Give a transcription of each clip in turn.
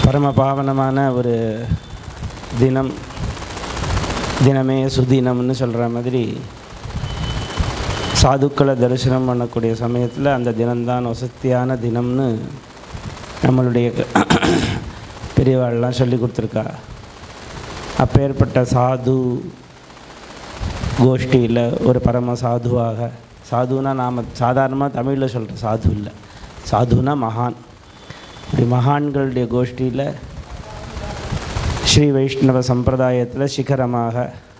பரம பாவனமான ஒரு தினம் தினமே சுதினம்னு சொல்கிற மாதிரி சாதுக்களை தரிசனம் பண்ணக்கூடிய சமயத்தில் அந்த தினம்தான் வசதியான தினம்னு நம்மளுடைய பெரியவாள்லாம் சொல்லி கொடுத்துருக்கா அப்பேற்பட்ட சாது கோஷ்டியில் ஒரு பரம சாதுவாக சாதுனா நாம் சாதாரணமாக தமிழில் சொல்கிற சாது இல்லை சாதுனா மகான் இப்படி மகான்களுடைய கோஷ்டியில் ஸ்ரீ வைஷ்ணவ சம்பிரதாயத்தில் சிகரமாக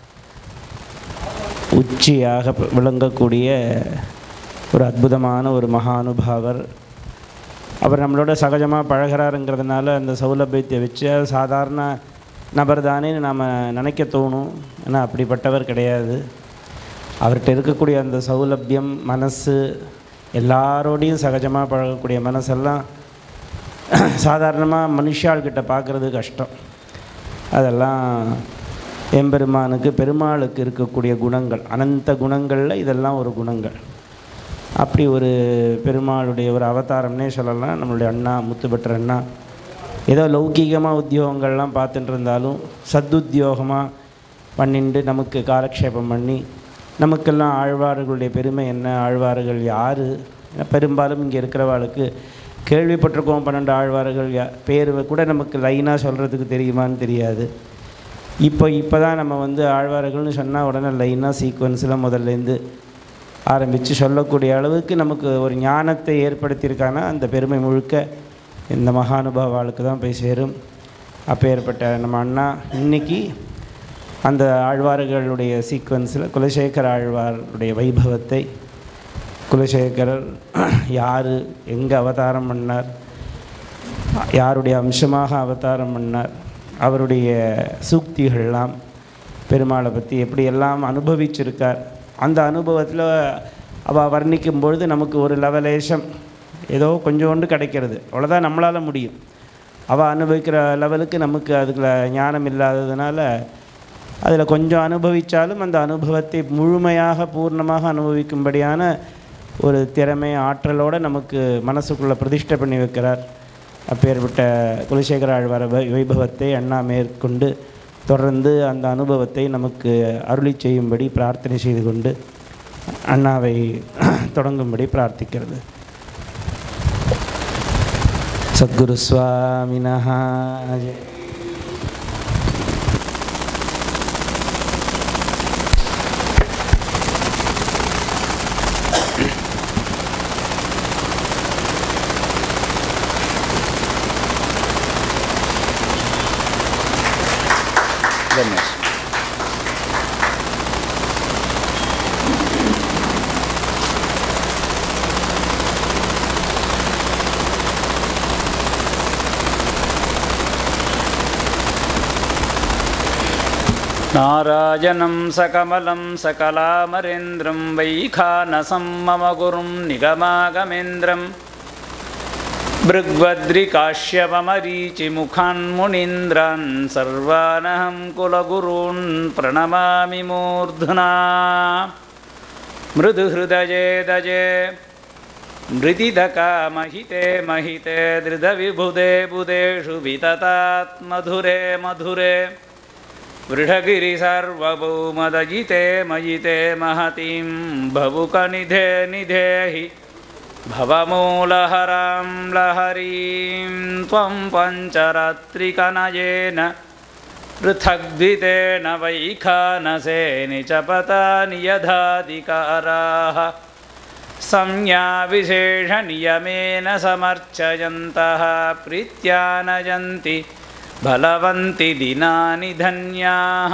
உச்சியாக விளங்கக்கூடிய ஒரு அற்புதமான ஒரு மகானுபாவர் அவர் நம்மளோட சகஜமாக பழகிறாருங்கிறதுனால அந்த சௌலபியத்தை வச்சு சாதாரண நபர் தானே நாம் நினைக்க தோணும் ஏன்னா அப்படிப்பட்டவர் கிடையாது அவர்கிட்ட இருக்கக்கூடிய அந்த சௌலபியம் மனசு எல்லாரோடையும் சகஜமாக பழகக்கூடிய மனசெல்லாம் சாதாரணமாக மனுஷாள்கிட்ட பார்க்குறது கஷ்டம் அதெல்லாம் எம்பெருமானுக்கு பெருமாளுக்கு இருக்கக்கூடிய குணங்கள் அனந்த குணங்களில் இதெல்லாம் ஒரு குணங்கள் அப்படி ஒரு பெருமாளுடைய ஒரு அவதாரம்னே சொல்லலாம் நம்மளுடைய அண்ணா முத்துப்பற்ற அண்ணா ஏதோ லௌகீகமாக உத்தியோகங்கள்லாம் பார்த்துட்டு இருந்தாலும் சத்துத்தியோகமாக பண்ணிட்டு நமக்கு காலக்ஷேபம் பண்ணி நமக்கெல்லாம் ஆழ்வார்களுடைய பெருமை என்ன ஆழ்வார்கள் யார் பெரும்பாலும் இங்கே இருக்கிறவாளுக்கு கேள்விப்பட்டிருக்கோம் பன்னெண்டு ஆழ்வார்கள் யா பேர் கூட நமக்கு லைனாக சொல்கிறதுக்கு தெரியுமான்னு தெரியாது இப்போ இப்போ தான் நம்ம வந்து ஆழ்வார்கள்னு சொன்னால் உடனே லைனாக சீக்வன்ஸில் முதல்லேருந்து ஆரம்பித்து சொல்லக்கூடிய அளவுக்கு நமக்கு ஒரு ஞானத்தை ஏற்படுத்தியிருக்கானா அந்த பெருமை முழுக்க இந்த மகானுபாவாளுக்கு தான் போய் சேரும் அப்பேற்பட்ட நம்ம அண்ணா இன்றைக்கி அந்த ஆழ்வார்களுடைய சீக்வன்ஸில் குலசேகர ஆழ்வாருடைய வைபவத்தை குலசேகரர் யார் எங்கே அவதாரம் பண்ணார் யாருடைய அம்சமாக அவதாரம் பண்ணார் அவருடைய சூக்திகள்லாம் பெருமாளை பற்றி எப்படியெல்லாம் அனுபவிச்சிருக்கார் அந்த அனுபவத்தில் அவள் வர்ணிக்கும் பொழுது நமக்கு ஒரு லெவலேஷம் ஏதோ கொஞ்சோண்டு கிடைக்கிறது அவ்வளோதான் நம்மளால் முடியும் அவள் அனுபவிக்கிற லெவலுக்கு நமக்கு அதுக்குள்ள ஞானம் இல்லாததுனால அதில் கொஞ்சம் அனுபவித்தாலும் அந்த அனுபவத்தை முழுமையாக பூர்ணமாக அனுபவிக்கும்படியான ஒரு திறமை ஆற்றலோடு நமக்கு மனசுக்குள்ளே பிரதிஷ்டை பண்ணி வைக்கிறார் அப்பேற்பட்ட குலசேகர ஆழ்வார வை வைபவத்தை அண்ணா மேற்கொண்டு தொடர்ந்து அந்த அனுபவத்தை நமக்கு அருளி செய்யும்படி பிரார்த்தனை செய்து கொண்டு அண்ணாவை தொடங்கும்படி பிரார்த்திக்கிறது சத்குரு சுவாமினஹா ஜெய் Goodness. नारायणं सकमलं सकलामरेन्द्रं वैखानसं मम गुरुं निगमागमेन्द्रं भृग्वद्रिकाश्यपमरीचिमुखान्मुनीन्द्रान् सर्वानहं कुलगुरून् प्रणमामि मूर्ध्ना मृदुहृदये दजे मृदिदकामहिते महिते धृतविबुधे बुधेषु विततात्मधुरे मधुरे वृषगिरिसर्वभौमदजिते मयिते महतीं भवुकनिधे निधेहि भवमूलहरां लहरीं त्वं पञ्चरात्रिकनयेन पृथग्द्वितेन वैखानसे निचपतानि यथाधिकाराः संज्ञाविशेषनियमेन समर्चयन्तः प्रीत्या नयन्ति बलवन्ति दिनानि धन्याः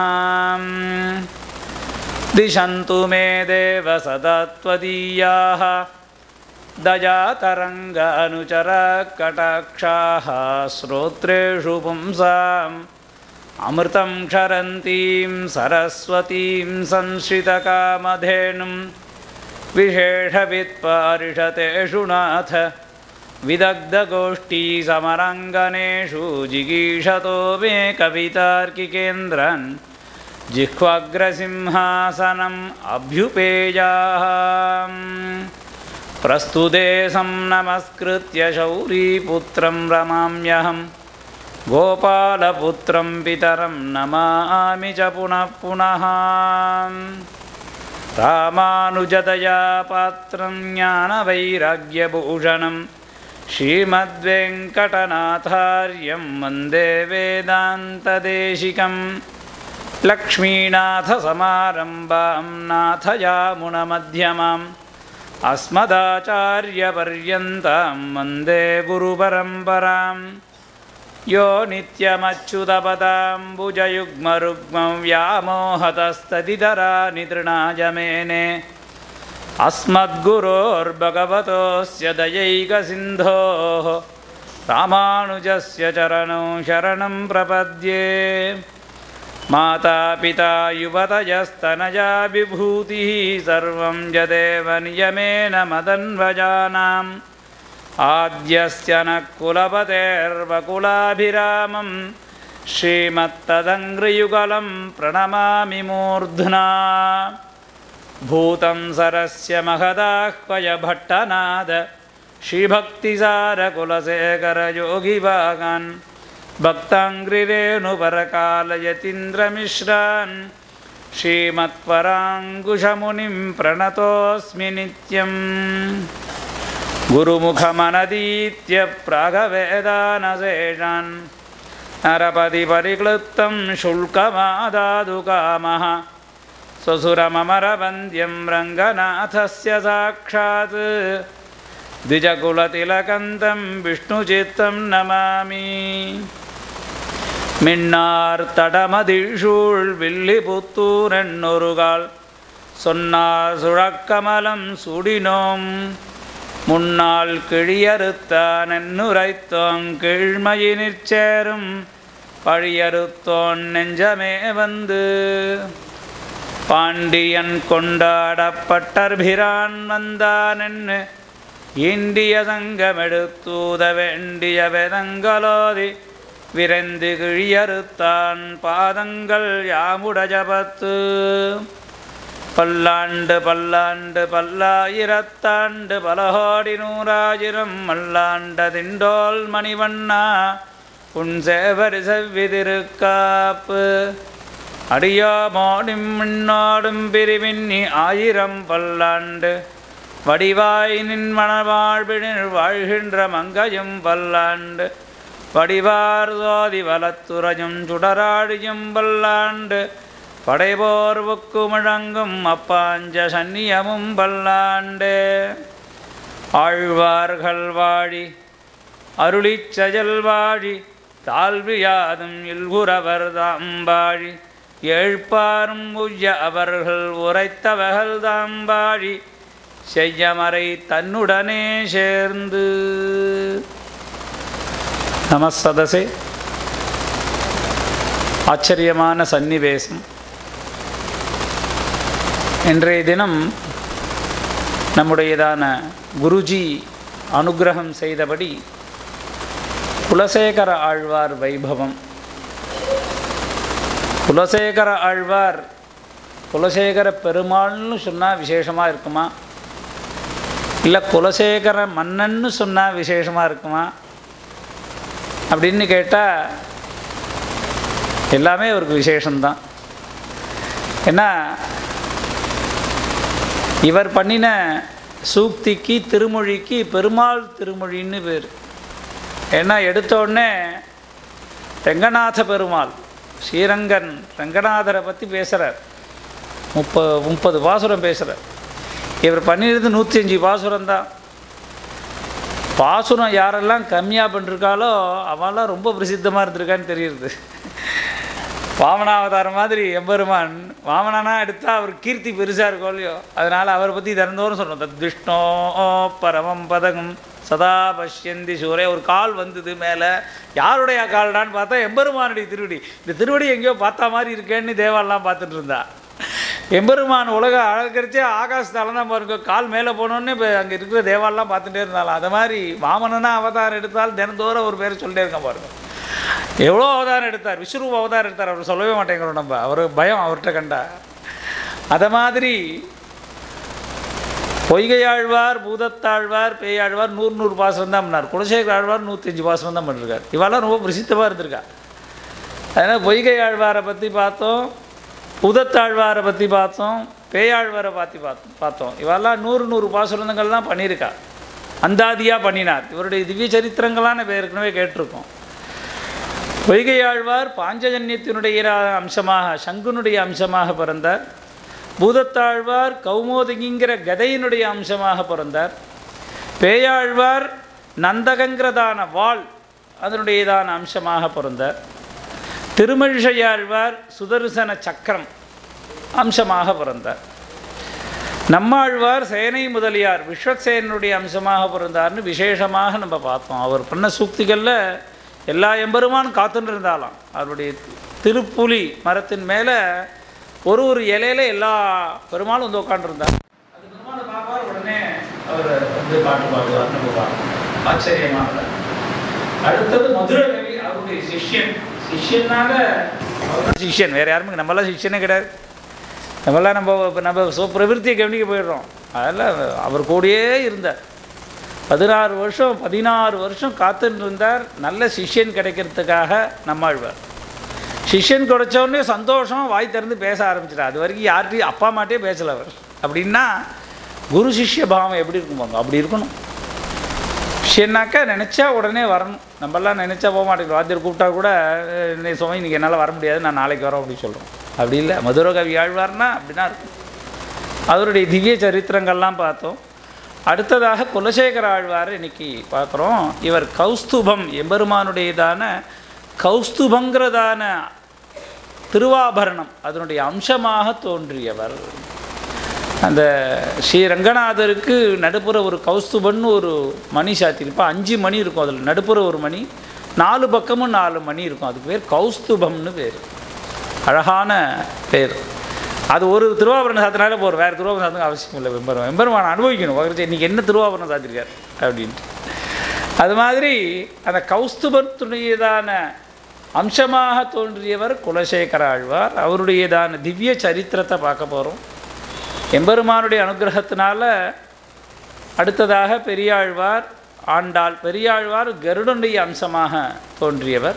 दिशन्तु मे देव सदा त्वदीयाः दयातरङ्ग अनुचरकटाक्षाः श्रोत्रेषु पुंसाम् अमृतं क्षरन्तीं सरस्वतीं संश्रितकामधेनुं विशेषवित्पारिषतेषु नाथ विदग्धगोष्ठीसमरङ्गनेषु जिगीषतो मे कवितार्किकेन्द्रान् जिह्वाग्रसिंहासनम् अभ्युपेयाः प्रस्तुते सं नमस्कृत्य शौरीपुत्रं रमाम्यहं गोपालपुत्रं पितरं नमामि च पुनः पुनः रामानुजतया पात्रं ज्ञानवैराग्यभूषणं श्रीमद्वेङ्कटनाथार्यं वन्दे वेदान्तदेशिकं लक्ष्मीनाथसमारम्भां नाथयामुनमध्यमाम् अस्मदाचार्यपर्यन्तां वन्दे गुरुपरम्परां यो नित्यमच्युतपदाम्बुजयुग्मरुग्मं व्यामोहतस्तदितरा नितृणाजमेने अस्मद्गुरोर्भगवतोऽस्य दयैकसिन्धोः रामानुजस्य चरणौ शरणं प्रपद्ये मातापिता युवतयस्तनया विभूतिः सर्वं यदेव नियमेन मदन्वजानाम् आद्यस्य नः कुलपतेर्वकुलाभिरामं श्रीमत्तदङ्घ्रियुगलं प्रणमामि मूर्ध्ना भूतं सरस्य महदाह्वयभट्टनाद श्रीभक्तिसारकुलशेखरयोगिभागान् भक्ताङ्घ्रिरेणुपरकालयतीन्द्रमिश्रान् श्रीमत्पराङ्कुशमुनिं प्रणतोऽस्मि नित्यम् गुरुमुखमनदीत्य प्रागवेदानशेषान् नरपतिपरिक्लृप्तं शुल्कमादातु कामः स्वसुरममरवन्द्यं रङ्गनाथस्य साक्षात् द्विजकुलतिलकन्तं विष्णुचित्तं नमामि மின்னார் தடமதிழ்சூழ் வில்லிபுத்தூரென்னொருகால் சொன்னார் சுழக்கமலம் சுடினோம் முன்னால் கிழியறுத்தான் என்னுரைத்தோம் கீழ்மையினிற் சேரும் பழியறுத்தோன் நெஞ்சமே வந்து பாண்டியன் கொண்டாடப்பட்டர்பிரான் வந்தான் என்று இந்திய சங்கமெடுத்தூத வேண்டிய வேதங்களோதி விரைந்து கிழியறுத்தான் பாதங்கள் யாமுடஜபத்து பல்லாண்டு பல்லாண்டு பல்லாயிரத்தாண்டு பலகோடி நூறாயிரம் மல்லாண்ட திண்டோல் மணிவண்ணா உன் சேவரி செவ்வி திருக்காப்பு அடியாமோடும் மின்னோடும் பிரிவின்னி ஆயிரம் பல்லாண்டு வடிவாய் நின் மணவாழ்வினில் வாழ்கின்ற மங்கையும் பல்லாண்டு வடிவார் சோதி வலத்துறையும் சுடராழியும் பல்லாண்டு படைபோர்வுக்கு முழங்கும் அப்பாஞ்ச சன்னியமும் பல்லாண்டு ஆழ்வார்கள் வாழி அருளிச் செயல் வாழி தாழ்வியாதும் இல்குறவர் தாம்பாழி ஏழ்பாரும் உய்ய அவர்கள் உரைத்தவர்கள் தாம்பாழி செய்யமறை தன்னுடனே சேர்ந்து நமசதசே ஆச்சரியமான சந்நிவேசம் இன்றைய தினம் நம்முடையதான குருஜி அனுகிரகம் செய்தபடி குலசேகர ஆழ்வார் வைபவம் குலசேகர ஆழ்வார் குலசேகர பெருமாள்னு சொன்னால் விசேஷமாக இருக்குமா இல்லை குலசேகர மன்னன்னு சொன்னால் விசேஷமாக இருக்குமா அப்படின்னு கேட்டால் எல்லாமே அவருக்கு விசேஷம்தான் ஏன்னா இவர் பண்ணின சூக்திக்கு திருமொழிக்கு பெருமாள் திருமொழின்னு பேர் ஏன்னா எடுத்தோடனே ரெங்கநாத பெருமாள் ஸ்ரீரங்கன் ரங்கநாதரை பற்றி பேசுகிறார் முப்பது முப்பது பாசுரம் பேசுகிறார் இவர் பண்ணியிருந்தது நூற்றி அஞ்சு பாசுரம் தான் பாசுரம் யாரெல்லாம் கம்மியாக பண்ணிருக்காளோ அவெல்லாம் ரொம்ப பிரசித்தமாக இருந்திருக்கான்னு தெரியுது வாமனாவதாரம் மாதிரி எம்பெருமான் வாமனானா எடுத்தால் அவர் கீர்த்தி பெருசாக இருக்கும் இல்லையோ அதனால் அவரை பற்றி திறந்தோறும் சொல்லணும் தத் விஷ்ணோ பரமம் பதகம் சதா பஷ்யந்தி சூரே ஒரு கால் வந்தது மேலே யாருடைய கால்டான்னு பார்த்தா எம்பெருமானுடைய திருவடி இந்த திருவடி எங்கேயோ பார்த்தா மாதிரி இருக்கேன்னு தேவாலாம் பார்த்துட்டு இருந்தா எம்பெருமான் உலக அழகரிச்சே ஆகாசத்தால தான் பாருங்க கால் மேலே போனோன்னே இப்போ அங்கே இருக்கிற தேவாலாம் பார்த்துட்டே இருந்தாலும் அது மாதிரி வாமனனா அவதாரம் எடுத்தால் தினந்தோறும் ஒரு பேர் சொல்லிட்டே இருக்க பாருங்க எவ்வளோ அவதாரம் எடுத்தார் விஸ்வரூப அவதாரம் எடுத்தார் அவர் சொல்லவே மாட்டேங்கிறோம் நம்ம அவர் பயம் அவர்கிட்ட கண்டா அதை மாதிரி பொய்கையாழ்வார் பூதத்தாழ்வார் பேயாழ்வார் நூறு நூறு பாசனம் தான் பண்ணார் குலசேகர ஆழ்வார் நூற்றஞ்சு பாசனம் தான் பண்ணிருக்கார் இவெல்லாம் ரொம்ப பிரசித்தமாக இருந்திருக்கா அதனால் பொய்கை ஆழ்வாரை பற்றி பார்த்தோம் பூதத்தாழ்வாரை பற்றி பார்த்தோம் பேயாழ்வாரை பற்றி பார்த்தோம் பார்த்தோம் இவெல்லாம் நூறு நூறு பாசுரங்கள்லாம் பண்ணியிருக்கா அந்தாதியாக பண்ணினார் இவருடைய திவ்ய சரித்திரங்களான நம்ம ஏற்கனவே கேட்டிருக்கோம் பொய்கையாழ்வார் பாஞ்சஜன்யத்தினுடைய அம்சமாக சங்குனுடைய அம்சமாக பிறந்தார் பூதத்தாழ்வார் கௌமோதகிங்கிற கதையினுடைய அம்சமாக பிறந்தார் பேயாழ்வார் நந்தகங்கிறதான வாள் அதனுடையதான அம்சமாக பிறந்தார் திருமழிசையாழ்வார் சுதர்சன சக்கரம் அம்சமாக பிறந்தார் நம்மாழ்வார் சேனை முதலியார் விஸ்வக்சேனுடைய அம்சமாக பிறந்தார்னு விசேஷமாக நம்ம பார்த்தோம் அவர் பண்ண சூக்திகளில் எல்லா எம்பெருமான் காத்துன்னு இருந்தாலாம் அவருடைய திருப்புலி மரத்தின் மேலே ஒரு ஒரு இலையில எல்லா பெருமாளும் வந்து உட்காந்துருந்தார் அது பெருமாளை பார்ப்பார் உடனே அவர் வந்து பாட்டு பாடுவார் நம்ம பார்க்கணும் ஆச்சரியமாக அடுத்தது மதுரை கவி அவருடைய சிஷ்யன் சிஷ்யனால அவர் சிஷ்யன் வேற யாருமே நம்மளாம் சிஷ்யனே கிடையாது நம்மளாம் நம்ம நம்ம சோ பிரவிற்த்தியை கவனிக்க போயிடுறோம் அதெல்லாம் அவர் கூடயே இருந்தார் பதினாறு வருஷம் பதினாறு வருஷம் காத்துட்டு இருந்தார் நல்ல சிஷ்யன் கிடைக்கிறதுக்காக நம்மாழ்வார் சிஷ்யன் கிடைச்சோடனே சந்தோஷம் வாய் திறந்து பேச ஆரம்பிச்சிட்டார் அது வரைக்கும் யார்கிட்டையும் அப்பா மாட்டே பேசல அவர் அப்படின்னா குரு சிஷ்ய பாவம் எப்படி இருக்கும் பாருங்க அப்படி இருக்கணும் சிஷ்யனாக்கா நினச்சா உடனே வரணும் நம்மளாம் நினச்சா போக மாட்டேங்குது வாத்தியர் கூப்பிட்டா கூட இன்னைக்கு சுமை இன்றைக்கி என்னால் வர முடியாது நான் நாளைக்கு வரோம் அப்படின்னு சொல்கிறோம் அப்படி இல்லை மதுர கவி ஆழ்வார்னா அப்படி தான் இருக்கும் அவருடைய திவ்ய சரித்திரங்கள்லாம் பார்த்தோம் அடுத்ததாக குலசேகர ஆழ்வார் இன்னைக்கு பார்க்குறோம் இவர் கௌஸ்துபம் எம்பெருமானுடையதான கௌஸ்துபங்கிறதான திருவாபரணம் அதனுடைய அம்சமாக தோன்றியவர் அந்த ஸ்ரீ ரங்கநாதருக்கு நடுப்புற ஒரு கௌஸ்துபன்னு ஒரு மணி சாத்திருப்பா அஞ்சு மணி இருக்கும் அதில் நடுப்புற ஒரு மணி நாலு பக்கமும் நாலு மணி இருக்கும் அதுக்கு பேர் கௌஸ்துபம்னு பேர் அழகான பேர் அது ஒரு திருவாபரணம் சாத்தினாலே போகிற வேறு திருவாபரணம் சாத்துக்கு அவசியம் இல்லை வெம்பெருமான் வெம்பெருமான் அனுபவிக்கணும் பகவதி இன்றைக்கி என்ன திருவாபரணம் சாத்திருக்கார் அப்படின்ட்டு அது மாதிரி அந்த கௌஸ்துபத்துடையதான அம்சமாக தோன்றியவர் குலசேகர ஆழ்வார் அவருடையதான திவ்ய சரித்திரத்தை பார்க்க போகிறோம் எம்பெருமானுடைய அனுகிரகத்தினால அடுத்ததாக பெரியாழ்வார் ஆண்டாள் பெரியாழ்வார் கருடனுடைய அம்சமாக தோன்றியவர்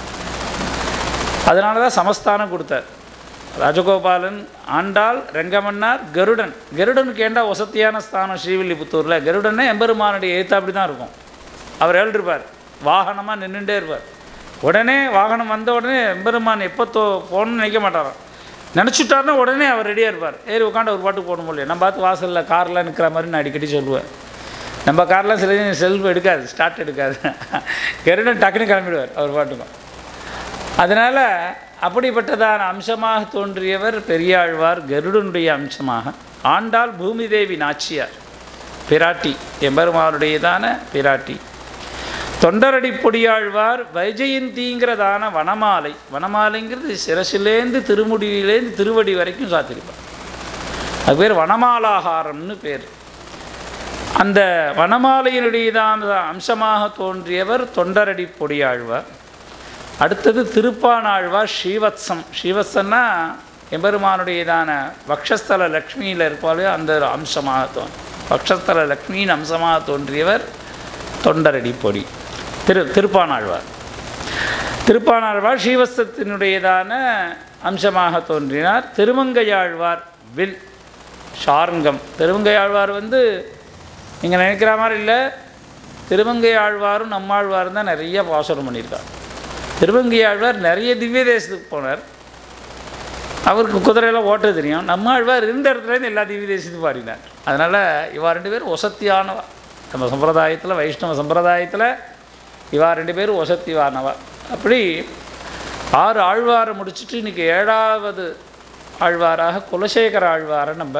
அதனால தான் சமஸ்தானம் கொடுத்தார் ராஜகோபாலன் ஆண்டாள் ரெங்கமன்னார் கருடன் கருடனுக்கு ஏண்டா வசத்தியான ஸ்தானம் ஸ்ரீவில்லிபுத்தூரில் கருடனே எம்பெருமானுடைய எழுத்து அப்படி தான் இருக்கும் அவர் எழுதிருப்பார் வாகனமாக நின்றுட்டே இருப்பார் உடனே வாகனம் வந்த உடனே எம்பெருமான் எப்போ தோ போகணும்னு நினைக்க மாட்டாராம் நினச்சிட்டாருன்னா உடனே அவர் ரெடியாக இருப்பார் ஏறி உட்காந்து ஒரு பாட்டுக்கு போகணும் இல்லையா நம்ம பார்த்து வாசலில் காரில் நிற்கிற மாதிரி நான் அடிக்கடி சொல்லுவேன் நம்ம கார்லாம் சில செல்ஃப் எடுக்காது ஸ்டார்ட் எடுக்காது கருடன் டக்குன்னு கிளம்பிடுவார் அவர் பாட்டுக்கும் அதனால் அப்படிப்பட்டதான அம்சமாக தோன்றியவர் பெரியாழ்வார் கருடனுடைய அம்சமாக ஆண்டாள் பூமிதேவி நாச்சியார் பிராட்டி எம்பெருமானுடையதான பிராட்டி தொண்டரடி பொடியாழ்வார் வைஜெயந்திங்கிறதான வனமாலை வனமாலைங்கிறது சிரசிலேந்து திருமுடியிலேந்து திருவடி வரைக்கும் சாத்திருப்பார் அது பேர் வனமாலாகாரம்னு பேர் அந்த வனமாலையினுடையதான அம்சமாக தோன்றியவர் தொண்டரடி பொடியாழ்வார் அடுத்தது திருப்பானாழ்வார் ஸ்ரீவத்சம் ஸ்ரீவத்சன்னா எம்பெருமானுடையதான வக்ஷஸ்தல லக்ஷ்மியில் இருப்பாலே அந்த ஒரு அம்சமாக தோன் வக்ஷஸ்தல லக்ஷ்மியின் அம்சமாக தோன்றியவர் தொண்டரடி பொடி திரு திருப்பானாழ்வார் திருப்பானாழ்வார் ஸ்ரீவஸ்தத்தினுடையதான அம்சமாக தோன்றினார் திருமங்கையாழ்வார் வில் ஷார்ங்கம் திருமங்கையாழ்வார் வந்து நீங்கள் நினைக்கிற மாதிரி இல்லை திருமங்கை ஆழ்வாரும் நம்மாழ்வாரும் தான் நிறைய பாசுரம் பண்ணியிருக்கார் திருமங்கை ஆழ்வார் நிறைய திவ்ய தேசத்துக்கு போனார் அவருக்கு குதிரையெல்லாம் ஓட்ட தெரியும் நம்ம ஆழ்வார் இருந்த இடத்துலேருந்து எல்லா திவ்ய தேசத்துக்கும் பாடினார் அதனால் இவா ரெண்டு பேரும் ஒசத்தியானவா நம்ம சம்பிரதாயத்தில் வைஷ்ணவ சம்பிரதாயத்தில் இவா ரெண்டு பேரும் ஒசத்திவானவா அப்படி ஆறு ஆழ்வாரை முடிச்சுட்டு இன்றைக்கி ஏழாவது ஆழ்வாராக குலசேகர ஆழ்வாரை நம்ம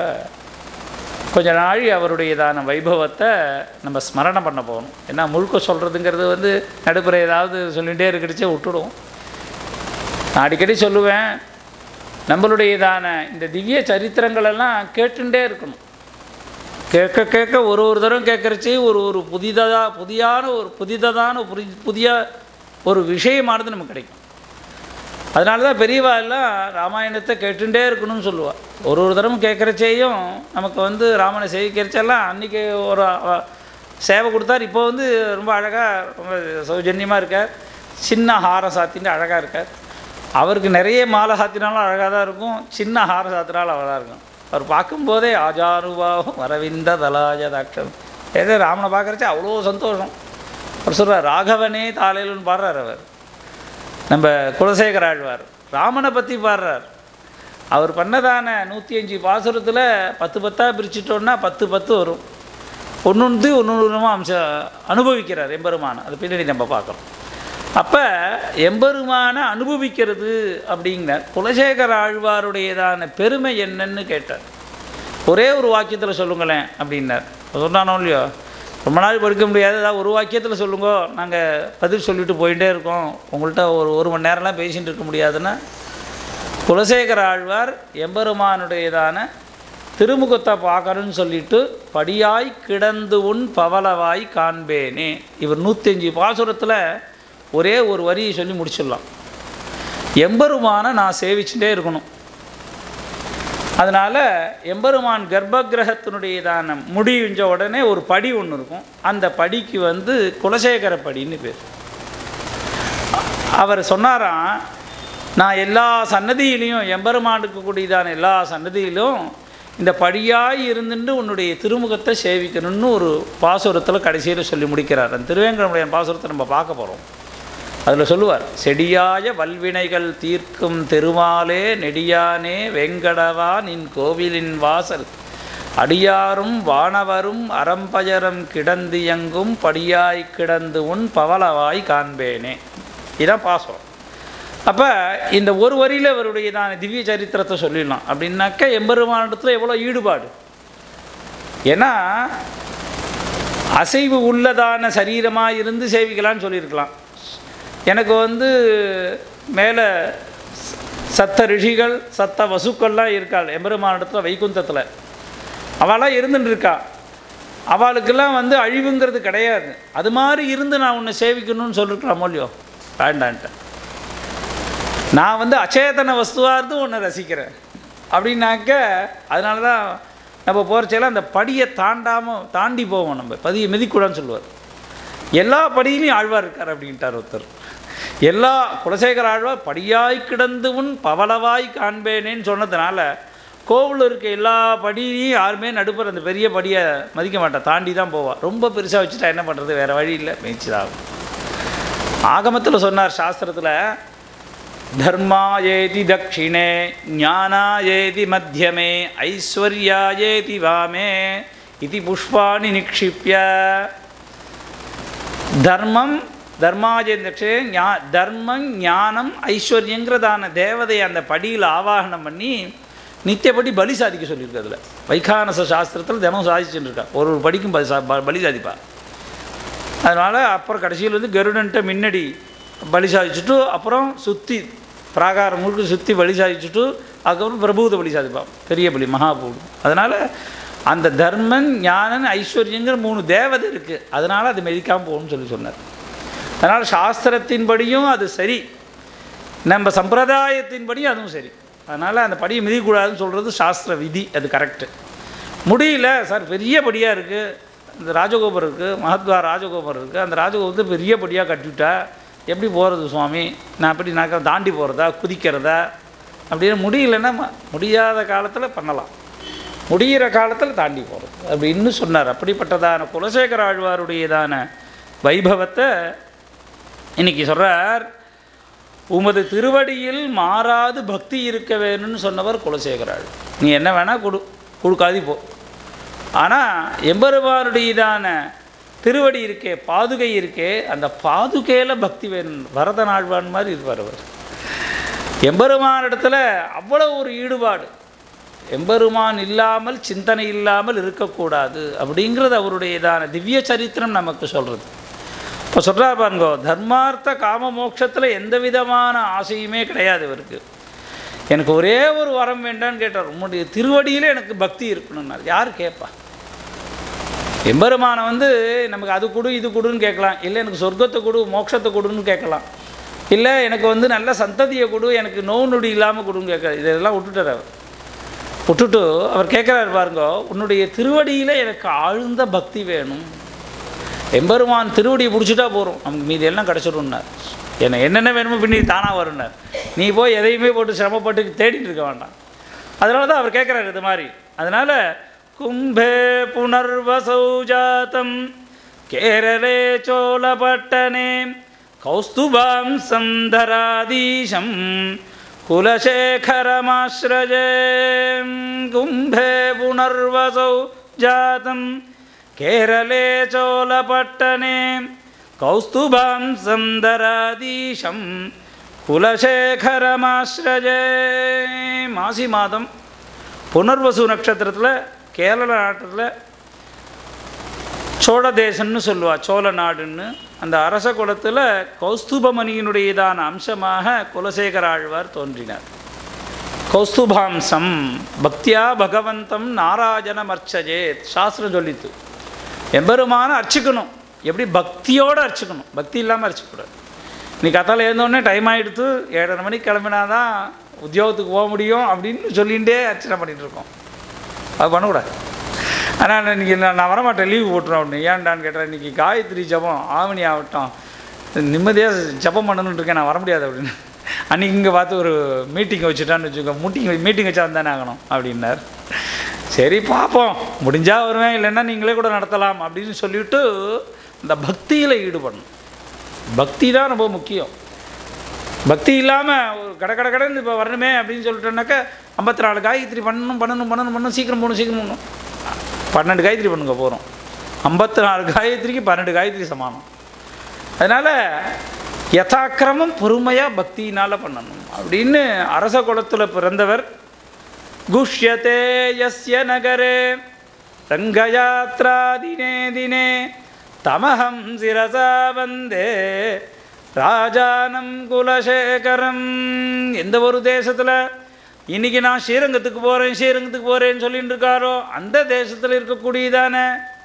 கொஞ்ச நாழி அவருடையதான வைபவத்தை நம்ம ஸ்மரணம் பண்ண போகணும் ஏன்னா முழுக்க சொல்கிறதுங்கிறது வந்து நடுப்புற ஏதாவது சொல்லிகிட்டே இருக்கிறச்சே விட்டுடும் நான் அடிக்கடி சொல்லுவேன் நம்மளுடையதான இந்த திவ்ய சரித்திரங்களெல்லாம் கேட்டுட்டே இருக்கணும் கேட்க கேட்க ஒரு ஒரு தரம் கேட்குறச்சே ஒரு ஒரு புதிதாக புதியான ஒரு புதிததான புதி புதிய ஒரு விஷயமானது நமக்கு கிடைக்கும் அதனால தான் பெரியவா எல்லாம் ராமாயணத்தை கேட்டுட்டே இருக்கணும்னு சொல்லுவாள் ஒரு ஒரு தடவை கேட்குறச்சேயும் நமக்கு வந்து ராமனை சேவிக்கிறச்செல்லாம் அன்றைக்கி ஒரு அ- சேவை கொடுத்தார் இப்போ வந்து ரொம்ப அழகாக ரொம்ப சௌஜன்யமாக இருக்கார் சின்ன ஹாரம் சாத்தின்னு அழகாக இருக்கார் அவருக்கு நிறைய மாலை சாத்தினாலும் அழகாக தான் இருக்கும் சின்ன ஹாரம் சாத்தினாலும் அழகாக இருக்கும் அவர் பார்க்கும்போதே ஆஜானுபாவம் அரவிந்த தலாஜ தாட்சம் ஏதோ ராமனை பார்க்குறச்சே அவ்வளோ சந்தோஷம் அவர் சொல்கிறார் ராகவனே தாலையில்னு பாடுறார் அவர் நம்ம குலசேகர ஆழ்வார் ராமனை பற்றி பாடுறார் அவர் பண்ணதான நூற்றி அஞ்சு பாசுரத்தில் பத்து பத்தாக பிரிச்சிட்டோன்னா பத்து பத்து வரும் ஒன்று ஒன்று ஒன்று ஒன்றுமா அம்சம் அனுபவிக்கிறார் எம்பெருமான் அது பின்னாடி நம்ம பார்க்குறோம் அப்போ எம்பெருமானை அனுபவிக்கிறது அப்படிங்கிறார் குலசேகர ஆழ்வாருடையதான பெருமை என்னன்னு கேட்டார் ஒரே ஒரு வாக்கியத்தில் சொல்லுங்களேன் அப்படின்னார் சொன்னானோ இல்லையோ ரொம்ப நாள் படிக்க முடியாது ஏதாவது ஒரு வாக்கியத்தில் சொல்லுங்க நாங்கள் பதில் சொல்லிட்டு போயிட்டே இருக்கோம் உங்கள்கிட்ட ஒரு ஒரு மணி நேரம்லாம் பேசிகிட்டு இருக்க முடியாதுன்னா குலசேகர ஆழ்வார் எம்பெருமானுடையதான திருமுகத்தை பார்க்கணும்னு சொல்லிட்டு படியாய் கிடந்து உன் பவளவாய் காண்பேனே இவர் நூற்றஞ்சு பாசுரத்தில் ஒரே ஒரு வரியை சொல்லி முடிச்சிடலாம் எம்பெருமானை நான் சேவிச்சுட்டே இருக்கணும் அதனால் எம்பெருமான் கர்ப்பகிரகத்தினுடையதான முடிஞ்ச உடனே ஒரு படி ஒன்று இருக்கும் அந்த படிக்கு வந்து குலசேகர படின்னு பேர் அவர் சொன்னாராம் நான் எல்லா சன்னதியிலையும் எம்பெருமானுக்கு கூடியதான எல்லா சன்னதியிலும் இந்த படியாய் இருந்துட்டு உன்னுடைய திருமுகத்தை சேவிக்கணும்னு ஒரு பாசுரத்தில் கடைசியில் சொல்லி முடிக்கிறார் அந்த திருவேங்கடமுடைய பாசுரத்தை நம்ம பார்க்க போகிறோம் அதில் சொல்லுவார் செடியாய வல்வினைகள் தீர்க்கும் திருமாலே நெடியானே வெங்கடவா நின் கோவிலின் வாசல் அடியாரும் வானவரும் அறம்பயரம் கிடந்தியங்கும் படியாய் கிடந்து உன் பவளவாய் காண்பேனே இதான் பாசம் அப்போ இந்த ஒரு வரியில் அவருடையதான திவ்ய சரித்திரத்தை சொல்லிடலாம் அப்படின்னாக்க எம்பெருமானிடத்தில் எவ்வளோ ஈடுபாடு ஏன்னா அசைவு உள்ளதான சரீரமாக இருந்து சேவிக்கலான்னு சொல்லியிருக்கலாம் எனக்கு வந்து மேலே சத்த ரிஷிகள் சத்த வசுக்கள்லாம் இருக்காள் எம்பெருமானிடத்தில் வைகுந்தத்தில் அவளாம் இருந்துட்டு இருக்கா அவளுக்கெல்லாம் வந்து அழிவுங்கிறது கிடையாது அது மாதிரி இருந்து நான் உன்னை சேவிக்கணும்னு சொல்லிருக்கலாம் இல்லையோ வேண்டான்ட்டேன் நான் வந்து அச்சேதன வஸ்துவாக இருந்து உன்னை ரசிக்கிறேன் அப்படின்னாக்க அதனால தான் நம்ம போகிறச்செல்லாம் அந்த படியை தாண்டாமல் தாண்டி போவோம் நம்ம பதியை மிதிக்கூடான்னு சொல்லுவார் எல்லா படியிலையும் ஆழ்வார் இருக்கார் அப்படின்ட்டார் ஒருத்தர் எல்லா குலசேகர ஆழ்வார் படியாய் கிடந்து உன் பவளவாய் காண்பேனேன்னு சொன்னதுனால கோவில் இருக்க எல்லா படியையும் யாருமே நடுப்பர் அந்த பெரிய படியை மதிக்க மாட்டா தாண்டி தான் போவா ரொம்ப பெருசாக வச்சுட்டா என்ன பண்ணுறது வேறு வழி இல்லை மேய்ச்சி தான் ஆகும் ஆகமத்தில் சொன்னார் சாஸ்திரத்தில் தர்மாயேதி தக்ஷிணே ஞானாயேதி மத்தியமே ஐஸ்வர்யாயேதி வாமே இது புஷ்பாணி நிக்ஷிப்பிய தர்மம் தர்மாஜேன் தக்ஷே ஞா தர்மம் ஞானம் ஐஸ்வர்யங்கிறதான தேவதையை அந்த படியில் ஆவாகனம் பண்ணி நித்தியப்படி பலி சாதிக்க சொல்லியிருக்கு அதில் வைகானச சாஸ்திரத்தில் தினம் சாதிச்சுட்டு இருக்கா ஒரு ஒரு படிக்கும் பலி சா- ப- பலி சாதிப்பா அதனால் அப்புறம் கடைசியில் வந்து கருடன்ட்ட முன்னாடி பலி சாதிச்சுட்டு அப்புறம் சுற்றி பிராகாரம் முழுக்க சுற்றி பலி சாதிச்சுட்டு அதுக்கப்புறம் பிரபூத பலி சாதிப்பான் பெரிய பலி மகாபூடு அதனால் அந்த தர்மன் ஞானன் ஐஸ்வர்யங்கிற மூணு தேவதை இருக்குது அதனால் அது மெதிக்காமல் போகணும்னு சொல்லி சொன்னார் அதனால் சாஸ்திரத்தின்படியும் அது சரி நம்ம சம்பிரதாயத்தின்படியும் அதுவும் சரி அதனால் அந்த படியை மிதிக்கக்கூடாதுன்னு சொல்கிறது சாஸ்திர விதி அது கரெக்டு முடியல சார் பெரிய படியாக இருக்குது இந்த ராஜகோபுரம் இருக்குது மகாத்வா ராஜகோபுரம் இருக்குது அந்த ராஜகோபுரத்தை பெரிய படியாக கட்டிவிட்டா எப்படி போகிறது சுவாமி நான் எப்படி நான் தாண்டி போகிறதா குதிக்கிறதா அப்படின்னு முடியலன்னா ம- முடியாத காலத்தில் பண்ணலாம் முடிகிற காலத்தில் தாண்டி போகிறது அப்படின்னு சொன்னார் அப்படிப்பட்டதான குலசேகர ஆழ்வாருடையதான வைபவத்தை இன்னைக்கு சொல்கிறார் உமது திருவடியில் மாறாது பக்தி இருக்க வேணும்னு சொன்னவர் குலசேகராள் நீ என்ன வேணால் கொடு கொடுக்காதி போ ஆனால் எம்பெருமானுடையதான திருவடி இருக்கே பாதுகை இருக்கே அந்த பாதுகையில் பக்தி வேணும் வரதன் ஆழ்வான் மாதிரி இருப்பார் அவர் எம்பெருமானிடத்தில் அவ்வளோ ஒரு ஈடுபாடு எம்பெருமான் இல்லாமல் சிந்தனை இல்லாமல் இருக்கக்கூடாது அப்படிங்கிறது அவருடையதான திவ்ய சரித்திரம் நமக்கு சொல்கிறது இப்போ சொல்கிறார் பாருங்கோ தர்மார்த்த காம மோட்சத்தில் எந்த விதமான ஆசையுமே கிடையாது இவருக்கு எனக்கு ஒரே ஒரு வரம் வேண்டான்னு கேட்டார் உம்முடைய திருவடியில் எனக்கு பக்தி இருக்கணும்னார் யார் கேட்பா எம்பெருமானை வந்து நமக்கு அது கொடு இது கொடுன்னு கேட்கலாம் இல்லை எனக்கு சொர்க்கத்தை கொடு மோட்சத்தை கொடுன்னு கேட்கலாம் இல்லை எனக்கு வந்து நல்ல சந்ததியை கொடு எனக்கு நோவு நொடி இல்லாமல் கொடுங்க கேட்க இதெல்லாம் விட்டுட்டார் அவர் விட்டுட்டு அவர் கேட்குறாரு பாருங்க உன்னுடைய திருவடியில் எனக்கு ஆழ்ந்த பக்தி வேணும் எம்பெருமான் திருவடியை பிடிச்சிட்டா போகிறோம் நமக்கு மீதி எல்லாம் கிடச்சிடும்னார் என்ன என்னென்ன வேணுமோ பின்னி தானாக வரும்னார் நீ போய் எதையுமே போட்டு சிரமப்பட்டு தேடிட்டு இருக்க வேண்டாம் அதனால தான் அவர் கேட்குறாரு இது மாதிரி அதனால் கும்பே புனர்வசௌ ஜாத்தம் கேரளே சோழபட்டனே கௌஸ்துபாம் சந்தராதீசம் குலசேகரமாஸ்ரஜே கும்பே புனர்வசௌ ஜாத்தம் கேரளே சோழபட்டனே கௌஸ்துபாம் சந்தராதீசம் குலசேகரமாஸ்ரஜே மாசி மாதம் புனர்வசு நட்சத்திரத்தில் கேரள நாட்டில் சோழ தேசம்னு சொல்லுவா சோழ நாடுன்னு அந்த அரச குலத்தில் கௌஸ்துபமணியினுடையதான அம்சமாக குலசேகர ஆழ்வார் தோன்றினார் கௌஸ்துபாம்சம் பக்தியா பகவந்தம் நாராஜனமர்ச்சஜே சாஸ்திரம் சொல்லித்து எம்பெருமான அர்ச்சிக்கணும் எப்படி பக்தியோடு அர்ச்சிக்கணும் பக்தி இல்லாமல் அர்ச்சிக்கூடாது நீ கத்தால எழுந்தோடனே டைம் ஆகிடுத்து ஏழரை மணிக்கு கிளம்பினா தான் உத்தியோகத்துக்கு போக முடியும் அப்படின்னு சொல்லிகிட்டே அர்ச்சனை பண்ணிகிட்டு இருக்கோம் அது பண்ணக்கூடாது ஆனால் இன்றைக்கி நான் நான் வரமாட்டேன் லீவு போட்டுருவேன் அப்படின்னு ஏன்டான்னு கேட்டேன் இன்றைக்கி காயத்ரி ஜபம் ஆவணி ஆகட்டும் நிம்மதியாக ஜபம் பண்ணணும்னு இருக்கேன் நான் வர முடியாது அப்படின்னு அன்றைக்கி இங்கே பார்த்து ஒரு மீட்டிங் வச்சுட்டான்னு வச்சுக்கோ மீட்டிங் மீட்டிங் வச்சா வந்தானே ஆகணும் அப்படின்னார் சரி பார்ப்போம் முடிஞ்சால் வருவேன் இல்லைன்னா நீங்களே கூட நடத்தலாம் அப்படின்னு சொல்லிவிட்டு இந்த பக்தியில் ஈடுபடணும் பக்தி தான் ரொம்ப முக்கியம் பக்தி இல்லாமல் ஒரு கடை கடை கடைன்னு இப்போ வரணுமே அப்படின்னு சொல்லிட்டோன்னாக்கா ஐம்பத்தி நாலு காயத்ரி பண்ணணும் பண்ணணும் பண்ணணும் பண்ணணும் சீக்கிரம் போகணும் சீக்கிரம் போகணும் பன்னெண்டு காயத்ரி பண்ணுங்க போகிறோம் ஐம்பத்தி நாலு காயத்ரிக்கு பன்னெண்டு காயத்ரி சமானம் அதனால் யதாக்கிரமம் பொறுமையாக பக்தியினால் பண்ணணும் அப்படின்னு அரச குலத்தில் பிறந்தவர் குஷ்யதே யஸ்ய நகரே ரங்கயாத்ரா தினே தினே தமஹம் சிரசா வந்தே ராஜானம் குலசேகரம் எந்த ஒரு தேசத்தில் இன்னைக்கு நான் ஸ்ரீரங்கத்துக்கு போகிறேன் ஸ்ரீரங்கத்துக்கு போகிறேன்னு சொல்லிட்டு இருக்காரோ அந்த தேசத்தில் இருக்கக்கூடியதானே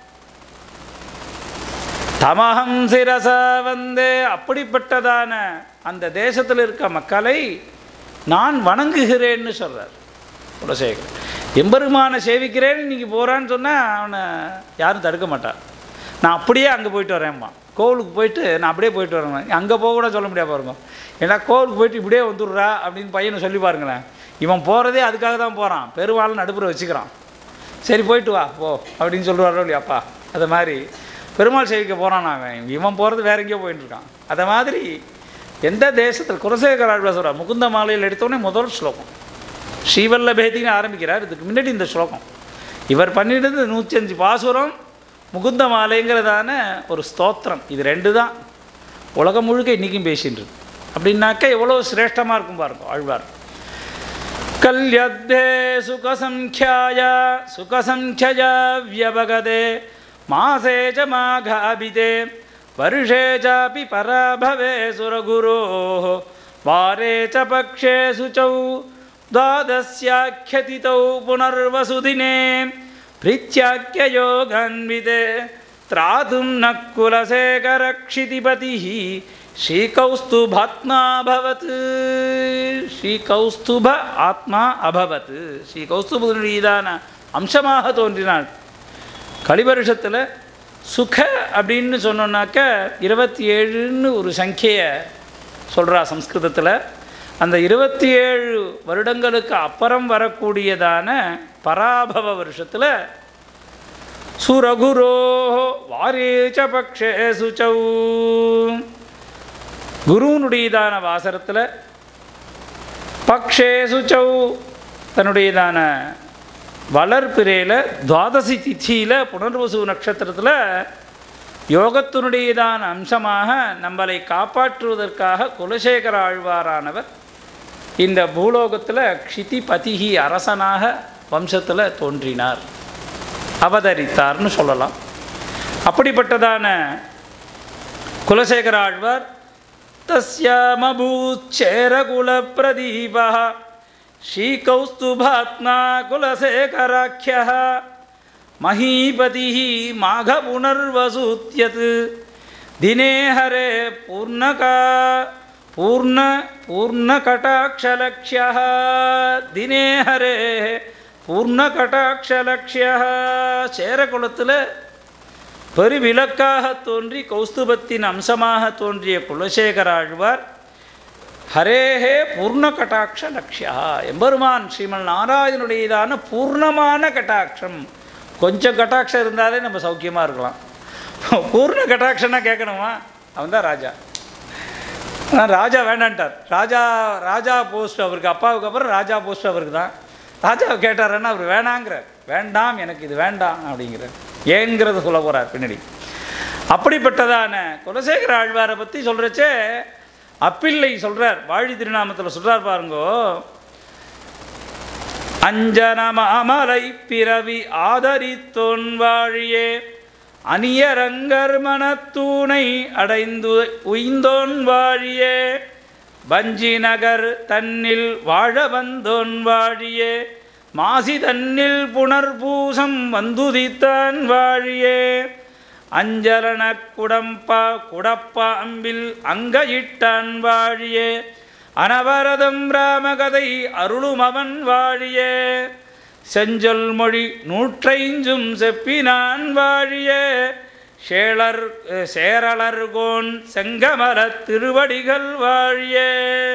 தமஹம் சிரசா வந்தே அப்படிப்பட்டதான அந்த தேசத்தில் இருக்க மக்களை நான் வணங்குகிறேன்னு சொல்கிறார் குலசேகர் எம்பெருமானை சேவிக்கிறேன்னு இன்னைக்கு போகிறான்னு சொன்னால் அவனை யாரும் தடுக்க மாட்டான் நான் அப்படியே அங்கே போயிட்டு வரேன்மா கோவிலுக்கு போயிட்டு நான் அப்படியே போயிட்டு வரேன் அங்கே போக கூட சொல்ல முடியாது பாருங்க ஏன்னா கோவிலுக்கு போயிட்டு இப்படியே வந்துடுறா அப்படின்னு பையனை சொல்லி பாருங்களேன் இவன் போகிறதே அதுக்காக தான் போகிறான் பெருவாள் நடுப்புற வச்சுக்கிறான் சரி போயிட்டு வா போ அப்படின்னு சொல்லுவாரோ இல்லையாப்பா அது மாதிரி பெருமாள் சேவிக்க போகிறான் அவன் இவன் போகிறது வேற எங்கேயோ போயிட்டு இருக்கான் அதை மாதிரி எந்த தேசத்தில் குலசேகர ஆழ்வார் சொல்கிறார் முகுந்த மாலையில் எடுத்தோடனே முதல் ஸ்லோகம் ஸ்ரீவல்லபேதின்னு ஆரம்பிக்கிறார் இதுக்கு முன்னாடி இந்த ஸ்லோகம் இவர் பண்ணிட்டது நூற்றி அஞ்சு பாசுரம் முகுந்த மாலைங்கிறதான ஒரு ஸ்தோத்திரம் இது ரெண்டு தான் உலகம் முழுக்க இன்றைக்கும் பேசின்னு இருக்கு அப்படின்னாக்கா எவ்வளோ சிரேஷ்டமாக இருக்கும் பாருங்க ஆழ்வார் கல்யத்தே சுகசங்கியாய சுகசங்கியா வியபகதே மாசே ச மாகாபிதே வருஷே சாபி பராபவே சுரகுரோ வாரே ச பக்ஷே சுச்சௌ द्वादस्याख्यतितौ पुनर्वसुदिने प्रीत्याख्ययोगान्विते त्रातुं न कुलशेखरक्षितिपतिः श्रीकौस्तुभात्मा अभवत् ஸ்ரீகௌஸ்துப ஆத்மா அபவத் ஸ்ரீகௌஸ்துபனுடையதான அம்சமாக தோன்றினாள் கலிபருஷத்தில் சுக அப்படின்னு சொன்னோன்னாக்க இருபத்தி ஏழுன்னு ஒரு சங்கையை சொல்கிறா சம்ஸ்கிருதத்தில் அந்த இருபத்தி ஏழு வருடங்களுக்கு அப்புறம் வரக்கூடியதான பராபவ வருஷத்தில் சுரகுரோ வாரேச்ச பக்ஷே சுச்சௌ குருவனுடையதான வாசரத்தில் பக்ஷே சுச்சௌ தன்னுடையதான வளர்பிறையில் துவாதசி திதியில் புனர்வசு நட்சத்திரத்தில் யோகத்தினுடையதான அம்சமாக நம்மளை காப்பாற்றுவதற்காக குலசேகர ஆழ்வாரானவர் இந்த பூலோகத்தில் க்ஷிதி பதிகி அரசனாக வம்சத்தில் தோன்றினார் அவதரித்தார்னு சொல்லலாம் அப்படிப்பட்டதான குலசேகர ஆழ்வார் தஸ்யாமபூச்சேரகுலப்பிரதீபா ஸ்ரீகௌஸ்துபாத்மா குலசேகராக்கியः महीपतिः माघपुनर्वसूत्यत् दिने हरे पूर्णका பூர்ண பூர்ணகட்டாட்சலக்ஷ்யா தினே ஹரே பூர்ணகட்டாட்சலக்ஷ்யா சேரகுலத்தில் பெருவிளக்காக தோன்றி கௌஸ்துபத்தின் அம்சமாக தோன்றிய குலசேகர ஆழ்வார் ஹரேஹே பூர்ண கட்டாட்ச லக்ஷ்யா எம்பெருமான் ஸ்ரீமன் நாராயணனுடையதான பூர்ணமான கட்டாட்சம் கொஞ்சம் கட்டாட்சம் இருந்தாலே நம்ம சௌக்கியமாக இருக்கலாம் பூர்ண கட்டாட்சம்னா கேட்கணுமா அவன் தான் ராஜா ஆனால் ராஜா வேண்டான்ட்டார் ராஜா ராஜா போஸ்ட் அவருக்கு அப்பாவுக்கு அப்புறம் ராஜா போஸ்ட் அவருக்கு தான் ராஜா கேட்டாருன்னா அவர் வேணாங்கிறார் வேண்டாம் எனக்கு இது வேண்டாம் அப்படிங்கிறார் ஏங்கிறத சொல்ல போகிறார் பின்னாடி அப்படிப்பட்டதான குலசேகர ஆழ்வாரை பற்றி சொல்கிறச்சே அப்பிள்ளை சொல்கிறார் வாழி திருநாமத்தில் சொல்கிறார் பாருங்கோ அஞ்சனமாமலை பிறவி ஆதரித்தோன் வாழியே அணியரங்கர் மனத்தூணை அடைந்து உய்ந்தோன் வாழியே வஞ்சி நகர் தன்னில் வாழ வந்தோன் வாழியே மாசி தன்னில் புனர்பூசம் வந்துதித்தான் வாழியே அஞ்சலன குடம்பா குடப்பா அம்பில் அங்கையிட்டான் வாழியே அனவரதம் ராமகதை அருளும் அவன் வாழியே செஞ்சொல் மொழி நூற்றைஞ்சும் செப்பினான் வாழியே சேளர் சேரலர்கோன் செங்கமல திருவடிகள் வாழியே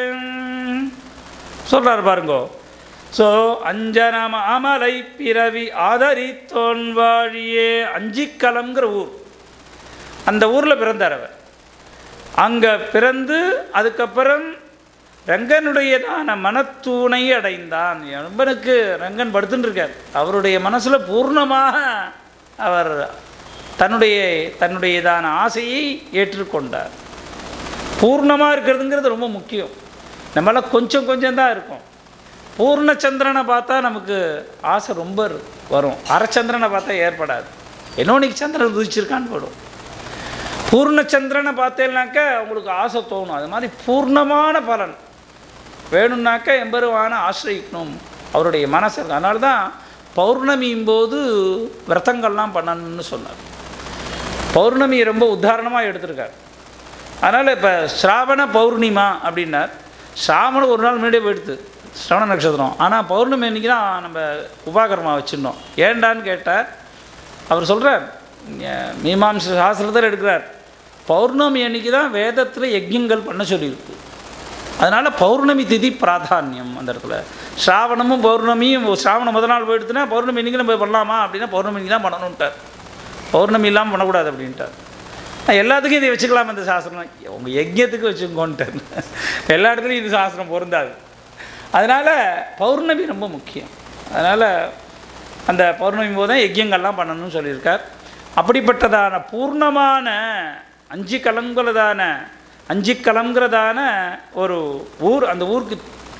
சொல்றார் பாருங்கோ ஸோ அஞ்சனம் அமலை பிறவி ஆதரித்தோன் வாழியே அஞ்சிக்கலம்ங்கிற ஊர் அந்த ஊரில் பிறந்தார் அவர் அங்கே பிறந்து அதுக்கப்புறம் ரங்கனுடையதான மனத்தூணை அடைந்தான் ரங்கனுக்கு ரங்கன் படுத்துட்டு இருக்கார் அவருடைய மனசில் பூர்ணமாக அவர் தன்னுடைய தன்னுடையதான ஆசையை ஏற்றுக்கொண்டார் பூர்ணமாக இருக்கிறதுங்கிறது ரொம்ப முக்கியம் நம்மளால் கொஞ்சம் கொஞ்சம் தான் இருக்கும் பூர்ணச்சந்திரனை பார்த்தா நமக்கு ஆசை ரொம்ப வரும் அரைச்சந்திரனை பார்த்தா ஏற்படாது என்னோனிக்கு சந்திரன் உதிச்சிருக்கான்னு போடும் பூர்ணச்சந்திரனை பார்த்தேன்னாக்கா உங்களுக்கு ஆசை தோணும் அது மாதிரி பூர்ணமான பலன் வேணும்னாக்கா எம்பெருவான ஆசிரியக்கணும் அவருடைய மனசு அதனால தான் பௌர்ணமியும் போது விரதங்கள்லாம் பண்ணணும்னு சொன்னார் பௌர்ணமி ரொம்ப உதாரணமாக எடுத்திருக்கார் அதனால் இப்போ ஸ்ராவண பௌர்ணிமா அப்படின்னார் ஸ்ராவணம் ஒரு நாள் முன்னாடியே போயிடுது ஸ்ரவண நட்சத்திரம் ஆனால் பௌர்ணமி அன்றைக்கி தான் நம்ம உபாகரமாக வச்சுருந்தோம் ஏண்டான்னு கேட்டார் அவர் சொல்கிறார் மீமாம்ச சாஸ்திரத்தில் எடுக்கிறார் பௌர்ணமி அன்னைக்கு தான் வேதத்தில் யஜ்யங்கள் பண்ண சொல்லியிருக்கு அதனால் பௌர்ணமி திதி பிராதானியம் அந்த இடத்துல ஸ்ராவணமும் பௌர்ணமியும் ஸ்ராவணம் முதல் நாள் போயிடுத்துனா பௌர்ணமி இன்றைக்கி நம்ம பண்ணலாமா அப்படின்னா பௌர்ணமிக்கு தான் பண்ணணுன்ட்டார் பௌர்ணமி இல்லாமல் பண்ணக்கூடாது அப்படின்ட்டார் எல்லாத்துக்கும் இதை வச்சுக்கலாம் இந்த சாஸ்திரம் உங்கள் யஜ்யத்துக்கு வச்சுக்கோன்ட்டார் எல்லா இடத்துலையும் இது சாஸ்திரம் பொருந்தாது அதனால் பௌர்ணமி ரொம்ப முக்கியம் அதனால் அந்த பௌர்ணமி போது தான் யஜ்யங்கள்லாம் பண்ணணும்னு சொல்லியிருக்கார் அப்படிப்பட்டதான பூர்ணமான அஞ்சு கலங்குறதான அஞ்சு கலங்கிறதான ஒரு ஊர் அந்த ஊருக்கு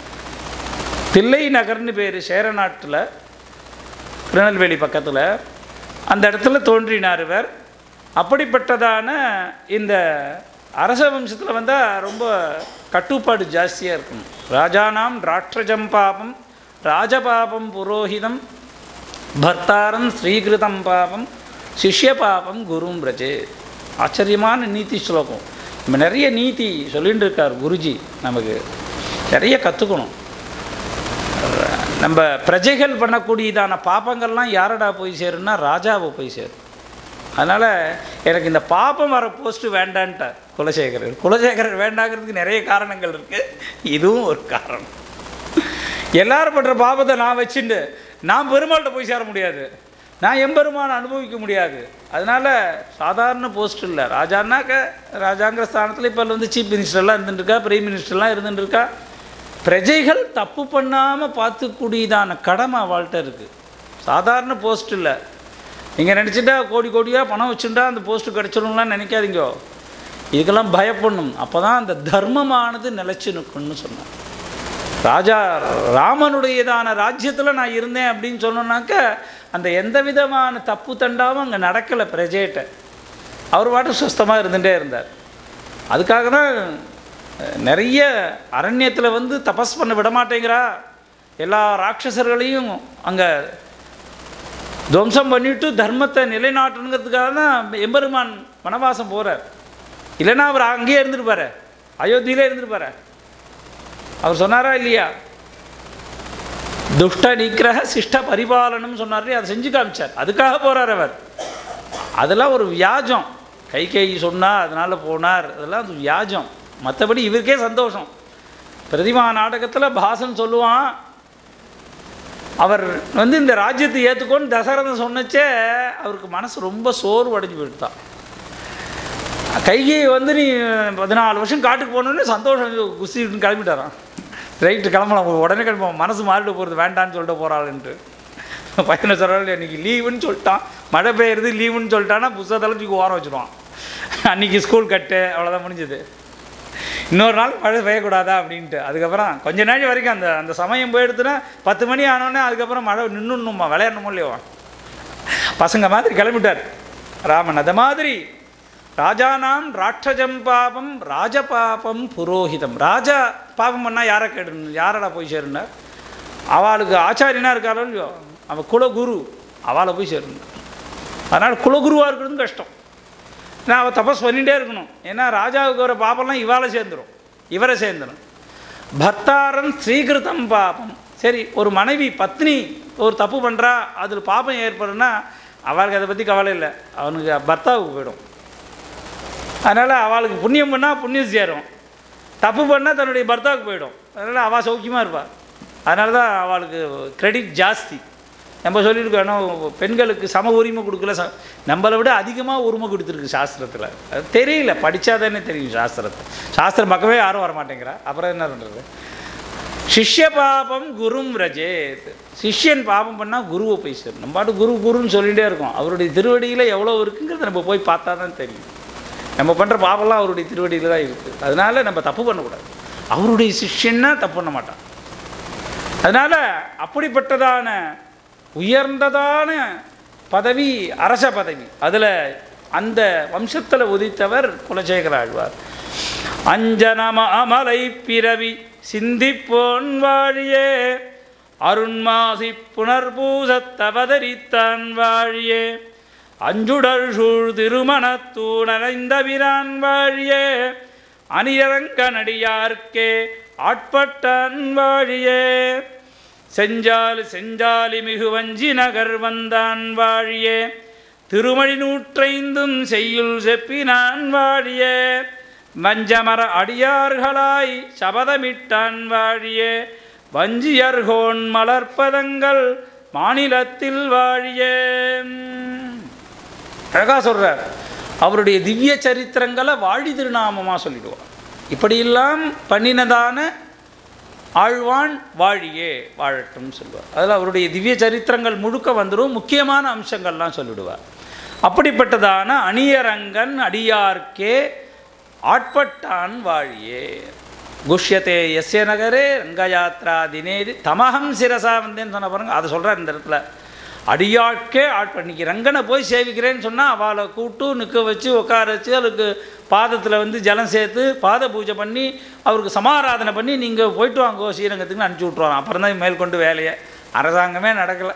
தில்லை நகர்னு பேர் சேரநாட்டில் திருநெல்வேலி பக்கத்தில் அந்த இடத்துல தோன்றினார் இவர் அப்படிப்பட்டதான இந்த அரச வம்சத்தில் வந்தால் ரொம்ப கட்டுப்பாடு ஜாஸ்தியாக இருக்கும் ராஜானாம் ராட்சஜம் பாபம் ராஜபாபம் புரோஹிதம் பர்த்தாரம் ஸ்ரீகிருதம் பாபம் சிஷ்ய பாபம் குரும் பிரஜே ஆச்சரியமான நீதி ஸ்லோகம் நம்ம நிறைய நீதி சொல்லிட்டு இருக்கார் குருஜி நமக்கு நிறைய கற்றுக்கணும் நம்ம பிரஜைகள் பண்ணக்கூடியதான பாப்பங்கள்லாம் யாரடா போய் சேருன்னா ராஜாவை போய் சேரும் அதனால் எனக்கு இந்த பாப்பம் வர போஸ்ட்டு வேண்டான்ட்டார் குலசேகரர் குலசேகரர் வேண்டாங்கிறதுக்கு நிறைய காரணங்கள் இருக்குது இதுவும் ஒரு காரணம் எல்லாரும் பண்ணுற பாபத்தை நான் வச்சுட்டு நான் பெருமாள்கிட்ட போய் சேர முடியாது நான் எம்பெருமான அனுபவிக்க முடியாது அதனால் சாதாரண போஸ்ட் இல்லை ராஜான்னாக்க ராஜாங்கிற ஸ்தானத்தில் இப்போ வந்து சீஃப் மினிஸ்டர்லாம் இருந்துட்டுருக்கா பிரைம் மினிஸ்டர்லாம் இருந்துட்டுருக்கா பிரஜைகள் தப்பு பண்ணாமல் பார்த்துக்கூடியதான கடமை அவள்கிட்ட இருக்குது சாதாரண போஸ்ட் இல்லை நீங்கள் நினச்சிட்டா கோடி கோடியாக பணம் வச்சுட்டா அந்த போஸ்ட்டு கிடச்சிடும்லாம் நினைக்காதீங்க இதுக்கெல்லாம் பயப்படணும் அப்போ தான் அந்த தர்மமானது நிலச்சி நிற்கும்னு சொன்னார் ராஜா ராமனுடையதான ராஜ்யத்தில் நான் இருந்தேன் அப்படின்னு சொன்னோன்னாக்க அந்த எந்த விதமான தப்பு தண்டாவும் அங்கே நடக்கலை பிரஜேட்ட அவர் பாட்டு சுஸ்தமாக இருந்துகிட்டே இருந்தார் அதுக்காக தான் நிறைய அரண்யத்தில் வந்து தபஸ் பண்ண விட மாட்டேங்கிறா எல்லா ராட்சசர்களையும் அங்கே துவம்சம் பண்ணிவிட்டு தர்மத்தை நிலைநாட்டணுங்கிறதுக்காக தான் எம்பெருமான் வனவாசம் போகிறார் இல்லைன்னா அவர் அங்கேயே இருந்துருப்பார் அயோத்தியிலே இருந்திருப்பாரு அவர் சொன்னாரா இல்லையா துஷ்ட நிக்கிரக சிஷ்ட பரிபாலனம் சொன்னார் அதை செஞ்சு காமிச்சார் அதுக்காக போகிறார் அவர் அதெல்லாம் ஒரு வியாஜம் கை கை சொன்னார் அதனால் போனார் அதெல்லாம் அது வியாஜம் மற்றபடி இவருக்கே சந்தோஷம் பிரதிமா நாடகத்தில் பாசன் சொல்லுவான் அவர் வந்து இந்த ராஜ்யத்தை ஏற்றுக்கோன்னு தசரதன் சொன்னச்சே அவருக்கு மனசு ரொம்ப சோர்வு அடைஞ்சு போயிட்டான் கைகை வந்து நீ பதினாலு வருஷம் காட்டுக்கு போனோடனே சந்தோஷம் குஸ்தின்னு கிளம்பிட்டாரான் ரைட்டு கிளம்பலாம் உடனே கிளம்புவோம் மனசு மாறிட்டு போகிறது வேண்டான்னு சொல்லிட்டு போகிறாளுன்ட்டு பையனை சொல்கிறாள் இன்னைக்கு லீவுன்னு சொல்லிட்டான் மழை பெய்யுறது லீவுன்னு சொல்லிட்டான்னா புத்தகத்தில் தூக்கி ஓரம் வச்சுருவான் அன்றைக்கி ஸ்கூல் கட்டு அவ்வளோதான் முடிஞ்சது இன்னொரு நாள் மழை பெய்யக்கூடாதா அப்படின்ட்டு அதுக்கப்புறம் கொஞ்ச நாள் வரைக்கும் அந்த அந்த சமயம் போயிடுத்துன்னா பத்து மணி ஆனோடனே அதுக்கப்புறம் மழை நின்றுணுமா விளையாடணுமோ இல்லையோ பசங்க மாதிரி கிளம்பிட்டார் ராமன் அது மாதிரி ராஜானாம் ராட்சஜம் பாபம் ராஜ பாபம் புரோஹிதம் ராஜா பாபம் பண்ணால் யாரை கேட்டு யாரடா போய் சேருனார் அவளுக்கு ஆச்சாரியனா இருக்காரோ இல்லையோ அவள் குலகுரு அவளை போய் சேரணும் அதனால் குலகுருவாக இருக்கிறது கஷ்டம் ஏன்னா அவள் தபஸ் பண்ணிகிட்டே இருக்கணும் ஏன்னா ராஜாவுக்கு வர பாப்பெல்லாம் இவாளை சேர்ந்துடும் இவரை சேர்ந்துடும் பர்த்தாரன் ஸ்ரீகிருதம் பாபம் சரி ஒரு மனைவி பத்னி ஒரு தப்பு பண்ணுறா அதில் பாபம் ஏற்படுன்னா அவளுக்கு அதை பற்றி கவலை இல்லை அவனுக்கு பர்த்தாவுக்கு போயிடும் அதனால் அவளுக்கு புண்ணியம் பண்ணால் புண்ணியம் சேரும் தப்பு பண்ணால் தன்னுடைய பர்த்தாவுக்கு போயிடும் அதனால் அவள் சௌக்கியமாக இருப்பாள் அதனால தான் அவளுக்கு கிரெடிட் ஜாஸ்தி நம்ம சொல்லியிருக்கோம் ஏன்னா பெண்களுக்கு சம உரிமை கொடுக்கல ச நம்மளை விட அதிகமாக உரிமை கொடுத்துருக்கு சாஸ்திரத்தில் அது தெரியல படித்தாதானே தெரியும் சாஸ்திரத்தை சாஸ்திரம் பக்கமே யாரும் வர மாட்டேங்கிறா அப்புறம் என்ன பண்ணுறது சிஷ்ய பாபம் குரும் ரஜேத் சிஷ்யன் பாபம் பண்ணால் குருவை போய் சேரும் நம்ம பாட்டு குரு குருன்னு சொல்லிகிட்டே இருக்கோம் அவருடைய திருவடியில் எவ்வளோ இருக்குங்கிறத நம்ம போய் பார்த்தா தான் தெரியும் நம்ம பண்ணுற பாவம்லாம் அவருடைய திருவடியில் தான் இருக்குது அதனால் நம்ம தப்பு பண்ணக்கூடாது அவருடைய சிஷ்யன்னா தப்பு பண்ண மாட்டான் அதனால் அப்படிப்பட்டதான உயர்ந்ததான பதவி அரச பதவி அதில் அந்த வம்சத்தில் உதித்தவர் குலசேகர ஆழ்வார் அஞ்சனம அமலை பிறவி சிந்திப்போன் வாழியே அருண்மாசி புனர்பூசத்தவதரித்தான் வாழியே அஞ்சுடர் சூழ் திருமணத்தூணரைந்த பிரான் வாழியே அணியரங்க நடியார்க்கே ஆட்பட்டான் வாழியே செஞ்சால் செஞ்சாலி மிகு வஞ்சி நகர் வந்தான் வாழியே திருமழி நூற்றைந்தும் செய்யுள் செப்பினான் வாழியே வஞ்சமர அடியார்களாய் சபதமிட்டான் வாழியே வஞ்சியர்கோன் மலர்ப்பதங்கள் மாநிலத்தில் வாழியே அழகா சொல்கிறார் அவருடைய திவ்ய சரித்திரங்களை வாழி திருநாமமாக சொல்லிடுவார் இப்படியெல்லாம் பண்ணினதான ஆழ்வான் வாழியே வாழட்டும் சொல்லுவார் அதில் அவருடைய திவ்ய சரித்திரங்கள் முழுக்க வந்துடும் முக்கியமான அம்சங்கள்லாம் சொல்லிடுவார் அப்படிப்பட்டதான அணியரங்கன் அடியார்க்கே ஆட்பட்டான் வாழியே குஷ்யத்தே எஸ்ய நகரே ரங்கயாத்ரா தினேதி தமகம் சிரசா வந்தேன்னு சொன்ன பாருங்க அதை சொல்கிறார் இந்த இடத்துல அடியாட்கே ஆட் பண்ணிக்க ரங்கனை போய் சேவிக்கிறேன்னு சொன்னால் அவளை கூட்டு நிற்க வச்சு உட்கார வச்சு அவளுக்கு பாதத்தில் வந்து ஜலம் சேர்த்து பாத பூஜை பண்ணி அவருக்கு சமாராதனை பண்ணி நீங்கள் போயிட்டு வாங்கோ ஸ்ரீரங்கத்துக்கு அனுப்பிச்சி விட்ருவாங்க அப்புறம் தான் மேற்கொண்டு வேலையை அரசாங்கமே நடக்கலை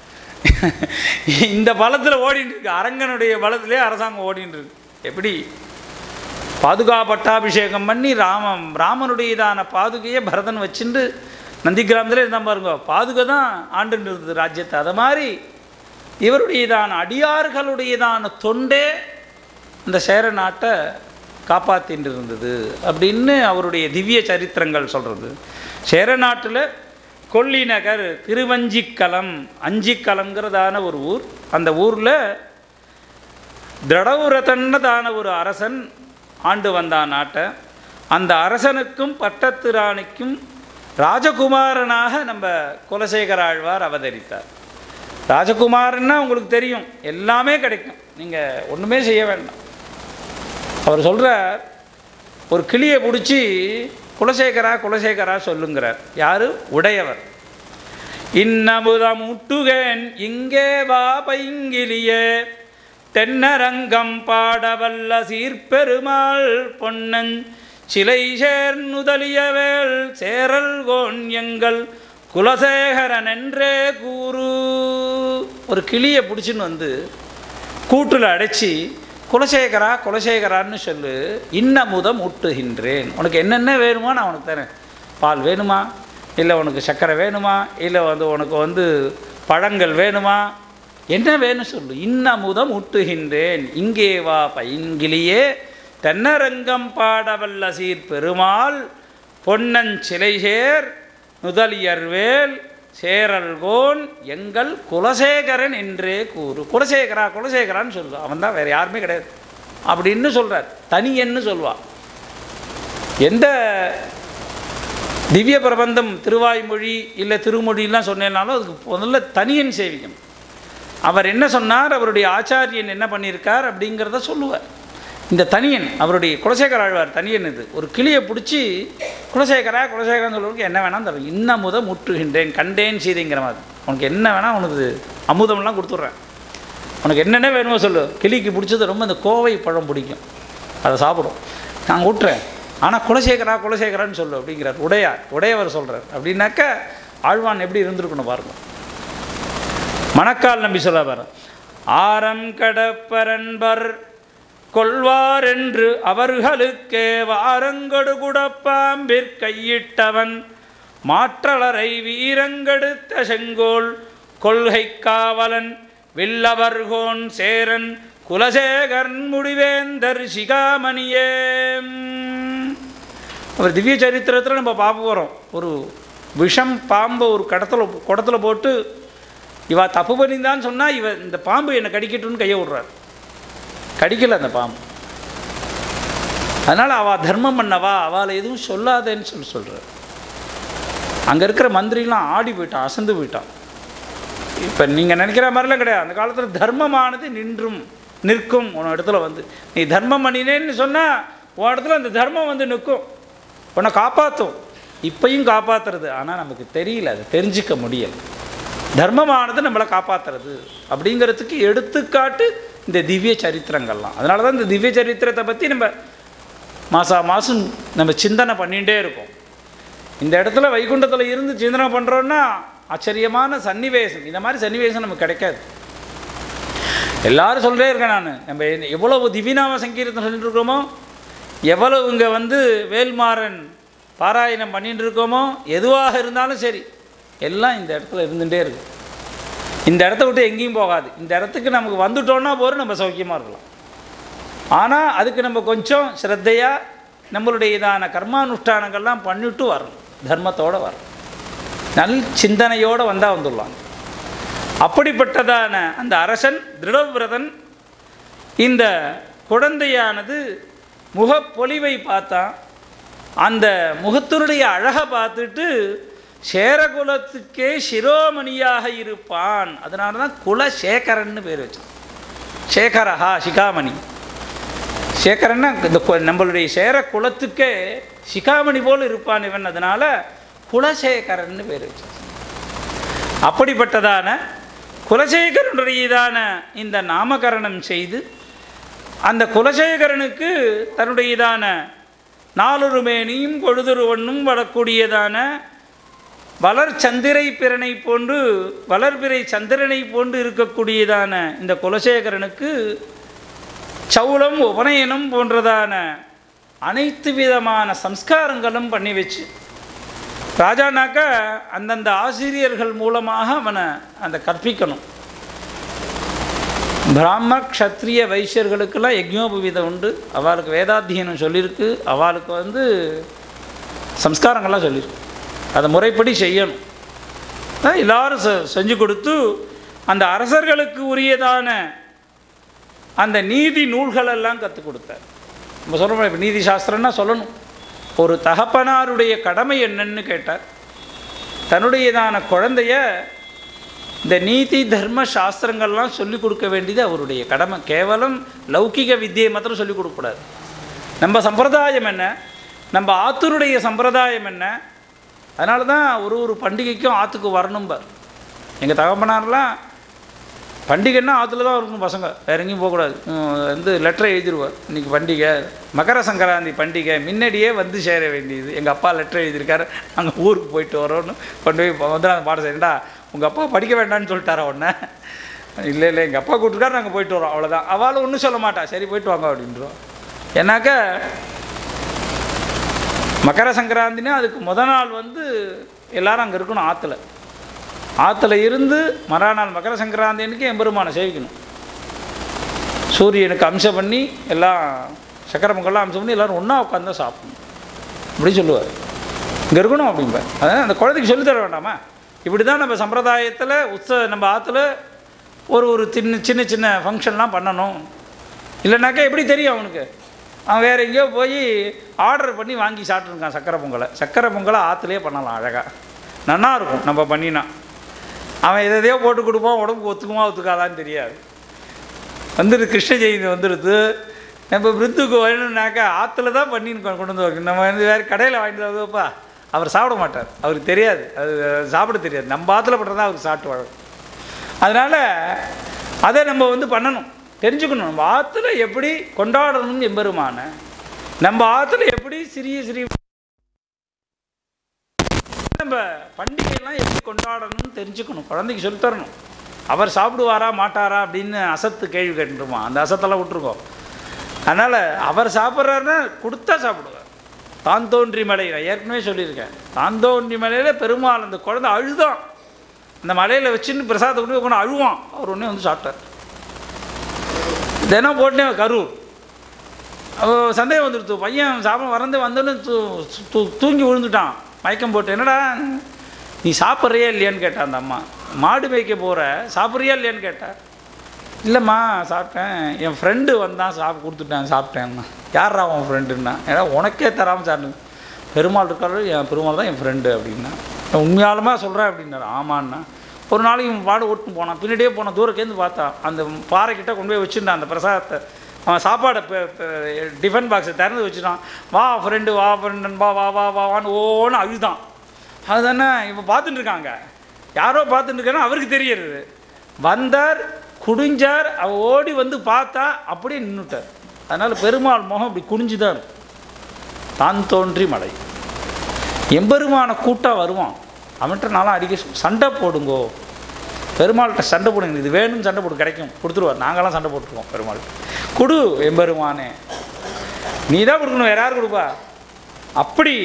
இந்த பலத்தில் ஓடிட்டு இருக்கு அரங்கனுடைய பலத்திலே அரசாங்கம் ஓடிட்டு இருக்கு எப்படி பாதுகா பட்டாபிஷேகம் பண்ணி ராமம் ராமனுடையதான பாதுகையை பரதன் வச்சுட்டு நந்தி கிராமத்தில் இருந்தால் பாருங்க பாதுகை தான் ஆண்டுன்னு இருந்தது ராஜ்யத்தை அதை மாதிரி இவருடையதான அடியார்களுடையதான தொண்டே இந்த சேர நாட்டை காப்பாற்றின்னு இருந்தது அப்படின்னு அவருடைய திவ்ய சரித்திரங்கள் சொல்கிறது சேர நாட்டில் கொல்லி நகர் திருவஞ்சிக்கலம் அஞ்சிக்கலங்கிறதான ஒரு ஊர் அந்த ஊரில் திரடவுரதன்னதான ஒரு அரசன் ஆண்டு வந்தான் நாட்டை அந்த அரசனுக்கும் பட்டத்து ராணிக்கும் ராஜகுமாரனாக நம்ம குலசேகர ஆழ்வார் அவதரித்தார் ராஜகுமாரன்னா உங்களுக்கு தெரியும் எல்லாமே கிடைக்கும் நீங்கள் ஒன்றுமே செய்ய வேண்டாம் அவர் சொல்கிறார் ஒரு கிளியை பிடிச்சி குலசேகரா குலசேகரா சொல்லுங்கிறார் யார் உடையவர் இன்னமுதம் முட்டுகேன் இங்கே வா பைங்கிலியே தென்னரங்கம் பாடவல்ல சீர்பெருமாள் பொன்னன் சிலை சேர்நுதலியவேள் சேரல் கோன் எங்கள் குலசேகரன் என்றே கூறு ஒரு கிளியை பிடிச்சின்னு வந்து கூட்டில் அடைச்சி குலசேகரா குலசேகரான்னு சொல்லு இன்னமுதம் ஊட்டுகின்றேன் உனக்கு என்னென்ன வேணுமோ நான் உனக்கு தரேன் பால் வேணுமா இல்லை உனக்கு சர்க்கரை வேணுமா இல்லை வந்து உனக்கு வந்து பழங்கள் வேணுமா என்ன வேணும் சொல்லு இன்னமுதம் ஊட்டுகின்றேன் இங்கே வா பைங்கிலியே தென்னரங்கம் பாடவல்ல சீர் பெருமாள் பொன்னன் சிலைசேர் நுதலியர்வேல் சேரல்கோன் எங்கள் குலசேகரன் என்றே கூறு குலசேகரா குலசேகரான்னு சொல்லு அவன் தான் வேறு யாருமே கிடையாது அப்படின்னு சொல்கிறார் தனியன்னு சொல்வா எந்த திவ்ய பிரபந்தம் திருவாய்மொழி இல்லை திருமொழிலாம் சொன்னேனாலும் அதுக்கு முதல்ல தனியன் சேவிக்கணும் அவர் என்ன சொன்னார் அவருடைய ஆச்சாரியன் என்ன பண்ணியிருக்கார் அப்படிங்கிறத சொல்லுவார் இந்த தனியன் அவருடைய குலசேகர ஆழ்வார் தனியன் இது ஒரு கிளியை பிடிச்சி குலசேகரா குலசேகரான்னு சொல்லுவதுக்கு என்ன வேணாம் தரும் இன்னமுத முற்றுகின்றேன் கண்டேன் சீதைங்கிற மாதிரி உனக்கு என்ன வேணால் உனக்கு அமுதம்லாம் கொடுத்துட்றேன் உனக்கு என்னென்ன வேணுமோ சொல்லு கிளிக்கு பிடிச்சது ரொம்ப இந்த கோவை பழம் பிடிக்கும் அதை சாப்பிடும் நான் விட்டுறேன் ஆனால் குலசேகரா குலசேகரான்னு சொல்லு அப்படிங்கிறார் உடையார் உடையவர் சொல்கிறார் அப்படின்னாக்க ஆழ்வான் எப்படி இருந்திருக்கணும் பாருங்க மணக்கால் நம்பி சொல்ல பாரு ஆரம் கடப்பரன்பர் கொள்வார் என்று அவர்களுக்கே வாரங்கொடு குடப்பாம்பிற் கையிட்டவன் மாற்றலரை வீரங்கெடுத்த செங்கோல் கொள்கை காவலன் வில்லவர்கோன் சேரன் குலசேகரன் முடிவேந்தர் சிகாமணியே அவர் திவ்ய சரித்திரத்தில் நம்ம பார்க்க போகிறோம் ஒரு விஷம் பாம்பை ஒரு கடத்தில் குடத்துல போட்டு இவ தப்பு பண்ணியிருந்தான்னு சொன்னால் இவ இந்த பாம்பு என்னை கடிக்கட்டும்னு கையை விடுறார் கடிக்கல அந்த பாம்பு அதனால் அவள் தர்மம் பண்ணவா அவளை எதுவும் சொல்லாதேன்னு சொல்லி சொல்கிறார் அங்கே இருக்கிற மந்திரிலாம் ஆடி போயிட்டான் அசந்து போயிட்டான் இப்போ நீங்கள் நினைக்கிற மாதிரிலாம் கிடையாது அந்த காலத்தில் தர்மமானது நின்றும் நிற்கும் உன் இடத்துல வந்து நீ தர்மம் பண்ணினேன்னு சொன்னால் உன் இடத்துல அந்த தர்மம் வந்து நிற்கும் உன்னை காப்பாற்றும் இப்பையும் காப்பாற்றுறது ஆனால் நமக்கு தெரியல அதை தெரிஞ்சிக்க முடியல தர்மமானது நம்மளை காப்பாற்றுறது அப்படிங்கிறதுக்கு எடுத்துக்காட்டு இந்த திவ்ய சரித்திரங்கள்லாம் அதனால தான் இந்த திவ்ய சரித்திரத்தை பற்றி நம்ம மாதா மாதம் நம்ம சிந்தனை பண்ணிகிட்டே இருக்கோம் இந்த இடத்துல வைகுண்டத்தில் இருந்து சிந்தனை பண்ணுறோன்னா ஆச்சரியமான சன்னிவேசம் இந்த மாதிரி சன்னிவேசம் நமக்கு கிடைக்காது எல்லாரும் சொல்கிறே இருக்கேன் நான் நம்ம என்ன- எவ்வளவு திவ்யநாம சங்கீர்த்தம் சொல்லிட்டு இருக்கோமோ எவ்வளவு இங்கே வந்து வேல்மாறன் பாராயணம் பண்ணிட்டு இருக்கோமோ எதுவாக இருந்தாலும் சரி எல்லாம் இந்த இடத்துல இருந்துகிட்டே இருக்கு இந்த இடத்த விட்டு எங்கேயும் போகாது இந்த இடத்துக்கு நமக்கு வந்துட்டோன்னா போதும் நம்ம சௌக்கியமாக இருக்கலாம் ஆனால் அதுக்கு நம்ம கொஞ்சம் ஸ்ரத்தையாக நம்மளுடைய இதான கர்மானுஷ்டானங்கள்லாம் பண்ணிட்டு வரணும் தர்மத்தோடு வரணும் நல் சிந்தனையோடு வந்தால் வந்துடலாம் அப்படிப்பட்டதான அந்த அரசன் திருடவிரதன் இந்த குழந்தையானது முகப்பொலிவை பார்த்தான் அந்த முகத்தினுடைய அழகை பார்த்துட்டு சேரகுலத்துக்கே சிரோமணியாக இருப்பான் அதனால தான் குலசேகரன்னு பேர் வச்சான் சேகரஹா சிகாமணி சேகரன்னா இந்த கு- நம்மளுடைய சேர குலத்துக்கே சிகாமணி போல் இருப்பான் இவன் அதனால குலசேகரன்னு பேர் வச்சான் அப்படிப்பட்டதான குலசேகரனுடையதான இந்த நாமகரணம் செய்து அந்த குலசேகரனுக்கு தன்னுடையதான நாளொரு மேனியும் பொழுதொருவனும் வரக்கூடியதான வளர் சந்திரை பிறனை போன்று வளர்பிறை சந்திரனை போன்று இருக்கக்கூடியதான இந்த குலசேகரனுக்கு சௌளம் உபநயனம் போன்றதான அனைத்து விதமான சம்ஸ்காரங்களும் பண்ணி வச்சு ராஜானாக்கா அந்தந்த ஆசிரியர்கள் மூலமாக அவனை அந்த கற்பிக்கணும் பிராம க்ஷத்ரிய வைசியர்களுக்கெல்லாம் யஜ்ஞோபவீதம் உண்டு அவளுக்கு வேதாத்தியனம் சொல்லியிருக்கு அவளுக்கு வந்து சம்ஸ்காரங்கள்லாம் சொல்லியிருக்கு அதை முறைப்படி செய்யணும் அதான் எல்லாரும் செ செஞ்சு கொடுத்து அந்த அரசர்களுக்கு உரியதான அந்த நீதி நூல்களெல்லாம் கற்றுக் கொடுத்தார் நம்ம சொல்கிறோம் இப்போ நீதி சாஸ்திரம்னா சொல்லணும் ஒரு தகப்பனாருடைய கடமை என்னன்னு கேட்டார் தன்னுடையதான குழந்தைய இந்த நீதி தர்ம சாஸ்திரங்கள்லாம் சொல்லிக் கொடுக்க வேண்டியது அவருடைய கடமை கேவலம் லௌகிக வித்தியை மாத்திரம் சொல்லிக் கொடுக்கக்கூடாது நம்ம சம்பிரதாயம் என்ன நம்ம ஆத்தருடைய சம்பிரதாயம் என்ன அதனால தான் ஒரு ஒரு பண்டிகைக்கும் ஆற்றுக்கு வரணும்பார் எங்கள் தகப்பனார்லாம் பண்டிகைன்னா ஆற்றுல தான் இருக்கணும் பசங்க வேற எங்கேயும் போகக்கூடாது உம், வந்து லெட்டரை எழுதிருவார் இன்றைக்கி பண்டிகை மகர சங்கராந்தி பண்டிகை முன்னாடியே வந்து சேர வேண்டியது எங்கள் அப்பா லெட்டர் எழுதியிருக்காரு அங்கே ஊருக்கு போயிட்டு வரோன்னு கொண்டு போய் வந்து அந்த பாடம் செய்யண்டா உங்கள் அப்பா படிக்க வேண்டாம்னு சொல்லிட்டாரா உடனே இல்லை இல்லை எங்கள் அப்பா கூப்பிட்டுருக்காரு நாங்கள் போயிட்டு வரோம் அவ்வளோதான் அவளும் ஒன்றும் சொல்ல மாட்டா சரி போயிட்டு வாங்க அப்படின்றோம் ஏன்னாக்க மகர சங்கராந்தினா அதுக்கு முத நாள் வந்து எல்லாரும் அங்கே இருக்கணும் ஆற்றுல ஆற்றுல இருந்து மறுநாள் மகர சங்கராந்தி அன்னைக்கு எம்பெருமானை சேவிக்கணும் சூரியனுக்கு அம்சம் பண்ணி எல்லாம் சக்கர பொங்கல்லாம் அம்சம் பண்ணி எல்லோரும் ஒன்றா உட்காந்து தான் சாப்பிடணும் அப்படி சொல்லுவார் இங்கே இருக்கணும் அப்படிம்பார் அதான் அந்த குழந்தைக்கு சொல்லித் தர வேண்டாமா இப்படி தான் நம்ம சம்பிரதாயத்தில் உற்சவ நம்ம ஆற்றுல ஒரு ஒரு சின்ன சின்ன சின்ன ஃபங்க்ஷன்லாம் பண்ணணும் இல்லைனாக்கா எப்படி தெரியும் அவனுக்கு அவன் வேறு எங்கேயோ போய் ஆர்டர் பண்ணி வாங்கி சாப்பிட்ருக்கான் சக்கரை பொங்கலை சக்கரை பொங்கலை ஆற்றுலேயே பண்ணலாம் அழகாக நன்னா இருக்கும் நம்ம பண்ணினா அவன் எதை எதையோ போட்டு கொடுப்பான் உடம்புக்கு ஒத்துக்குமா ஒத்துக்காதான்னு தெரியாது வந்துடுது கிருஷ்ண ஜெயந்தி வந்துடுது நம்ம விருத்துக்கு வேணும்னாக்கா ஆற்றுல தான் பண்ணி கொ- கொண்டு வந்து வைக்கணும். நம்ம வந்து வேறு கடையில் வாங்கிட்டு வருவப்பா அவர் சாப்பிட மாட்டார் அவருக்கு தெரியாது அது சாப்பிட தெரியாது நம்ம ஆற்றுல பண்ணுறதா அவருக்கு சாப்பிட்டு வழக்கம் அதனால் அதை நம்ம வந்து பண்ணணும் தெரிஞ்சுக்கணும் நம்ம ஆற்றுல எப்படி கொண்டாடணும்னு எம்பெருமான நம்ம ஆற்றுல எப்படி சிறிய சிறிய நம்ம பண்டிகைலாம் எப்படி கொண்டாடணும்னு தெரிஞ்சுக்கணும் குழந்தைக்கு சொல்லித் தரணும் அவர் சாப்பிடுவாரா மாட்டாரா அப்படின்னு அசத்து கேள்வி கேட்டுருமா அந்த அசத்தெல்லாம் விட்டுருக்கோம் அதனால் அவர் சாப்பிட்றாருன்னா கொடுத்தா சாப்பிடுவார் தான் தோன்றி மலை நான் ஏற்கனவே சொல்லியிருக்கேன் தான் தோன்றி மலையில் பெருமாள் அந்த குழந்தை அழுதான் அந்த மலையில் வச்சுன்னு பிரசாதத்தை கொண்டு போய் கொண்டு அழுவான் அவர் உடனே வந்து சாப்பிட்டார் தினம் போட்டேன் கரூர் அவ சந்தேகம் வந்துடுத்து பையன் சாப்பிட வரந்து வந்தோன்னு தூ தூ- தூங்கி விழுந்துட்டான் மயக்கம் போட்டு என்னடா நீ சாப்பிட்றியா இல்லையான்னு கேட்டான் அந்த அம்மா மாடு மேய்க்க போகிற சாப்பிட்றியா இல்லையான்னு கேட்டேன் இல்லைம்மா சாப்பிட்டேன் என் ஃப்ரெண்டு வந்தான் சாப்பிட்டு கொடுத்துட்டேன் சாப்பிட்டேன்னா யாரா உன் ஃப்ரெண்டுன்னா ஏன்னா உனக்கே தராமல் சாப்பிட்டு பெருமாள் இருக்காரு என் பெருமாள் தான் என் ஃப்ரெண்டு அப்படின்னா நான் உண்மையாலுமா சொல்கிறேன் அப்படின்னாரு ஆமான்னா ஒரு நாளைக்கு இவன் பாடு ஓட்டுன்னு போனான் பின்னாடியே போனான் தூரக்கேந்து பார்த்தான் அந்த பாறைக்கிட்ட கொண்டு போய் வச்சுருந்தான் அந்த பிரசாதத்தை அவன் சாப்பாடை டிஃபன் பாக்ஸை திறந்து வச்சுட்டான் வா ஃப்ரெண்டு வா ஃப்ரெண்டு வா வா வா வா வான்னு ஓன்னு அழுதான் அதுதானே இவன் பார்த்துட்டு இருக்காங்க யாரோ பார்த்துட்டு இருக்கானா அவருக்கு தெரியறது வந்தார் குடிஞ்சார் அவ ஓடி வந்து பார்த்தா அப்படியே நின்றுட்டார் அதனால் பெருமாள் முகம் இப்படி குனிஞ்சு தான் இருக்கும். தான் தோன்றி மலை எம்பெருமான கூட்டாக வருவான் அவன்கிட்ட நான்லாம் அடிக்க சொ- சண்டை போடுங்கோ பெருமாள்கிட்ட சண்டை போடுங்க இது வேணும்னு சண்டை போட்டு கிடைக்கும் கொடுத்துருவார் நாங்களாம் சண்டை போட்டுருக்கோம் பெருமாள் கொடு எம்பெருமானே நீ தான் கொடுக்கணும் வேற யார் கொடுப்பா அப்படி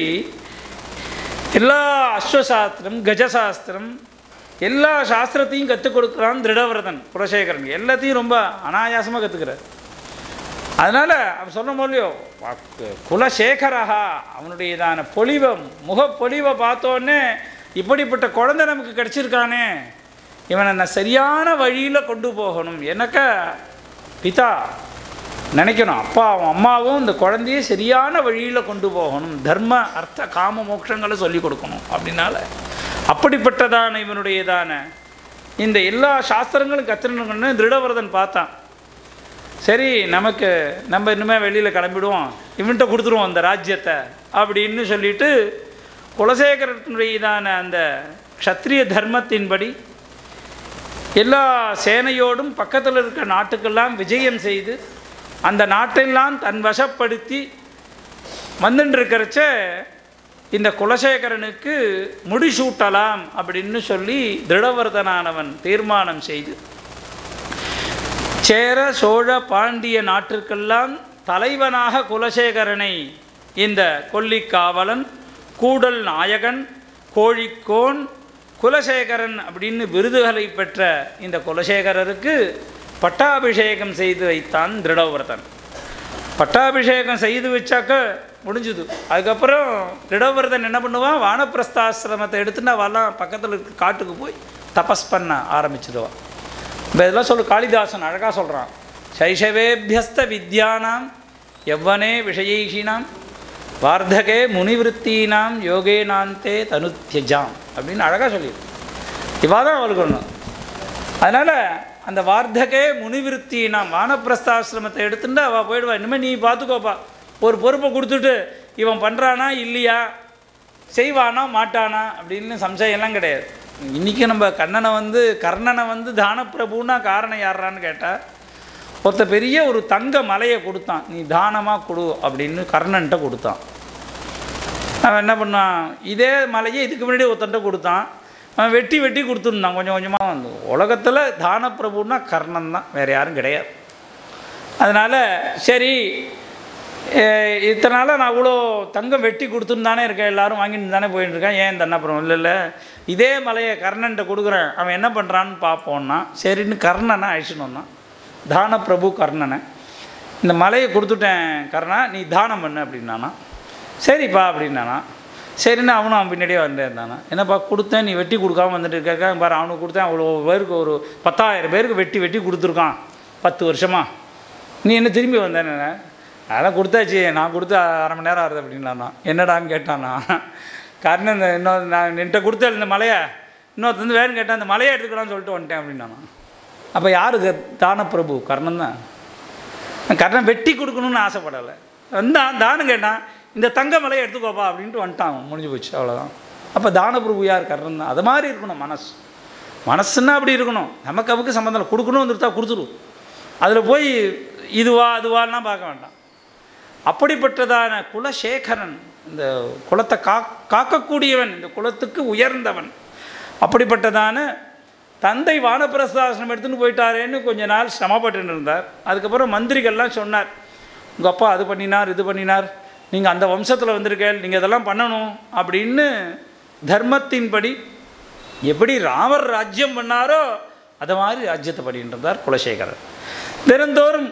எல்லா அஸ்வசாஸ்திரம் கஜசாஸ்திரம் எல்லா சாஸ்திரத்தையும் கற்றுக் கொடுக்குறான் திருடவிரதன் குலசேகரன் எல்லாத்தையும் ரொம்ப அனாயாசமாக கற்றுக்கிறார் அதனால் அவன் சொன்ன போலியோ குலசேகரஹா அவனுடையதான பொலிவை முகப்பொலிவை பார்த்தோன்னே இப்படிப்பட்ட குழந்தை நமக்கு கிடச்சிருக்கானே இவனை நான் சரியான வழியில் கொண்டு போகணும் எனக்க பிதா நினைக்கணும் அப்பாவும் அம்மாவும் இந்த குழந்தைய சரியான வழியில் கொண்டு போகணும் தர்ம அர்த்த காம மோட்சங்களை சொல்லி கொடுக்கணும் அப்படின்னால அப்படிப்பட்டதான இவனுடையதான இந்த எல்லா சாஸ்திரங்களும் கற்றுணுங்கன்னு திருடவரதன் பார்த்தான் சரி நமக்கு நம்ம இனிமேல் வெளியில் கிளம்பிடுவோம் இவன்கிட்ட கொடுத்துருவோம் அந்த ராஜ்யத்தை அப்படின்னு சொல்லிட்டு குலசேகரத்தினுடையதான அந்த க்ஷத்ரிய தர்மத்தின்படி எல்லா சேனையோடும் பக்கத்தில் இருக்கிற நாட்டுக்கெல்லாம் விஜயம் செய்து அந்த நாட்டெல்லாம் தன் வசப்படுத்தி வந்துட்டு இருக்கிறச்ச இந்த குலசேகரனுக்கு முடிசூட்டலாம் அப்படின்னு சொல்லி திருடவர்தனானவன் தீர்மானம் செய்து சேர சோழ பாண்டிய நாட்டிற்கெல்லாம் தலைவனாக குலசேகரனை இந்த கொல்லிக்காவலன் கூடல் நாயகன் கோழிக்கோன் குலசேகரன் அப்படின்னு விருதுகளை பெற்ற இந்த குலசேகரருக்கு பட்டாபிஷேகம் செய்து வைத்தான் திருடவிரதன் பட்டாபிஷேகம் செய்து வச்சாக்க முடிஞ்சுது அதுக்கப்புறம் திருடவிரதன் என்ன பண்ணுவான் வானப்பிரஸ்தாசிரமத்தை எடுத்துட்டு அவெல்லாம் பக்கத்தில் இருக்க காட்டுக்கு போய் தபஸ் பண்ண ஆரம்பிச்சிடுவான் இப்போ இதெல்லாம் சொல்லு காளிதாசன் அழகாக சொல்கிறான் சைஷவேபியஸ்த வித்யானாம் எவ்வனே விஷயைஷினாம் வார்த்தகே முனிவிருத்தீனாம் யோகேனாந்தே தனுத்யஜாம் அப்படின்னு அழகாக சொல்லியிருக்கு இவா தான் அவளுக்கு ஒன்று அதனால் அந்த வார்த்தகே முனிவிருத்தினாம் வானப்பிரஸ்தாசிரமத்தை எடுத்துட்டு அவள் போயிடுவா இனிமேல் நீ பார்த்துக்கோப்பா ஒரு பொறுப்பை கொடுத்துட்டு இவன் பண்ணுறானா இல்லையா செய்வானா மாட்டானா அப்படின்னு சம்சயம்லாம் கிடையாது இன்றைக்கி நம்ம கண்ணனை வந்து கர்ணனை வந்து தானப்பிரபுன்னா காரணம் யாரான்னு கேட்டால் ஒருத்த பெரிய ஒரு தங்க மலையை கொடுத்தான் நீ தானமாக கொடு அப்படின்னு கர்ணன்ட்ட கொடுத்தான் அவன் என்ன பண்ணான் இதே மலையை இதுக்கு முன்னாடி ஒருத்தன்ட்ட கொடுத்தான் அவன் வெட்டி வெட்டி கொடுத்துருந்தான் கொஞ்சம் கொஞ்சமாக வந்து உலகத்தில் தான பிரபுன்னா கர்ணன் தான் வேறு யாரும் கிடையாது அதனால் சரி அஹ் இத்தனை நாளாக நான் இவ்வளோ தங்கம் வெட்டி கொடுத்துன்னு தானே இருக்கேன் எல்லாரும் வாங்கிட்டு தானே போயிட்டு இருக்கேன் ஏன் இந்த அப்புறம் இல்லை இல்லை இதே மலையை கர்ணன்ட்ட கொடுக்குறேன் அவன் என்ன பண்ணுறான்னு பார்ப்போன்னா சரின்னு கர்ணனை அழிச்சுன்னு வந்தான் தான பிரபு கர்ணனை இந்த மலையை கொடுத்துட்டேன் கர்ணா நீ தானம் பண்ணு அப்படின்னானா சரிப்பா அப்படின்னானா சரின்னு அவனும் அவன் பின்னாடியே வந்துட்டே இருந்தானா என்னப்பா கொடுத்தேன் நீ வெட்டி கொடுக்காம வந்துட்டு இருக்க பாரு அவனுக்கு கொடுத்தேன் அவ்வளோ பேருக்கு ஒரு பத்தாயிரம் பேருக்கு வெட்டி வெட்டி கொடுத்துருக்கான் பத்து வருஷமா நீ என்ன திரும்பி வந்தேன்னு அதெல்லாம் கொடுத்தாச்சு நான் கொடுத்து அரை மணி நேரம் ஆகுது அப்படின்னானா என்னடான்னு கேட்டானா கர்ணன் இந்த இன்னொரு நான் நின்ட்ட கொடுத்தேன் இந்த மலையை இன்னொருத்த வந்து வேணும்னு கேட்டான் அந்த மலையை எடுத்துக்கலாம்னு சொல்லிட்டு வந்துட்டேன் அப்படின்னானா அப்போ யாருக்கு தான பிரபு கர்ணன் தான் கர்ணன் வெட்டி கொடுக்கணும்னு ஆசைப்படலை வந்தான் தானம் கேட்டான் இந்த தங்க மலையை எடுத்துக்கோப்பா அப்படின்ட்டு வந்துட்டான் அவன். முடிஞ்சு போச்சு அவ்வளோதான் அப்போ தானப்பிரபு யார் கர்ணன் தான் அது மாதிரி இருக்கணும் மனசு மனசுன்னா அப்படி இருக்கணும் நமக்கு அவருக்கு சம்மந்தம் இல்லை கொடுக்கணும் வந்துருத்தா கொடுத்துரும் அதில் போய் இதுவா அதுவான்னா பார்க்க வேண்டாம் அப்படிப்பட்டதான குலசேகரன் இந்த குலத்தை கா காக்கக்கூடியவன் இந்த குலத்துக்கு உயர்ந்தவன் அப்படிப்பட்டதான தந்தை வானப்பிரசாசனம் எடுத்துன்னு போயிட்டாரேன்னு கொஞ்ச நாள் சிரமப்பட்டு இருந்தார் அதுக்கப்புறம் மந்திரிகள்லாம் சொன்னார் உங்கள் அப்பா அது பண்ணினார் இது பண்ணினார் நீங்கள் அந்த வம்சத்தில் வந்திருக்கேன் நீங்கள் இதெல்லாம் பண்ணணும் அப்படின்னு தர்மத்தின்படி எப்படி ராமர் ராஜ்யம் பண்ணாரோ அதை மாதிரி ராஜ்யத்தை பண்ணிட்டு இருந்தார் குலசேகரர் தினந்தோறும்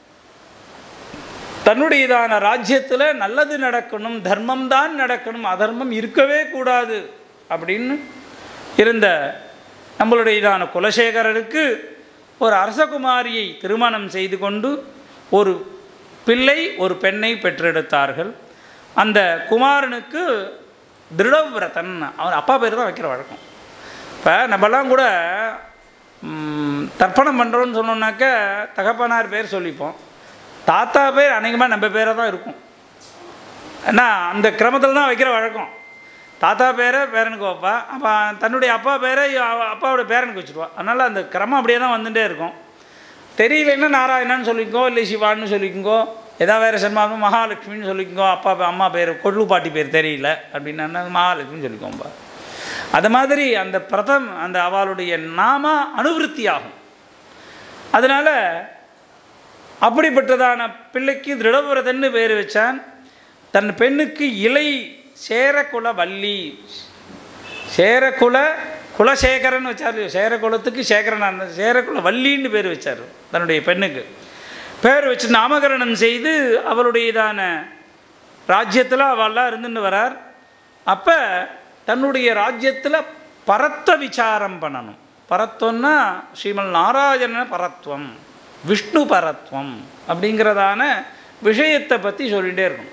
தன்னுடையதான ராஜ்யத்தில் நல்லது நடக்கணும் தர்மம் தான் நடக்கணும் அதர்மம் இருக்கவே கூடாது அப்படின்னு இருந்த நம்மளுடையதான குலசேகரருக்கு ஒரு அரசகுமாரியை திருமணம் செய்து கொண்டு ஒரு பிள்ளை ஒரு பெண்ணை பெற்றெடுத்தார்கள் அந்த குமாரனுக்கு திருடவிரதன் அவன் அப்பா பேர் தான் வைக்கிற வழக்கம் இப்போ நம்மலாம் கூட ம், தர்ப்பணம் பண்ணுறோன்னு சொன்னோம்னாக்க தகப்பனார் பேர் சொல்லிப்போம் தாத்தா பேர் அநேகமாக நம்ம பேராக தான் இருக்கும் ஏன்னா அந்த கிரமத்தில் தான் வைக்கிற வழக்கம் தாத்தா பேரை பேரனுக்கு வைப்பா அப்போ தன்னுடைய அப்பா பேரை அவ- அப்பாவோட பேரனுக்கு வச்சுருவா அதனால் அந்த கிரமம் அப்படியே தான் வந்துட்டே இருக்கும் தெரியலன்னா நாராயணன்னு சொல்லிக்கோ இல்லை சிவான்னு சொல்லிக்கோ ஏதாவது வேறு சன்மாதம் மகாலட்சுமின்னு சொல்லிக்கோ அப்பா பே- அம்மா பேர் கொள்ளு பாட்டி பேர் தெரியல அப்படின்னா மகாலட்சுமின்னு சொல்லிக்கோம்பா அது மாதிரி அந்த பிரதம் அந்த அவளுடைய நாம அனுவிருத்தி ஆகும் அதனால் அப்படிப்பட்டதான பிள்ளைக்கு திருடபுரதன்னு பேர் வச்சான் தன் பெண்ணுக்கு இலை சேரகுல வள்ளி சேரகுல குலசேகரன் வச்சார் சேரகுலத்துக்கு சேகரன் அந்த சேரகுல வள்ளின்னு பேர் வச்சார் தன்னுடைய பெண்ணுக்கு பேர் வச்சு நாமகரணம் செய்து அவளுடையதான ராஜ்யத்தில் அவள்லாம் இருந்துன்னு வரார் அப்போ தன்னுடைய ராஜ்யத்தில் பரத்த விசாரம் பண்ணணும் பரத்வம்னா ஸ்ரீமல் நாராயண பரத்வம் விஷ்ணு பரத்வம் அப்படிங்கிறதான விஷயத்தை பற்றி சொல்லிகிட்டே இருக்கணும்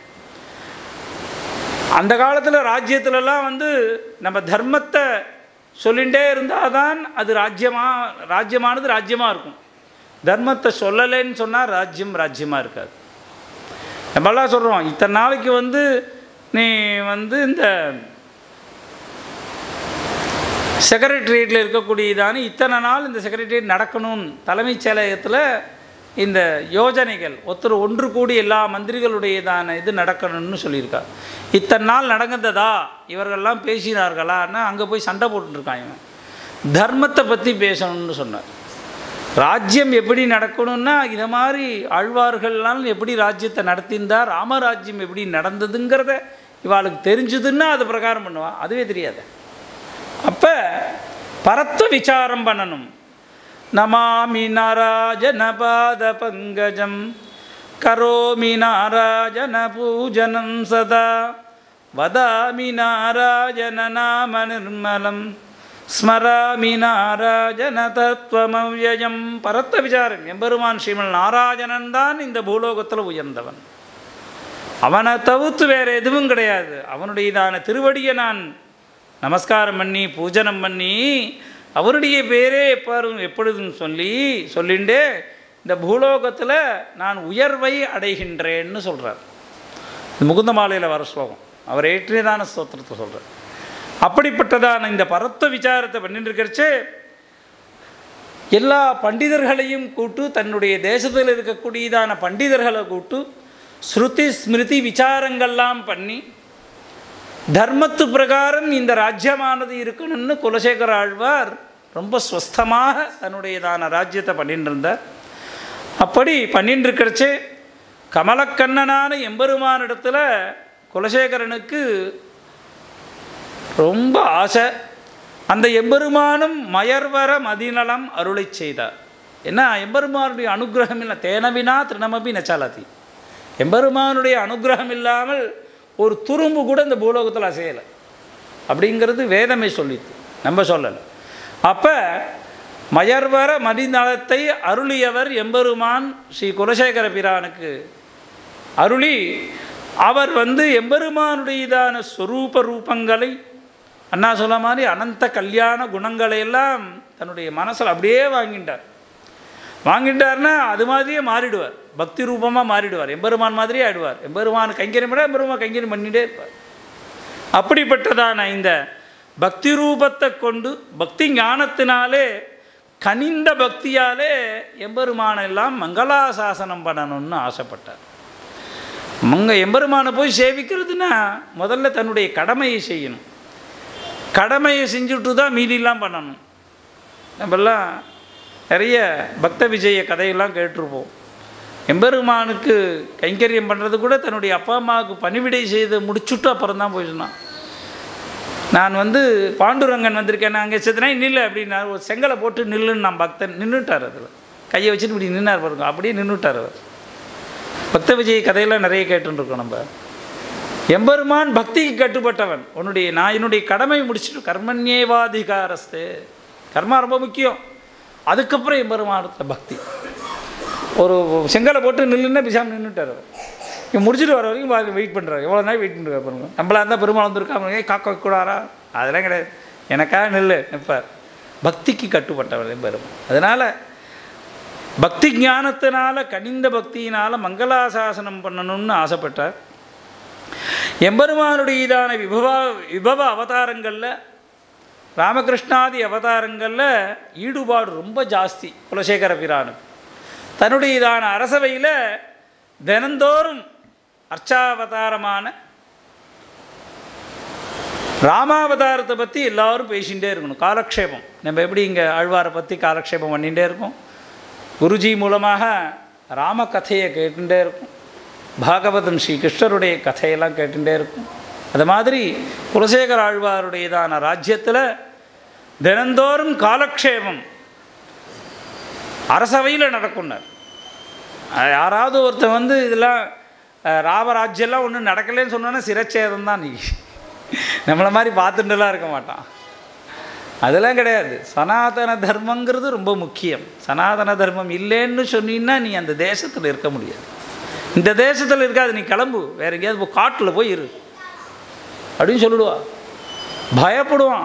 அந்த காலத்தில் ராஜ்யத்துலலாம் வந்து நம்ம தர்மத்தை சொல்லிகிட்டே இருந்தால் தான் அது ராஜ்யமாக ராஜ்யமானது ராஜ்யமாக இருக்கும் தர்மத்தை சொல்லலைன்னு சொன்னால் ராஜ்யம் ராஜ்யமாக இருக்காது நம்மளாம் சொல்கிறோம் இத்தனை நாளைக்கு வந்து நீ வந்து இந்த செக்ரட்டரியேட்டில் இருக்கக்கூடியதான இத்தனை நாள் இந்த செக்ரட்டரியேட் நடக்கணும் தலைமைச் செயலகத்தில் இந்த யோஜனைகள் ஒருத்தர் ஒன்று கூடி எல்லா மந்திரிகளுடையதான இது நடக்கணும்னு சொல்லியிருக்கார் இத்தனை நாள் நடந்ததா இவர்கள்லாம் பேசினார்களான்னா அங்கே போய் சண்டை போட்டுருக்கான் இவன் தர்மத்தை பற்றி பேசணும்னு சொன்னார் ராஜ்யம் எப்படி நடக்கணும்னா இதை மாதிரி ஆழ்வார்கள்லாம் எப்படி ராஜ்யத்தை நடத்தியிருந்தா ராமராஜ்யம் எப்படி நடந்ததுங்கிறத இவாளுக்கு தெரிஞ்சுதுன்னா அது பிரகாரம் பண்ணுவான் அதுவே தெரியாது அப்போ பரத்த விசாரம் பண்ணணும் நமாமி நாராஜன பாத பங்கஜம் கரோமி நாராஜன பூஜனம் சதா வதாமி நாராஜன நாம நிர்மலம் ஸ்மராமி நாராஜன தத்துவமவ்யயம் பரத்த விசாரம் எம்பெருமான் ஸ்ரீமல் நாராஜனன் தான் இந்த பூலோகத்தில் உயர்ந்தவன் அவனை தவிர்த்து வேறு எதுவும் கிடையாது அவனுடையதான திருவடியை நான் நமஸ்காரம் பண்ணி பூஜனம் பண்ணி அவருடைய பேரே எப்பாரும் எப்பொழுதும் சொல்லி சொல்லிண்டே இந்த பூலோகத்தில் நான் உயர்வை அடைகின்றேன்னு சொல்கிறார் முகுந்த மாலையில் வர ஸ்லோகம் அவர் ஏற்றியதான ஸ்தோத்திரத்தை சொல்கிறார் அப்படிப்பட்டதான இந்த பரத்த விசாரத்தை பண்ணிட்டு இருக்கிறச்சே எல்லா பண்டிதர்களையும் கூட்டு தன்னுடைய தேசத்தில் இருக்கக்கூடியதான பண்டிதர்களை கூட்டு ஸ்ருதி ஸ்மிருதி விசாரங்கள்லாம் பண்ணி தர்மத்து பிரகாரம் இந்த ராஜ்யமானது இருக்கணும்னு குலசேகர ஆழ்வார் ரொம்ப ஸ்வஸ்தமாக தன்னுடையதான ராஜ்யத்தை பண்ணிட்டு இருந்தார் அப்படி பண்ணிட்டு இருக்கிறச்சே கமலக்கண்ணனான எம்பெருமானிடத்தில் குலசேகரனுக்கு ரொம்ப ஆசை அந்த எம்பெருமானும் மயர்வர மதிநலம் அருளை செய்தார் ஏன்னா எம்பெருமானுடைய அனுகிரகம் இல்லை தேனவினா திருணமபி நச்சாலாத்தி எம்பெருமானுடைய அனுகிரகம் இல்லாமல் ஒரு துரும்பு கூட இந்த பூலோகத்தில் அசையலை அப்படிங்கிறது வேதமே சொல்லித்து நம்ம சொல்லலை அப்போ மயர்வர மதிநலத்தை அருளியவர் எம்பெருமான் ஸ்ரீ குலசேகர பிரானுக்கு அருளி அவர் வந்து எம்பெருமானுடையதான ஸ்வரூப ரூபங்களை அண்ணா சொல்ல மாதிரி அனந்த கல்யாண குணங்களை எல்லாம் தன்னுடைய மனசில் அப்படியே வாங்கிட்டார் வாங்கிட்டார்னா அது மாதிரியே மாறிடுவார் பக்தி ரூபமாக மாறிடுவார் எம்பெருமான் மாதிரியே ஆயிடுவார் எம்பெருமான் கைங்கரியம் விட எம்பெருமான் கைங்கரியம் பண்ணிகிட்டே இருப்பார் அப்படிப்பட்டதான இந்த பக்தி ரூபத்தை கொண்டு பக்தி ஞானத்தினாலே கனிந்த பக்தியாலே எம்பெருமானை எல்லாம் மங்களாசாசனம் பண்ணணும்னு ஆசைப்பட்டார் மங்க எம்பெருமானை போய் சேவிக்கிறதுனா முதல்ல தன்னுடைய கடமையை செய்யணும் கடமையை செஞ்சுட்டு தான் மீதியெல்லாம் பண்ணணும் நம்மெல்லாம் நிறைய பக்த விஜய கதையெல்லாம் கேட்டிருப்போம் எம்பெருமானுக்கு கைங்கரியம் பண்ணுறது கூட தன்னுடைய அப்பா அம்மாவுக்கு பணிவிடை செய்து முடிச்சுட்டு அப்புறம் தான் போய் சொன்னான் நான் வந்து பாண்டுரங்கன் வந்திருக்கேன் நான் அங்கே செத்துனா நில்லு அப்படின்னாரு ஒரு செங்கலை போட்டு நில்லுன்னு நான் பக்தன் நின்றுட்டார் அதில் கையை வச்சுட்டு இப்படி நின்னார் பாருங்க அப்படியே நின்றுட்டார் அவர் பக்த விஜய் கதையெல்லாம் நிறைய கேட்டுருக்கோம் நம்ம எம்பெருமான் பக்திக்கு கட்டுப்பட்டவன் உன்னுடைய நான் என்னுடைய கடமை முடிச்சுட்டு கர்மண்யேவாதிகாரஸ்து கர்மா ரொம்ப முக்கியம் அதுக்கப்புறம் எம்பெருமானத்துல பக்தி ஒரு செங்கலை போட்டு நில்லுன்னா பிசாம நின்றுட்டார் அவர் இவன் முடிச்சுட்டு வர வரைக்கும் பாருங்க வெயிட் பண்ணுறாரு எவ்வளோ நேரம் வெயிட் பண்ணுறாரு பாருங்க நம்மளா இருந்தால் பெருமாள் வந்திருக்கா ஏய் காக்க வைக்கூடாரா அதெல்லாம் கிடையாது எனக்காக நில்லு நிற்பார் பக்திக்கு கட்டுப்பட்டவர் எம்பெருமான் அதனால் பக்தி ஞானத்தினால கனிந்த பக்தியினால் மங்களாசாசனம் பண்ணணும்னு ஆசைப்பட்டார் எம்பெருமானுடையதான விபவ விபவ அவதாரங்களில் ராமகிருஷ்ணாதி அவதாரங்களில் ஈடுபாடு ரொம்ப ஜாஸ்தி குலசேகர பிரானுக்கு தன்னுடையதான அரசவையில் தினந்தோறும் அர்ச்சாவதாரமான ராமாவதாரத்தை பற்றி எல்லாரும் பேசிகிட்டே இருக்கணும் காலக்ஷேபம் நம்ம எப்படி இங்கே ஆழ்வாரை பற்றி காலக்ஷேபம் பண்ணிகிட்டே இருக்கோம் குருஜி மூலமாக ராம கதையை கேட்டுட்டே இருக்கும் பாகவதம் ஸ்ரீ கிருஷ்ணருடைய கதையெல்லாம் கேட்டுட்டே இருக்கும் அது மாதிரி குலசேகர ஆழ்வாருடையதான ராஜ்யத்தில் தினந்தோறும் காலக்ஷேபம் அரசவையில் நடக்கும்னார் அஹ் யாராவது ஒருத்தன் வந்து இதெல்லாம் அஹ், ராமராஜ்யெல்லாம் ஒன்றும் நடக்கலைன்னு சொன்னோன்னா சிரச்சேதம் தான் நீ நம்மளை மாதிரி பார்த்துட்டுலாம் இருக்க மாட்டான் அதெல்லாம் கிடையாது சனாதன தர்மங்கிறது ரொம்ப முக்கியம் சனாதன தர்மம் இல்லைன்னு சொன்னீங்கன்னா நீ அந்த தேசத்தில் இருக்க முடியாது இந்த தேசத்தில் இருக்காது நீ கிளம்பு வேற எங்கேயாவது போய் காட்டில் போய் இரு அப்படின்னு சொல்லிடுவா பயப்படுவான்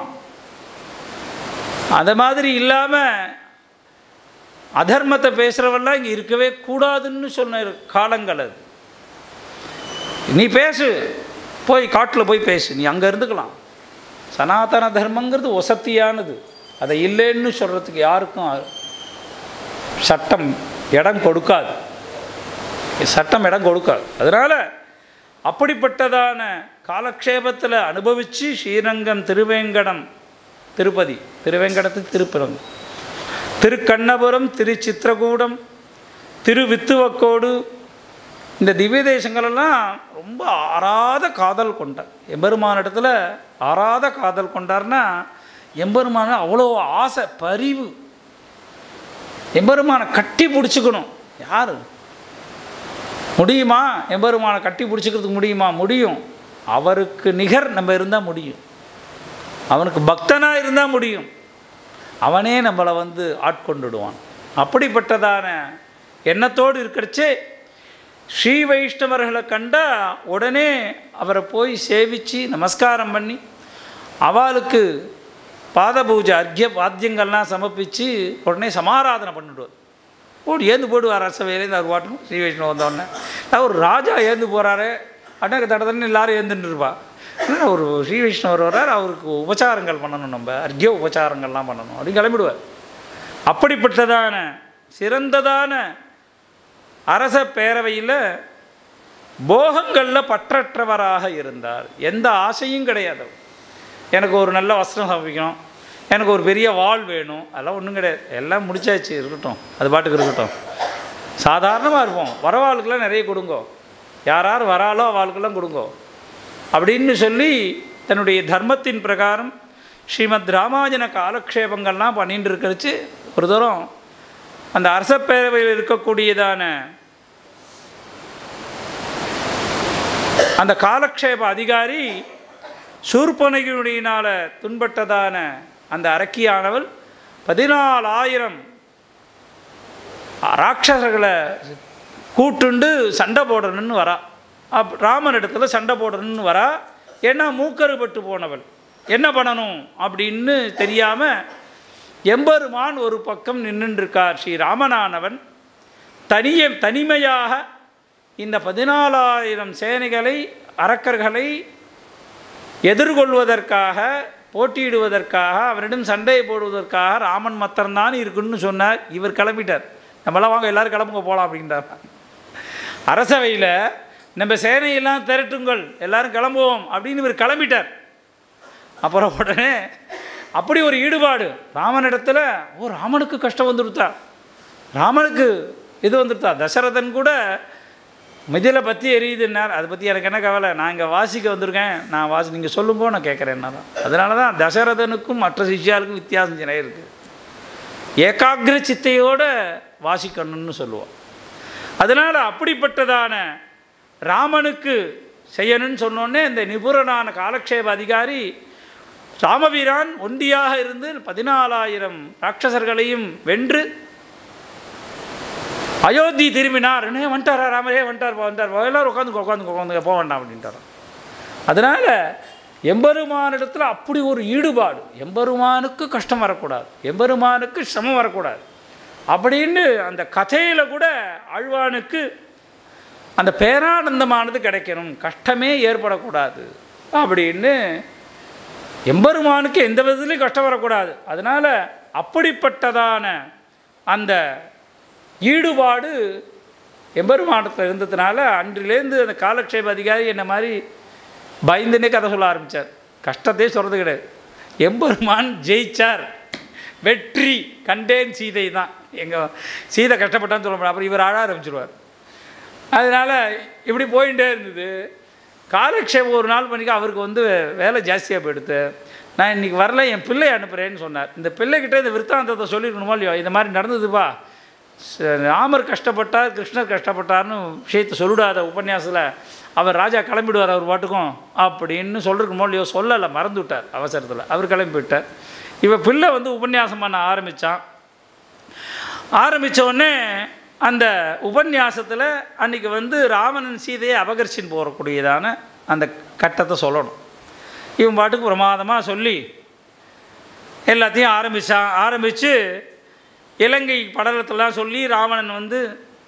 அந்த மாதிரி இல்லாமல் அதர்மத்தை பேசுகிறவெல்லாம் இங்கே இருக்கவே கூடாதுன்னு சொன்ன காலங்கள் அது நீ பேசு போய் காட்டில் போய் பேசு நீ அங்கே இருந்துக்கலாம் சனாதன தர்மங்கிறது ஒசத்தியானது அதை இல்லைன்னு சொல்கிறதுக்கு யாருக்கும் சட்டம் இடம் கொடுக்காது சட்டம் இடம் கொடுக்காது அதனால் அப்படிப்பட்டதான காலக்ஷேபத்தில் அனுபவித்து ஸ்ரீரங்கம் திருவேங்கடம் திருப்பதி திருவேங்கடத்துக்கு திருப்பரம் திருக்கண்ணபுரம் திருச்சித்திரகூடம் திருவித்துவக்கோடு இந்த திவ்ய தேசங்களெல்லாம் ரொம்ப ஆறாத காதல் கொண்டார் எம்பெருமானிடத்தில் ஆறாத காதல் கொண்டார்னா எம்பெருமான அவ்வளோ ஆசை பரிவு எம்பெருமானை கட்டி பிடிச்சிக்கணும் யார் முடியுமா எம்பெருமானை கட்டி பிடிச்சிக்கிறதுக்கு முடியுமா முடியும் அவருக்கு நிகர் நம்ம இருந்தால் முடியும் அவனுக்கு பக்தனாக இருந்தால் முடியும் அவனே நம்மளை வந்து ஆட்கொண்டுடுவான் அப்படிப்பட்டதான எண்ணத்தோடு இருக்கிறச்சே ஸ்ரீ வைஷ்ணவர்களை கண்டா உடனே அவரை போய் சேவித்து நமஸ்காரம் பண்ணி அவளுக்கு பாத பூஜை அர்க்கிய வாத்தியங்கள்லாம் சமர்ப்பித்து உடனே சமாராதனை பண்ணிடுவார் ஓடி ஏந்து போடுவார் அரசவையிலேருந்து அவர் பாட்டும் ஸ்ரீ வைஷ்ணவ வந்தோடனே நான் ஒரு ராஜா ஏந்து போகிறாரு அண்ணனுக்கு தட தண்ணி எல்லாரும் ஏந்துட்டு இருப்பா இல்லைன்னா ஒரு ஸ்ரீ வைஷ்ணவர் வர்றார் அவருக்கு உபச்சாரங்கள் பண்ணணும் நம்ம அர்க்கிய உபச்சாரங்கள்லாம் பண்ணணும் அப்படின்னு கிளம்பிடுவார் அப்படிப்பட்டதான சிறந்ததான அரச பேரவையில் போகங்களில் பற்றற்றவராக இருந்தார் எந்த ஆசையும் கிடையாது அவர். எனக்கு ஒரு நல்ல வஸ்திரம் சமைக்கணும் எனக்கு ஒரு பெரிய வாள் வேணும் அதெல்லாம் ஒன்றும் கிடையாது எல்லாம் முடிச்சாச்சு இருக்கட்டும் அது பாட்டுக்கு இருக்கட்டும் சாதாரணமாக இருப்போம் வரவாளுக்கெல்லாம் நிறைய கொடுங்கோ யார் யார் வராலோ அவளுக்கெல்லாம் கொடுங்கோ அப்படின்னு சொல்லி தன்னுடைய தர்மத்தின் பிரகாரம் ஸ்ரீமத் ராமாயண காலக்ஷேபங்கள்லாம் பண்ணிட்டு இருக்கிறச்சு ஒரு தூரம் அந்த அரசப்பேரவையில் இருக்கக்கூடியதான அந்த காலக்ஷேப அதிகாரி சூர்பனகியுடையினால் துன்பட்டதான அந்த அரக்கியானவள் பதினாலாயிரம் ராட்சசர்களை கூட்டுண்டு சண்டை போடணும்னு வரா அப் ராமன் இடத்துல சண்டை போடணும்னு வரா ஏன்னா மூக்கறுபட்டு போனவள் என்ன பண்ணணும் அப்படின்னு தெரியாமல் எம்பெருமான் ஒரு பக்கம் நின்றுருக்கார் ஸ்ரீ ராமனானவன் தனிய தனிமையாக இந்த பதினாலாயிரம் சேனைகளை அரக்கர்களை எதிர்கொள்வதற்காக போட்டியிடுவதற்காக அவரிடம் சண்டை போடுவதற்காக ராமன் மத்திரம்தான் இருக்குன்னு சொன்னார் இவர் கிளம்பிட்டார் நம்மளாம் வாங்க எல்லாரும் கிளம்புங்க போகலாம் அப்படின்றார் அரசவையில் நம்ம சேனையெல்லாம் திரட்டுங்கள் எல்லாரும் கிளம்புவோம் அப்படின்னு இவர் கிளம்பிட்டார் அப்புறம் உடனே அப்படி ஒரு ஈடுபாடு ராமனிடத்தில் ஓ ராமனுக்கு கஷ்டம் வந்துடுத்தா ராமனுக்கு இது வந்துடுத்தா தசரதன் கூட மிதில பற்றி எரியுதுன்னார் அதை பற்றி எனக்கு என்ன கவலை நான் இங்கே வாசிக்க வந்திருக்கேன் நான் வாசி நீங்கள் சொல்லுங்கோ நான் கேட்குறேன் தான் அதனால தான் தசரதனுக்கும் மற்ற சிஷ்யாளுக்கும் வித்தியாசம் நிறைய இருக்குது ஏகாகிர சித்தையோடு வாசிக்கணும்னு சொல்லுவோம் அதனால் அப்படிப்பட்டதான ராமனுக்கு செய்யணும்னு சொன்னோடனே இந்த நிபுணனான காலக்ஷேப அதிகாரி ராமவீரான் ஒண்டியாக இருந்து பதினாலாயிரம் ராட்சசர்களையும் வென்று அயோத்தி திரும்பினார் என்ன வந்துட்டாரா ராமரே வந்துட்டார் வந்துட்டார் எல்லாரும் உட்காந்து உட்காந்து உட்காந்து போக வேண்டாம் அப்படின்ட்டார் அதனால் எம்பெருமானிடத்தில் அப்படி ஒரு ஈடுபாடு எம்பெருமானுக்கு கஷ்டம் வரக்கூடாது எம்பெருமானுக்கு சிரமம் வரக்கூடாது அப்படின்னு அந்த கதையில் கூட ஆழ்வானுக்கு அந்த பேரானந்தமானது கிடைக்கணும் கஷ்டமே ஏற்படக்கூடாது அப்படின்னு எம்பெருமானுக்கு எந்த விதத்துலையும் கஷ்டம் வரக்கூடாது அதனால் அப்படிப்பட்டதான அந்த ஈடுபாடு எம்பெருமானத்தில் இருந்ததுனால அன்றிலேருந்து அந்த காலக்ஷேப அதிகாரி என்ன மாதிரி பயந்துனே கதை சொல்ல ஆரம்பித்தார் கஷ்டத்தையே சொல்கிறது கிடையாது எம்பெருமான் ஜெயிச்சார் வெற்றி கண்டேன் சீதை தான் எங்கள் சீதை கஷ்டப்பட்டான்னு சொல்ல முடியாது அப்புறம் இவர் ஆழ ஆரம்பிச்சிருவார் அதனால் இப்படி போயிட்டே இருந்தது காலக்ஷேபம் ஒரு நாள் பண்ணிக்க அவருக்கு வந்து வேலை ஜாஸ்தியாக போயிடுது நான் இன்றைக்கி வரல என் பிள்ளை அனுப்புகிறேன்னு சொன்னார் இந்த பிள்ளைகிட்ட இந்த விற்த்தாந்தத்தை சொல்லிருக்கணுமோ இல்லையோ இந்த மாதிரி நடந்ததுப்பா ச- ராமர் கஷ்டப்பட்டார் கிருஷ்ணர் கஷ்டப்பட்டார்னு விஷயத்தை சொல்லிடாத உபன்யாசத்தில் அவர் ராஜா கிளம்பிடுவார் அவர் பாட்டுக்கும் அப்படின்னு சொல்லிருக்கணுமோ இல்லையோ சொல்லலை மறந்து விட்டார் அவசரத்தில் அவர் கிளம்பி விட்டார் இவ பிள்ளை வந்து உபன்யாசம் பண்ண ஆரம்பித்தான் ஆரம்பித்த உடனே அந்த உபன்யாசத்தில் அன்றைக்கி வந்து ராவணன் சீதையை அபகரிச்சின்னு போகக்கூடியதான அந்த கட்டத்தை சொல்லணும் இவன் பாட்டுக்கு பிரமாதமாக சொல்லி எல்லாத்தையும் ஆரம்பித்தான் ஆரம்பித்து இலங்கை படலத்தெல்லாம் சொல்லி ராவணன் வந்து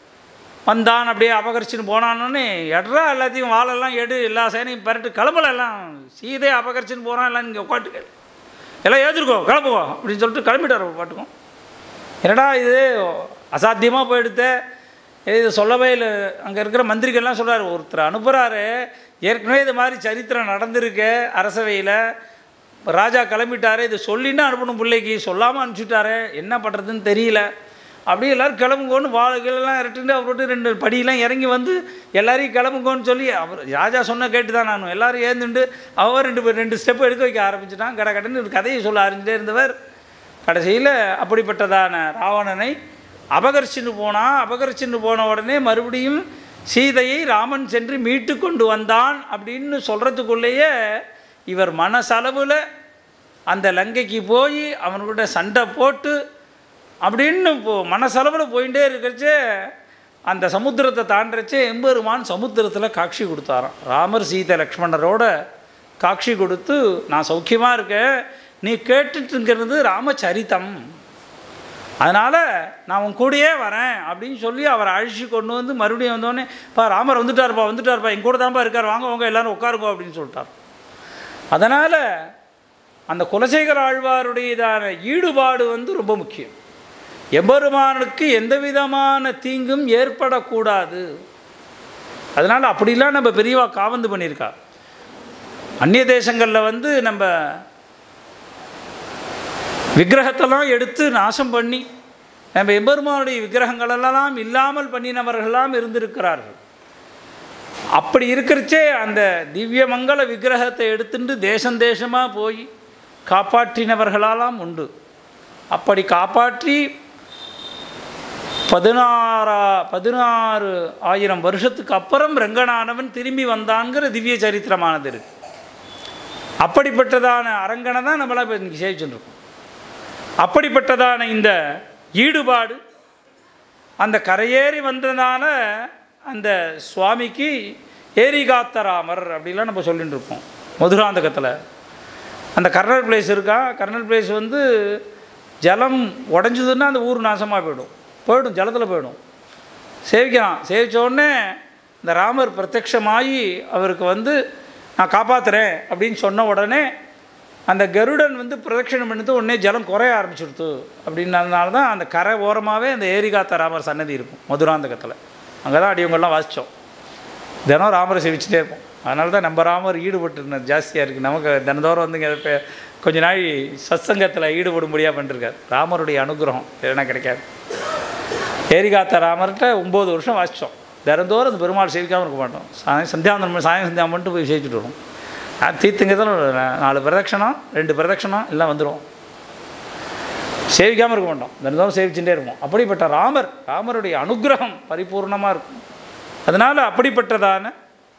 வந்தான் அப்படியே அபகரிச்சுன்னு போனான்னு எட்ரா எல்லாத்தையும் வாழெல்லாம் எடு எல்லா சேனையும் பரட்டு கிளம்பல எல்லாம் சீதையை அபகரிச்சுன்னு போகிறான் எல்லாம் இங்கே உட்காந்துக்க எல்லாம் ஏற்றுருக்கோ கிளம்புவோ அப்படின்னு சொல்லிட்டு கிளம்பிட்டார் அவர் பாட்டுக்கும் என்னடா இது அசாத்தியமாக போயிடுத்த இது சொல்லவே இல்லை அங்கே இருக்கிற மந்திரிகள்லாம் சொல்கிறாரு ஒருத்தர் அனுப்புகிறாரு ஏற்கனவே இது மாதிரி சரித்திரம் நடந்திருக்கு அரசவையில் ராஜா கிளம்பிட்டாரு இது சொல்லின்னா அனுப்பணும் பிள்ளைக்கு சொல்லாமல் அனுப்பிச்சுட்டாரு என்ன பண்ணுறதுன்னு தெரியல அப்படியே எல்லோரும் கிளம்புங்கோன்னு வாழைகளெல்லாம் இரட்டுண்டு அவர்கிட்ட ரெண்டு படியெல்லாம் இறங்கி வந்து எல்லாரையும் கிளம்புங்கோன்னு சொல்லி அவர் ராஜா சொன்ன கேட்டு தான் நான் எல்லாரும் ஏந்துண்டு அவர் ரெண்டு பேர் ரெண்டு ஸ்டெப் எடுக்க வைக்க ஆரம்பிச்சிட்டான் கடை கடன்னு ஒரு கதையை சொல்ல ஆரம்பிச்சிட்டே இருந்தவர் கடைசியில் அப்படிப்பட்டதான ராவணனை அபகரிச்சுன்னு போனான் அபகரிச்சுன்னு போன உடனே மறுபடியும் சீதையை ராமன் சென்று மீட்டு கொண்டு வந்தான் அப்படின்னு சொல்கிறதுக்குள்ளேயே இவர் மனசளவில் அந்த லங்கைக்கு போய் அவனுக்கூட சண்டை போட்டு அப்படின்னு இப்போ மனசளவில் போயிட்டே இருக்கிறச்சே அந்த சமுத்திரத்தை தாண்டறச்சே எம்பெருமான் சமுத்திரத்தில் காட்சி கொடுத்தாராம் ராமர் சீதை லக்ஷ்மணரோட காட்சி கொடுத்து நான் சௌக்கியமாக இருக்கேன் நீ கேட்டுட்டு இருக்கிறது ராமச்சரித்தம் அதனால் நான் உன் கூடயே வரேன் அப்படின்னு சொல்லி அவரை அழிச்சு கொண்டு வந்து மறுபடியும் வந்தோடனே பா ராமர் வந்துட்டார்ப்பா வந்துட்டார்ப்பா என் கூட தான்ப்பா இருக்கார் வாங்க வாங்க எல்லாரும் உட்காருங்க அப்படின்னு சொல்லிட்டார் அதனால் அந்த குலசேகர ஆழ்வாருடையதான ஈடுபாடு வந்து ரொம்ப முக்கியம் எம்பெருமானுக்கு எந்த விதமான தீங்கும் ஏற்படக்கூடாது அதனால் அப்படிலாம் நம்ம பெரியவா காவந்து பண்ணியிருக்கா அந்நிய தேசங்களில் வந்து நம்ம விக்கிரகத்தெல்லாம் எடுத்து நாசம் பண்ணி நம்ம எம்பெருமானுடைய விக்கிரகங்களெல்லாம் இல்லாமல் பண்ணினவர்களெல்லாம் இருந்திருக்கிறார்கள் அப்படி இருக்கிறச்சே அந்த திவ்யமங்கல விக்கிரகத்தை எடுத்துட்டு தேசம் தேசமாக போய் காப்பாற்றினவர்களாலாம் உண்டு அப்படி காப்பாற்றி பதினாறா பதினாறு ஆயிரம் வருஷத்துக்கு அப்புறம் ரங்கனானவன் திரும்பி வந்தான்கிற திவ்ய சரித்திரமானது இருக்கு அப்படிப்பட்டதான அரங்கனை தான் நம்மளாம் இப்போ இன்றைக்கி சேவிச்சுருக்கோம் அப்படிப்பட்டதான இந்த ஈடுபாடு அந்த கரையேறி வந்ததான அந்த சுவாமிக்கு ஏரிகாத்தராமர் அப்படிலாம் நம்ம சொல்லிட்டு இருப்போம் மதுராந்தகத்தில் அந்த கர்னல் பிளேஸ் இருக்கா கர்னல் பிளேஸ் வந்து ஜலம் உடஞ்சதுன்னா அந்த ஊர் நாசமாக போயிடும் போயிடும் ஜலத்தில் போயிடும் சேவிக்கலாம் சேவிச்ச உடனே இந்த ராமர் பிரத்யக்ஷமாகி அவருக்கு வந்து நான் காப்பாற்றுறேன் அப்படின்னு சொன்ன உடனே அந்த கருடன் வந்து பிரதட்சணம் பண்ணது உடனே ஜலம் குறைய ஆரம்பிச்சுடுத்து அப்படின்னதுனால தான் அந்த கரை ஓரமாகவே அந்த ஏரிகாத்த ராமர் சன்னதி இருக்கும் மதுராந்தகத்தில் அங்கே தான் அடியவங்கெல்லாம் வாசித்தோம் தினம் ராமரை சேவிச்சுட்டே இருப்போம் அதனால தான் நம்ம ராமர் ஈடுபட்டு ஜாஸ்தியாக இருக்குது நமக்கு தினந்தோறும் வந்துங்க இப்போ கொஞ்ச நாள் சத்சங்கத்தில் ஈடுபடும்படியாக பண்ணிருக்கார் ராமருடைய அனுகிரகம் இல்லைன்னா கிடைக்காது ஏரிகாத்த ராமர்கிட்ட ஒம்பது வருஷம் வாசித்தோம் தினந்தோறும் அந்த பெருமாள் சேவிக்காமல் இருக்க மாட்டோம் சாயம் சந்தியாவந்தனம் சாயம் சந்தியாவனம் பண்ணிட்டு போய் சேவிச்சுட்டு வருவோம் தீர்த்தங்கத்தில் நாலு பிரதட்சணம் ரெண்டு பிரதட்சணம் எல்லாம் வந்துடும் சேவிக்காமல் இருக்க மாட்டோம் தினந்தோறும் சேவிச்சுட்டே இருப்போம் அப்படிப்பட்ட ராமர் ராமருடைய அனுகிரகம் பரிபூர்ணமாக இருக்கும் அதனால் அப்படிப்பட்டதான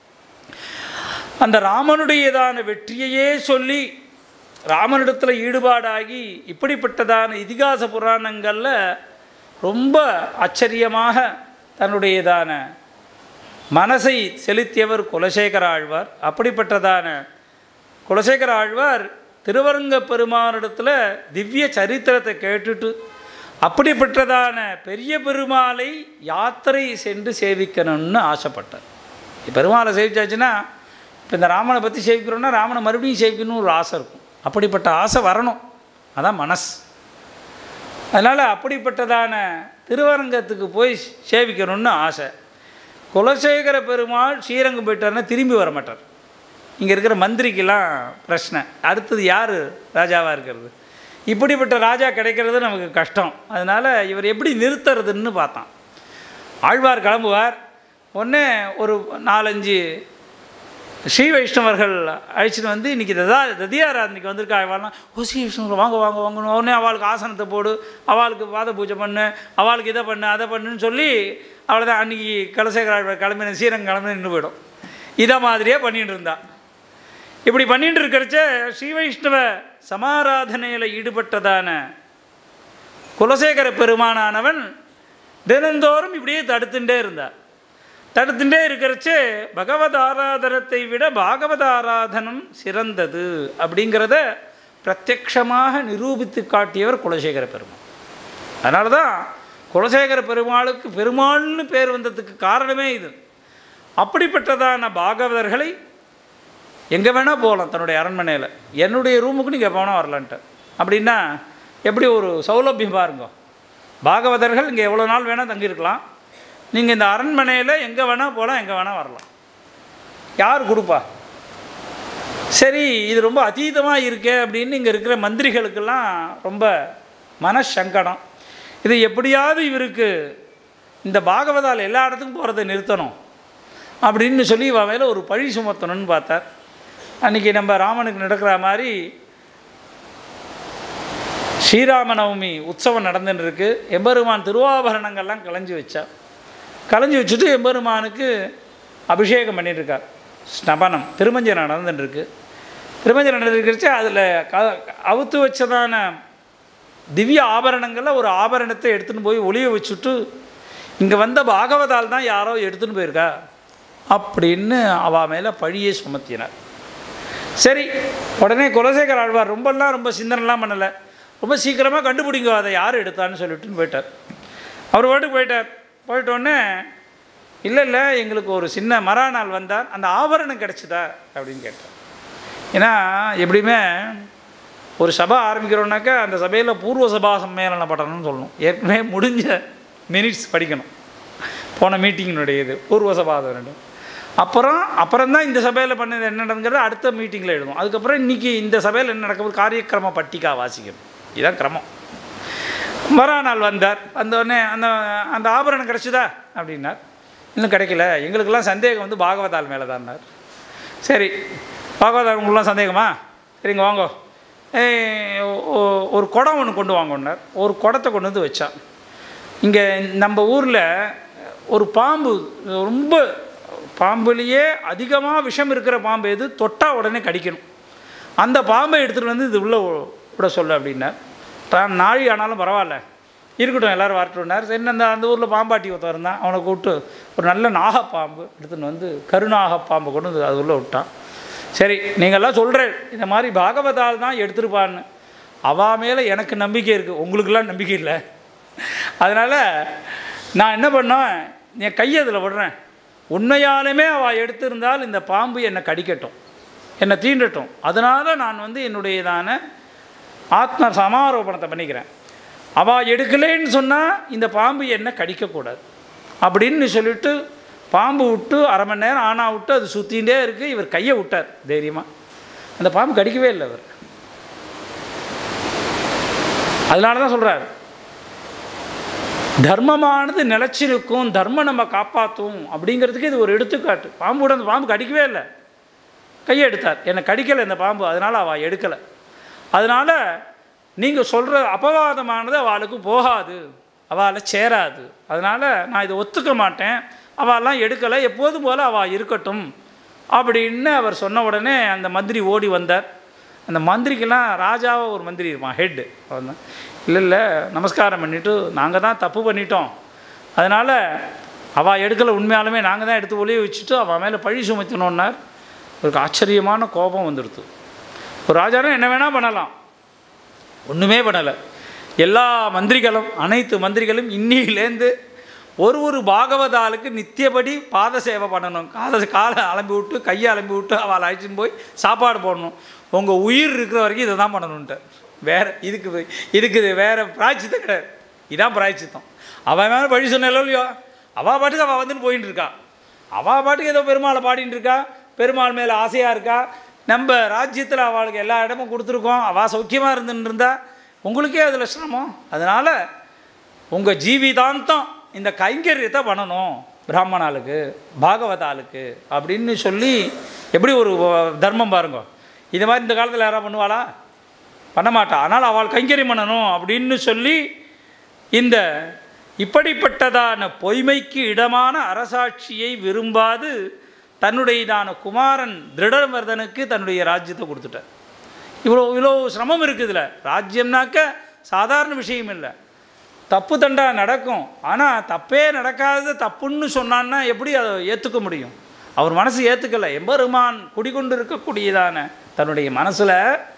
அந்த ராமனுடையதான வெற்றியையே சொல்லி ராமனிடத்தில் ஈடுபாடாகி இப்படிப்பட்டதான இதிகாச புராணங்களில் ரொம்ப ஆச்சரியமாக தன்னுடையதான மனசை செலுத்தியவர் குலசேகர ஆழ்வார் அப்படிப்பட்டதான குலசேகர ஆழ்வார் திருவரங்க பெருமானிடத்தில் திவ்ய சரித்திரத்தை கேட்டுட்டு அப்படிப்பட்டதான பெரிய பெருமாளை யாத்திரை சென்று சேவிக்கணும்னு ஆசைப்பட்டார் பெருமாளை சேவிச்சாச்சுன்னா இப்போ இந்த ராமனை பற்றி சேவிக்கிறோன்னா ராமனை மறுபடியும் சேவிக்கணும்னு ஒரு ஆசை இருக்கும் அப்படிப்பட்ட ஆசை வரணும் அதான் மனசு அதனால் அப்படிப்பட்டதான திருவரங்கத்துக்கு போய் சேவிக்கணும்னு ஆசை குலசேகர பெருமாள் ஸ்ரீரங்கம் போயிட்டார்னா திரும்பி வர மாட்டார் இங்கே இருக்கிற மந்திரிக்கெல்லாம் பிரச்சனை அடுத்தது யார் ராஜாவாக இருக்கிறது இப்படிப்பட்ட ராஜா கிடைக்கிறது நமக்கு கஷ்டம் அதனால் இவர் எப்படி நிறுத்துறதுன்னு பார்த்தான் ஆழ்வார் கிளம்புவார் ஒன்று ஒரு நாலஞ்சு ஸ்ரீ வைஷ்ணவர்கள் அழைச்சிட்டு வந்து இன்றைக்கி ததா ததியாராதனைக்கு வந்திருக்கா ஆழ்வார்லாம் ஓ ஸ்ரீ வைஷ்ணவர்கள் வாங்க வாங்க வாங்கணும் உடனே அவளுக்கு ஆசனத்தை போடு அவளுக்கு பாத பூஜை பண்ணு அவளுக்கு இதை பண்ணு அதை பண்ணுன்னு சொல்லி அவ்வளோதான் அன்றைக்கி குலசேகர ஆழ்வார் கிளம்பின ஸ்ரீரங்கம் கிளம்பி நின்று போயிடும் இதை மாதிரியே பண்ணிட்டு இருந்தா இப்படி பண்ணிட்டு இருக்கிறச்ச ஸ்ரீ வைஷ்ணவ சமாராதனையில் ஈடுபட்டதான குலசேகர பெருமானானவன் தினந்தோறும் இப்படியே தடுத்துட்டே இருந்தார் தடுத்துட்டே இருக்கிறச்சே பகவத் ஆராதனத்தை விட பாகவத ஆராதனம் சிறந்தது அப்படிங்கிறத பிரத்யக்ஷமாக நிரூபித்து காட்டியவர் குலசேகர பெருமாள் அதனால தான் குலசேகர பெருமாளுக்கு பெருமாள்னு பேர் வந்ததுக்கு காரணமே இது அப்படிப்பட்டதான பாகவதர்களை எங்கே வேணால் போகலாம் தன்னுடைய அரண்மனையில் என்னுடைய ரூமுக்கு நீங்கள் எப்போ வேணால் வரலான்ட்டு அப்படின்னா எப்படி ஒரு சௌலபியம் பாருங்க பாகவதர்கள் இங்கே எவ்வளோ நாள் வேணால் தங்கியிருக்கலாம் நீங்கள் இந்த அரண்மனையில் எங்கே வேணால் போகலாம் எங்கே வேணால் வரலாம் யார் கொடுப்பா சரி இது ரொம்ப அதீதமாக இருக்கே அப்படின்னு இங்கே இருக்கிற மந்திரிகளுக்கெல்லாம் ரொம்ப மனசங்கடம் இது எப்படியாவது இவருக்கு இந்த பாகவதால் எல்லா இடத்துக்கும் போகிறத நிறுத்தணும் அப்படின்னு சொல்லி இவன் மேலே ஒரு பழி சுமத்தணும்னு பார்த்தார் அன்றைக்கி நம்ம ராமனுக்கு நடக்கிற மாதிரி ஸ்ரீராம நவமி உற்சவம் நடந்துன்னு இருக்கு எம்பெருமான் திருவாபரணங்கள்லாம் களைஞ்சி வச்சா களைஞ்சி வச்சுட்டு எம்பெருமானுக்கு அபிஷேகம் பண்ணிட்டுருக்கார் ஸ்னபனம் திருமஞ்சனம் நடந்துட்டுருக்கு திருமஞ்சனம் நடந்துருக்கிறச்சு அதில் க அவுத்து வச்சதான திவ்ய ஆபரணங்களில் ஒரு ஆபரணத்தை எடுத்துன்னு போய் ஒளிய வச்சுட்டு இங்கே வந்த பாகவதால் தான் யாரோ எடுத்துன்னு போயிருக்கா அப்படின்னு அவ மேலே பழியே சுமத்தினார் சரி உடனே குலசேகர ஆழ்வார் ரொம்பலாம் ரொம்ப சிந்தனைலாம் பண்ணலை ரொம்ப சீக்கிரமாக கண்டுபிடிங்க அதை யார் எடுத்தான்னு சொல்லிட்டுன்னு போயிட்டார் அவர் பாட்டுக்கு போயிட்டார் போயிட்டோடனே இல்லை இல்லை எங்களுக்கு ஒரு சின்ன மறாநாள் வந்தார் அந்த ஆபரணம் கிடச்சிதா அப்படின்னு கேட்டார் ஏன்னா எப்படியுமே ஒரு சபை ஆரம்பிக்கிறோன்னாக்கா அந்த சபையில் பூர்வ சபா சம்மேளன பட்டணம்னு சொல்லணும் ஏற்கனவே முடிஞ்ச மினிட்ஸ் படிக்கணும் போன மீட்டிங்கினுடைய இது பூர்வ சபா ரெண்டும் அப்புறம் அப்புறம் தான் இந்த சபையில் பண்ணது என்ன நடங்கிறது அடுத்த மீட்டிங்கில் எழுதும் அதுக்கப்புறம் இன்றைக்கி இந்த சபையில் என்ன நடக்குது காரியக்கிரம பட்டிக்கா வாசிக்கணும் இதுதான் கிரமம் மறுநாள் வந்தார் வந்தோடனே அந்த அந்த ஆபரணம் கிடச்சிதா அப்படின்னார் இன்னும் கிடைக்கல எங்களுக்கெல்லாம் சந்தேகம் வந்து பாகவதால் மேலே தான்னார் சரி பாகவதால் உங்களுக்குலாம் சந்தேகமா சரிங்க வாங்கோ ஏய், ஒ- ஒரு குடம் ஒன்று கொண்டு வாங்கன்னார் ஒரு குடத்தை கொண்டு வந்து வச்சான் இங்கே நம்ம ஊரில் ஒரு பாம்பு ரொம்ப பாம்புலேயே அதிகமாக விஷம் இருக்கிற பாம்பு எது தொட்டால் உடனே கடிக்கணும் அந்த பாம்பை எடுத்துகிட்டு வந்து இது உள்ளே விட சொல்லு அப்படின்னார் தான் நாழி ஆனாலும் பரவாயில்ல இருக்கட்டும் எல்லோரும் வரட்டும்னார் சரி அந்த அந்த ஊரில் பாம்பாட்டி ஒருத்தன் இருந்தான் அவனை கூப்பிட்டு ஒரு நல்ல நாகப்பாம்பு எடுத்துன்னு வந்து கருநாகப்பாம்பை கொண்டு வந்து அது உள்ளே விட்டான் சரி நீங்கள்லாம் சொல்கிறேன் இந்த மாதிரி பாகவதால் தான் எடுத்துருப்பான்னு அவா மேலே எனக்கு நம்பிக்கை இருக்குது உங்களுக்கெல்லாம் நம்பிக்கை இல்லை அதனால் நான் என்ன பண்ணேன் என் கையை அதில் விடுறேன் உண்மையாலுமே அவள் எடுத்திருந்தால் இந்த பாம்பு என்னை கடிக்கட்டும் என்னை தீண்டட்டும் அதனால் நான் வந்து என்னுடையதான ஆத்ம சமாரோபணத்தை பண்ணிக்கிறேன் அவள் எடுக்கலைன்னு சொன்னால் இந்த பாம்பு என்னை கடிக்கக்கூடாது அப்படின்னு சொல்லிட்டு பாம்பு விட்டு அரை மணி நேரம் ஆனா விட்டு அது சுற்றிகிட்டே இருக்குது இவர் கையை விட்டார் தைரியமாக அந்த பாம்பு கடிக்கவே இல்லை அவர் அதனால தான் சொல்கிறார் தர்மமானது நிலச்சிருக்கும் தர்மம் நம்ம காப்பாற்றும் அப்படிங்கிறதுக்கு இது ஒரு எடுத்துக்காட்டு பாம்போட அந்த பாம்பு கடிக்கவே இல்லை கையை எடுத்தார் என்னை கடிக்கலை இந்த பாம்பு அதனால் அவள் எடுக்கலை அதனால் நீங்கள் சொல்கிற அபவாதமானது அவளுக்கு போகாது அவளை சேராது அதனால் நான் இதை ஒத்துக்க மாட்டேன் அவெல்லாம் எடுக்கலை எப்போதும் போல் அவள் இருக்கட்டும் அப்படின்னு அவர் சொன்ன உடனே அந்த மந்திரி ஓடி வந்தார் அந்த மந்திரிக்கெல்லாம் ராஜாவை ஒரு மந்திரி இருப்பான் ஹெட்டு அவன் தான் இல்லை இல்லை நமஸ்காரம் பண்ணிவிட்டு நாங்கள் தான் தப்பு பண்ணிட்டோம் அதனால் அவள் எடுக்கலை உண்மையாலுமே நாங்கள் தான் எடுத்து ஒளிய வச்சுட்டு அவள் மேலே பழி சுமத்தினோன்னார் ஒரு ஆச்சரியமான கோபம் வந்துடுது ஒரு ராஜானா என்ன வேணால் பண்ணலாம் ஒன்றுமே பண்ணலை எல்லா மந்திரிகளும் அனைத்து மந்திரிகளும் இன்னிலேருந்து ஒரு ஒரு பாகவதாளுக்கு நித்தியபடி பாத சேவை பண்ணணும் காலை காலை அலம்பி விட்டு கையை அலம்பி விட்டு அவளை அழைச்சின்னு போய் சாப்பாடு போடணும் உங்கள் உயிர் இருக்கிற வரைக்கும் இதை தான் பண்ணணுன்ட்டு வேறு இதுக்கு வே- இதுக்கு இது வேறு பிராய்ச்சித்தம் கிடையாது இதான் பிராய்ச்சித்தம் அவன் மேலே பழி சொன்னாலோ இல்லையோ அவள் பாட்டுக்கு அவள் வந்துன்னு போயின்னு இருக்கா அவள் பாட்டுக்கு ஏதோ பெருமாளை பாடின்னு இருக்கா பெருமாள் மேலே ஆசையாக இருக்கா நம்ம ராஜ்யத்தில் அவளுக்கு எல்லா இடமும் கொடுத்துருக்கோம் அவள் சௌக்கியமாக இருந்துன்னு இருந்தா உங்களுக்கே அதில் சிரமம் அதனால் உங்கள் ஜீவிதாந்தம் இந்த கைங்கரியத்தை பண்ணணும் பிராமணாளுக்கு பாகவதாளுக்கு அப்படின்னு சொல்லி எப்படி ஒரு தர்மம் பாருங்க இது மாதிரி இந்த காலத்தில் யாராவது பண்ணுவாளா பண்ண மாட்டா ஆனால் அவள் கைங்கரியம் பண்ணணும் அப்படின்னு சொல்லி இந்த இப்படிப்பட்டதான பொய்மைக்கு இடமான அரசாட்சியை விரும்பாது தன்னுடையதான குமாரன் திருடவர்தனுக்கு தன்னுடைய ராஜ்யத்தை கொடுத்துட்டார் இவ்வளோ இவ்வளோ சிரமம் இருக்குது இதில் ராஜ்யம்னாக்க சாதாரண விஷயம் இல்லை தப்பு தண்டா நடக்கும் ஆனால் தப்பே நடக்காதது தப்புன்னு சொன்னான்னா எப்படி அதை ஏற்றுக்க முடியும் அவர் மனசு ஏற்றுக்கலை எம்பெருமான் குடிகொண்டு இருக்கக்கூடியதான தன்னுடைய மனசில்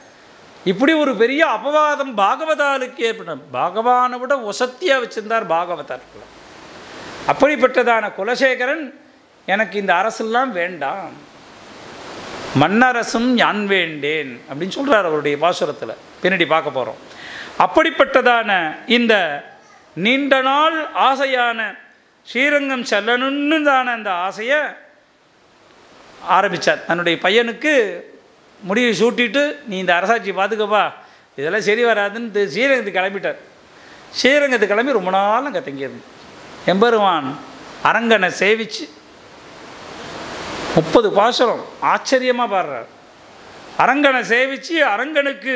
இப்படி ஒரு பெரிய அபவாதம் பாகவதாலுக்கு ஏற்பட்ட பகவானை விட ஒசத்தியாக வச்சிருந்தார் பாகவதர்களை அப்படிப்பட்டதான குலசேகரன் எனக்கு இந்த அரசெல்லாம் வேண்டாம் மன்னரசும் யான் வேண்டேன் அப்படின்னு சொல்கிறார் அவருடைய பாசுரத்தில் பின்னாடி பார்க்க போகிறோம் அப்படிப்பட்டதான இந்த நீண்ட நாள் ஆசையான ஸ்ரீரங்கம் செல்லணும்னு தான அந்த ஆசையை ஆரம்பித்தார் தன்னுடைய பையனுக்கு முடிவை சூட்டிட்டு நீ இந்த அரசாட்சி பார்த்துக்கப்பா இதெல்லாம் சரி வராதுன்னு தி- ஸ்ரீரங்கத்துக்கு கிளம்பிட்டார் ஸ்ரீரங்கத்துக்கு கிளம்பி ரொம்ப நாள் அங்கே தங்கியிருந்து எம்பெருமான் அரங்கனை சேவிச்சு முப்பது பாசுரம் ஆச்சரியமாக பாடுறார் அரங்கனை சேவித்து அரங்கனுக்கு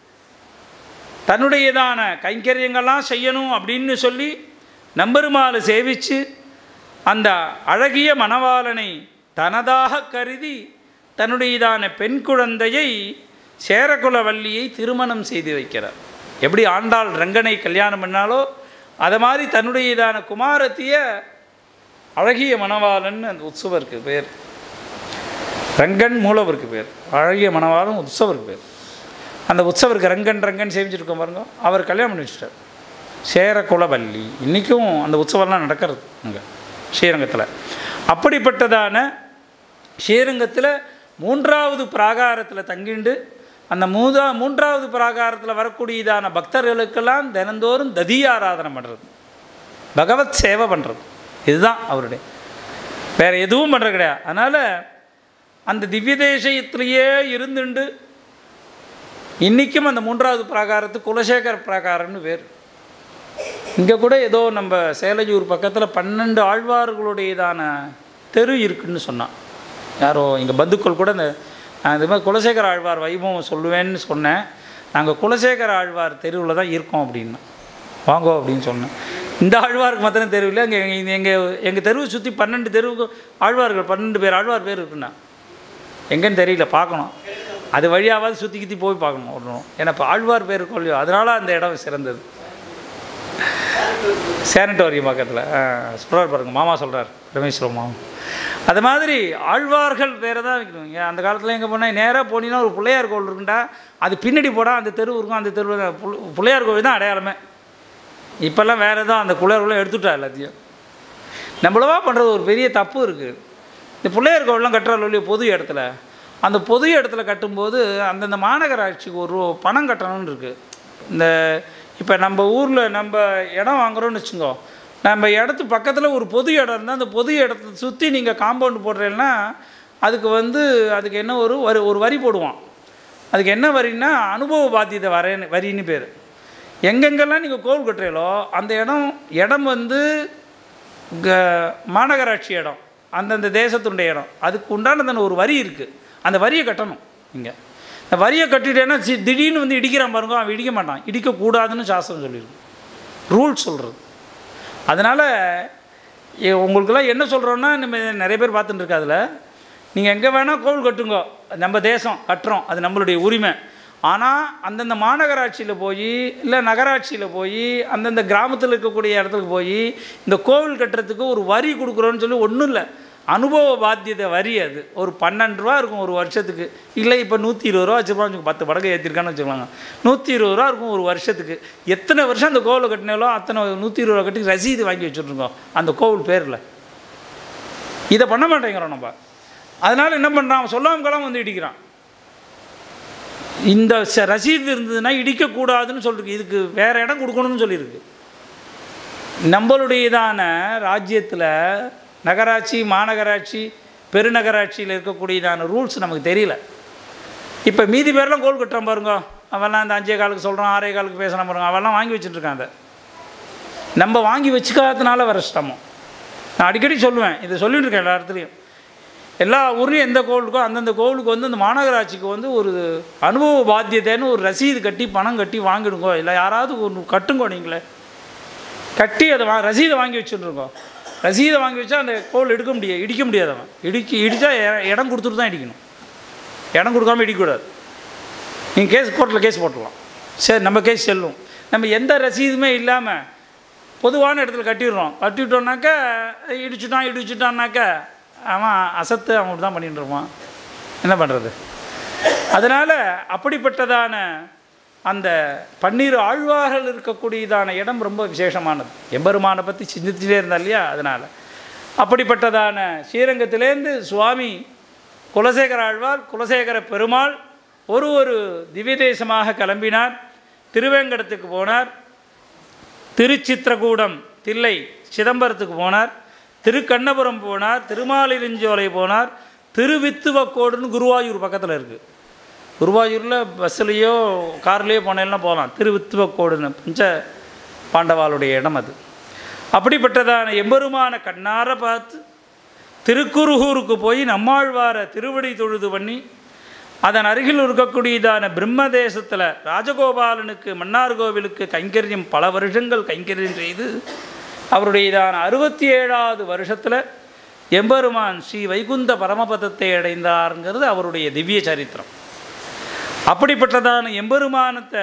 தன்னுடையதான கைங்கரியங்கள்லாம் செய்யணும் அப்படின்னு சொல்லி நம்பெருமாளை சேவித்து அந்த அழகிய மணவாளனை தனதாக கருதி தன்னுடையதான பெண் குழந்தையை சேரகுலவல்லியை திருமணம் செய்து வைக்கிறார் எப்படி ஆண்டாள் ரங்கனை கல்யாணம் பண்ணாலோ அதை மாதிரி தன்னுடையதான குமாரத்திய அழகிய மணவாளன் அந்த உற்சவருக்கு பேர் ரங்கன் மூலவருக்கு பேர் அழகிய மணவாளன் உற்சவருக்கு பேர் அந்த உற்சவருக்கு ரங்கன் ரங்கன் சேமிச்சிருக்கோம் பாருங்க அவர் கல்யாணம் பண்ணி வச்சுட்டார் சேரகுலவல்லி இன்றைக்கும் அந்த உற்சவம்லாம் நடக்கிறது அங்கே ஸ்ரீரங்கத்தில் அப்படிப்பட்டதான ஸ்ரீரங்கத்தில் மூன்றாவது பிராகாரத்தில் தங்கிண்டு அந்த மூதா மூன்றாவது பிராகாரத்தில் வரக்கூடியதான பக்தர்களுக்கெல்லாம் தினந்தோறும் ததி ஆராதனை பண்ணுறது பகவத் சேவை பண்ணுறது இதுதான் அவருடைய வேறு எதுவும் பண்ணுறது கிடையாது அதனால் அந்த திவ்ய தேசத்திலேயே இருந்துண்டு இன்றைக்கும் அந்த மூன்றாவது பிராகாரத்து குலசேகர பிராகாரம்னு பேர் இங்கே கூட ஏதோ நம்ம சேலஜூர் பக்கத்தில் பன்னெண்டு ஆழ்வார்களுடையதான தெரு இருக்குன்னு சொன்னான் யாரோ எங்கள் பந்துக்கள் கூட இந்த நான் இது மாதிரி குலசேகர ஆழ்வார் வைபவம் சொல்லுவேன்னு சொன்னேன் நாங்கள் குலசேகர ஆழ்வார் தெருவில் தான் இருக்கோம் அப்படின்னா வாங்கோ அப்படின்னு சொன்னேன் இந்த ஆழ்வாருக்கு மாத்திரம் தெருவில் இங்கே எங்கள் எங்கள் தெருவை சுற்றி பன்னெண்டு தெருவுக்கு ஆழ்வார்கள் பன்னெண்டு பேர் ஆழ்வார் பேர் இருக்குண்ணா எங்கன்னு தெரியல பார்க்கணும் அது வழியாவது சுற்றி கித்தி போய் பார்க்கணும் ஒரு நாள். ஏன்னா இப்போ ஆழ்வார் பேர் இருக்கும் இல்லையோ அதனால அந்த இடம் சிறந்தது சேனட்டோரியம் பக்கத்தில் சொல்கிறார் பாருங்க மாமா சொல்கிறார் ரமேஸ்வரம் மாமா அது மாதிரி ஆழ்வார்கள் பேரை தான் வைக்கணும் ஏன் அந்த காலத்தில் எங்கே போனால் நேராக போனீங்கன்னா ஒரு பிள்ளையார் கோவில் இருக்குண்டா அது பின்னாடி போடா அந்த தெரு இருக்கும் அந்த தெருவில் தான் புள்- பிள்ளையார் கோவில் தான் அடையாளமே இப்போல்லாம் வேறு எதுவும் அந்த பிள்ளையார் கோவில் எடுத்துட்டா எல்லாத்தையும் நம்மளவா பண்ணுறது ஒரு பெரிய தப்பு இருக்குது இந்த பிள்ளையார் கோவில்லாம் கட்டுறாள் இல்லையோ பொது இடத்துல அந்த பொது இடத்துல கட்டும்போது அந்தந்த மாநகராட்சிக்கு ஒரு பணம் கட்டணும்னு இருக்குது இந்த இப்போ நம்ம ஊரில் நம்ம இடம் வாங்குறோம்னு வச்சுக்கோ நம்ம இடத்து பக்கத்தில் ஒரு பொது இடம் இருந்தால் அந்த பொது இடத்த சுற்றி நீங்கள் காம்பவுண்டு போடுறீங்கன்னா அதுக்கு வந்து அதுக்கு என்ன ஒரு வரி ஒரு வரி போடுவான் அதுக்கு என்ன வரின்னா அனுபவ பாத்தியத்தை வரேன்னு வரின்னு பேர் எங்கெங்கெல்லாம் நீங்கள் கோவில் கட்டுறீங்களோ அந்த இடம் இடம் வந்து க மாநகராட்சி இடம் அந்தந்த தேசத்துடைய இடம் அதுக்கு உண்டானதான ஒரு வரி இருக்குது அந்த வரியை கட்டணும் நீங்கள் இந்த வரியை கட்டிட்டேன்னா சி திடீர்னு வந்து இடிக்கிறான் பாருங்க அவன் இடிக்க மாட்டான் இடிக்கக்கூடாதுன்னு சாஸ்திரம் சொல்லியிருக்கு ரூல்ஸ் சொல்கிறது அதனால் உங்களுக்கெல்லாம் என்ன சொல்கிறோன்னா நம்ம நிறைய பேர் பார்த்துட்டு இருக்கா அதில் நீங்கள் எங்கே வேணால் கோவில் கட்டுங்க நம்ம தேசம் கட்டுறோம் அது நம்மளுடைய உரிமை ஆனால் அந்தந்த மாநகராட்சியில் போய் இல்லை நகராட்சியில் போய் அந்தந்த கிராமத்தில் இருக்கக்கூடிய இடத்துக்கு போய் இந்த கோவில் கட்டுறதுக்கு ஒரு வரி கொடுக்குறோன்னு சொல்லி ஒன்றும் இல்லை அனுபவ பாத்தியதை வரி அது ஒரு பன்னெண்டு ரூபா இருக்கும் ஒரு வருஷத்துக்கு இல்லை இப்போ நூற்றி இருபது ரூபா வச்சுருப்பான்னு வச்சுக்கோ பத்து படகு ஏற்றிருக்கான்னு வச்சுக்கலாங்க நூற்றி இருபது ரூபா இருக்கும் ஒரு வருஷத்துக்கு எத்தனை வருஷம் அந்த கோவிலை கட்டினாலோ அத்தனை நூற்றி இருபது ரூபா கட்டி ரசீது வாங்கி வச்சுட்ருக்கோம் அந்த கோவில் பேரில் இதை பண்ண மாட்டேங்கிறோம் நம்ம அதனால் என்ன பண்ணுறான் அவன் சொல்லாம கொள்ளாம வந்து இடிக்கிறான் இந்த ச- ரசீது இருந்ததுன்னா இடிக்கக்கூடாதுன்னு சொல்லிருக்கு இதுக்கு வேறு இடம் கொடுக்கணும்னு சொல்லியிருக்கு நம்மளுடையதான ராஜ்யத்தில் நகராட்சி மாநகராட்சி பெருநகராட்சியில் இருக்கக்கூடியதான ரூல்ஸ் நமக்கு தெரியல இப்போ மீதி பேர்லாம் கோல் கட்டுறான் பாருங்க அவெல்லாம் இந்த அஞ்சே காலுக்கு சொல்கிறான் ஆறே காலுக்கு பேசுகிறான் பாருங்க அவெல்லாம் வாங்கி வச்சுட்டுருக்கான் அதை நம்ம வாங்கி வச்சுக்காததுனால வர சிரமம் நான் அடிக்கடி சொல்லுவேன் இதை சொல்லிட்டு இருக்கேன் எல்லா இடத்துலையும் எல்லா ஊர்லேயும் எந்த கோவிலுக்கோ அந்தந்த கோவிலுக்கு வந்து அந்த மாநகராட்சிக்கு வந்து ஒரு அனுபவ பாத்தியத்தைன்னு ஒரு ரசீது கட்டி பணம் கட்டி வாங்கிடுங்கோ இல்லை யாராவது ஒரு கட்டுங்கோ நீங்களே கட்டி அதை வா ரசீதை வாங்கி வச்சுருக்கோம் ரசீதை வாங்கி வச்சா அந்த கோவில் எடுக்க முடியாது இடிக்க முடியாது அவன் இடிக்கி இடித்தா இடம் கொடுத்துட்டு தான் இடிக்கணும் இடம் கொடுக்காம இடிக்கக்கூடாது நீங்கள் கேஸ் கோர்ட்டில் கேஸ் போட்டுடலாம் சரி நம்ம கேஸ் செல்லும் நம்ம எந்த ரசீதுமே இல்லாமல் பொதுவான இடத்துல கட்டிடுறோம் கட்டிவிட்டோம்னாக்கா இடிச்சுட்டான் இடிச்சுட்டான்னாக்கா அவன் அசத்து அவன் தான் பண்ணிட்டு இருப்பான் என்ன பண்ணுறது அதனால் அப்படிப்பட்டதான அந்த பன்னீர் ஆழ்வார்கள் இருக்கக்கூடியதான இடம் ரொம்ப விசேஷமானது எம்பெருமானை பற்றி சிந்திச்சுட்டே இருந்தா இல்லையா அதனால் அப்படிப்பட்டதான ஸ்ரீரங்கத்திலேருந்து சுவாமி குலசேகர ஆழ்வார் குலசேகர பெருமாள் ஒரு ஒரு திவ்ய தேசமாக கிளம்பினார் திருவேங்கடத்துக்கு போனார் திருச்சித்திரகூடம் தில்லை சிதம்பரத்துக்கு போனார் திருக்கண்ணபுரம் போனார் திருமாலிருஞ்சோலை போனார் திருவித்துவக்கோடுன்னு குருவாயூர் பக்கத்தில் இருக்குது குருவாயூரில் பஸ்ஸுலேயோ கார்லேயோ போனேன்னா போகலாம் திருவித்துவக்கோடுன்னு பஞ்ச பாண்டவாளுடைய இடம் அது அப்படிப்பட்டதான எம்பெருமான கண்ணார பார்த்து திருக்குருகூருக்கு போய் நம்மாழ்வார திருவடி தொழுது பண்ணி அதன் அருகில் இருக்கக்கூடியதான பிரம்ம தேசத்தில் ராஜகோபாலனுக்கு மன்னார் கோவிலுக்கு கைங்கரியம் பல வருஷங்கள் கைங்கரியம் செய்து அவருடையதான அறுபத்தி ஏழாவது வருஷத்தில் எம்பெருமான் ஸ்ரீ வைகுந்த பரமபதத்தை அடைந்தாருங்கிறது அவருடைய திவ்ய சரித்திரம் அப்படிப்பட்டதான எம்பெருமானத்தை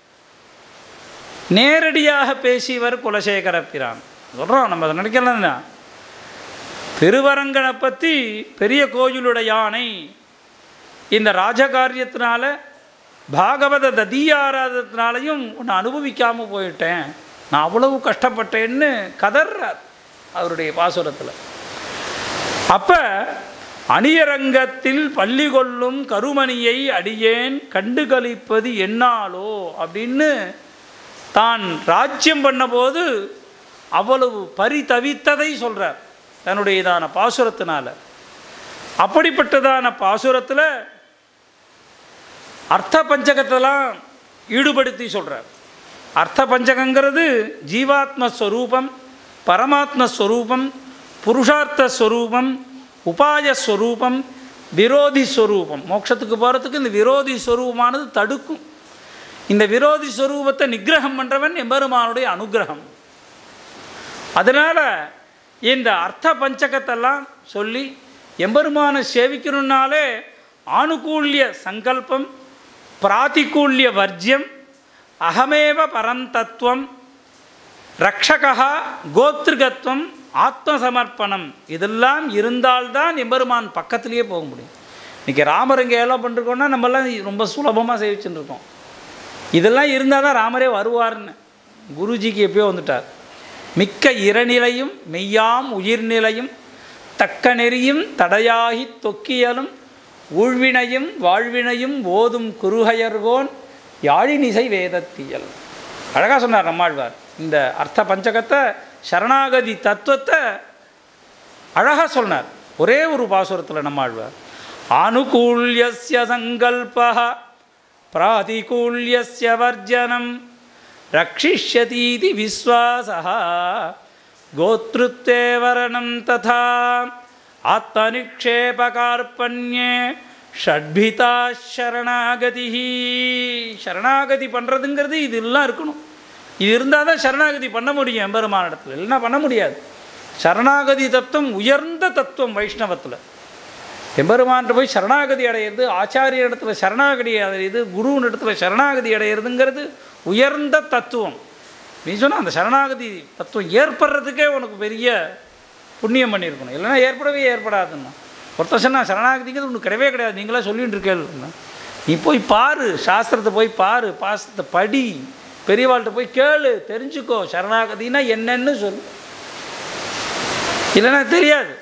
நேரடியாக பேசியவர் குலசேகர பிரான் சொல்கிறோம் நம்ம அதை நினைக்கலாம் தான் திருவரங்கனை பற்றி பெரிய கோயிலுடைய யானை இந்த ராஜகாரியத்தினால பாகவத ததியாராதத்தினாலையும் உன்னை அனுபவிக்காமல் போயிட்டேன் நான் அவ்வளவு கஷ்டப்பட்டேன்னு கதர்றார் அவருடைய பாசுரத்தில் அப்போ அணியரங்கத்தில் பள்ளி கொள்ளும் கருமணியை அடியேன் கண்டு கழிப்பது என்னாலோ அப்படின்னு தான் ராஜ்யம் பண்ணபோது அவ்வளவு பரிதவித்ததை சொல்கிறார் தன்னுடையதான பாசுரத்தினால அப்படிப்பட்டதான பாசுரத்தில் அர்த்த பஞ்சகத்தெல்லாம் ஈடுபடுத்தி சொல்கிறார் அர்த்த பஞ்சகங்கிறது ஜீவாத்ம ஸ்வரூபம் பரமாத்ம ஸ்வரூபம் புருஷார்த்த ஸ்வரூபம் உபாய ஸ்வரூபம் விரோதி ஸ்வரூபம் மோட்சத்துக்கு போகிறதுக்கு இந்த விரோதி ஸ்வரூபமானது தடுக்கும் இந்த விரோதி ஸ்வரூபத்தை நிகிரகம் பண்ணுறவன் எம்பெருமானுடைய அனுகிரகம் அதனால் இந்த அர்த்த பஞ்சகத்தெல்லாம் சொல்லி எம்பெருமானை சேவிக்கணுன்னாலே ஆணுகூல்ய சங்கல்பம் பிராதிகூல்ய வர்ஜ்யம் அகமேவ பரந்தத்துவம் ரக்ஷகா கோத்ருகத்துவம் ஆத்மசமர்ப்பணம் இதெல்லாம் இருந்தால்தான் எம்பெருமான் பக்கத்திலேயே போக முடியும் இன்றைக்கி ராமர் இங்கே எல்லாம் பண்ணிருக்கோம்னா நம்மெல்லாம் ரொம்ப சுலபமாக சேவிச்சுட்டு இருக்கோம் இதெல்லாம் இருந்தால் தான் ராமரே வருவார்னு குருஜிக்கு எப்பயோ வந்துட்டார் மிக்க இறநிலையும் மெய்யாம் உயிர்நிலையும் தக்க நெறியும் தடையாகி தொக்கியலும் ஊழ்வினையும் வாழ்வினையும் ஓதும் குருகையர்கோன் யாழினிசை வேதத்தியல் அழகாக சொன்னார் நம்மாழ்வார் இந்த அர்த்த பஞ்சகத்தை சரணாகதி தத்துவத்தை அழகாக சொன்னார் ஒரே ஒரு பாசுரத்தில் நம்மாழ்வார் ஆனுகூல்யஸ்ய சங்கல்பா பிராதிகூல்யஸ்ய வர்ஜனம் ரக்ஷிஷ்யதீதி விஸ்வாசா கோத்ருத்தே வரணம் ததா ஆத்மநிக்ஷேபகார்பண்யே ஷட்பிதா சரணாகதி சரணாகதி பண்ணுறதுங்கிறது இதெல்லாம் இருக்கணும் இது இருந்தால் தான் சரணாகதி பண்ண முடியும் எம்பெருமான இடத்துல இல்லைன்னா பண்ண முடியாது சரணாகதி தத்துவம் உயர்ந்த தத்துவம் வைஷ்ணவத்தில் எம்பெருமான்ட்டு போய் சரணாகதி அடையிறது ஆச்சாரிய இடத்துல சரணாகதி அடையிறது குருவின் இடத்துல சரணாகதி அடையிறதுங்கிறது உயர்ந்த தத்துவம் நீ சொன்னால் அந்த சரணாகதி தத்துவம் ஏற்படுறதுக்கே உனக்கு பெரிய புண்ணியம் பண்ணியிருக்கணும் இல்லைன்னா ஏற்படவே ஏற்படாதுன்னா ஒருத்தர் சொன்னால் சரணாகதிங்கிறது ஒன்று கிடையவே கிடையாது நீங்களே சொல்லிட்டு இருக்கேன் நீ போய் பாரு சாஸ்திரத்தை போய் பாரு பாஸ்திரத்தை படி பெரியவாள்கிட்ட போய் கேளு தெரிஞ்சுக்கோ சரணாகதினா என்னன்னு சொல்லு இல்லைன்னா தெரியாது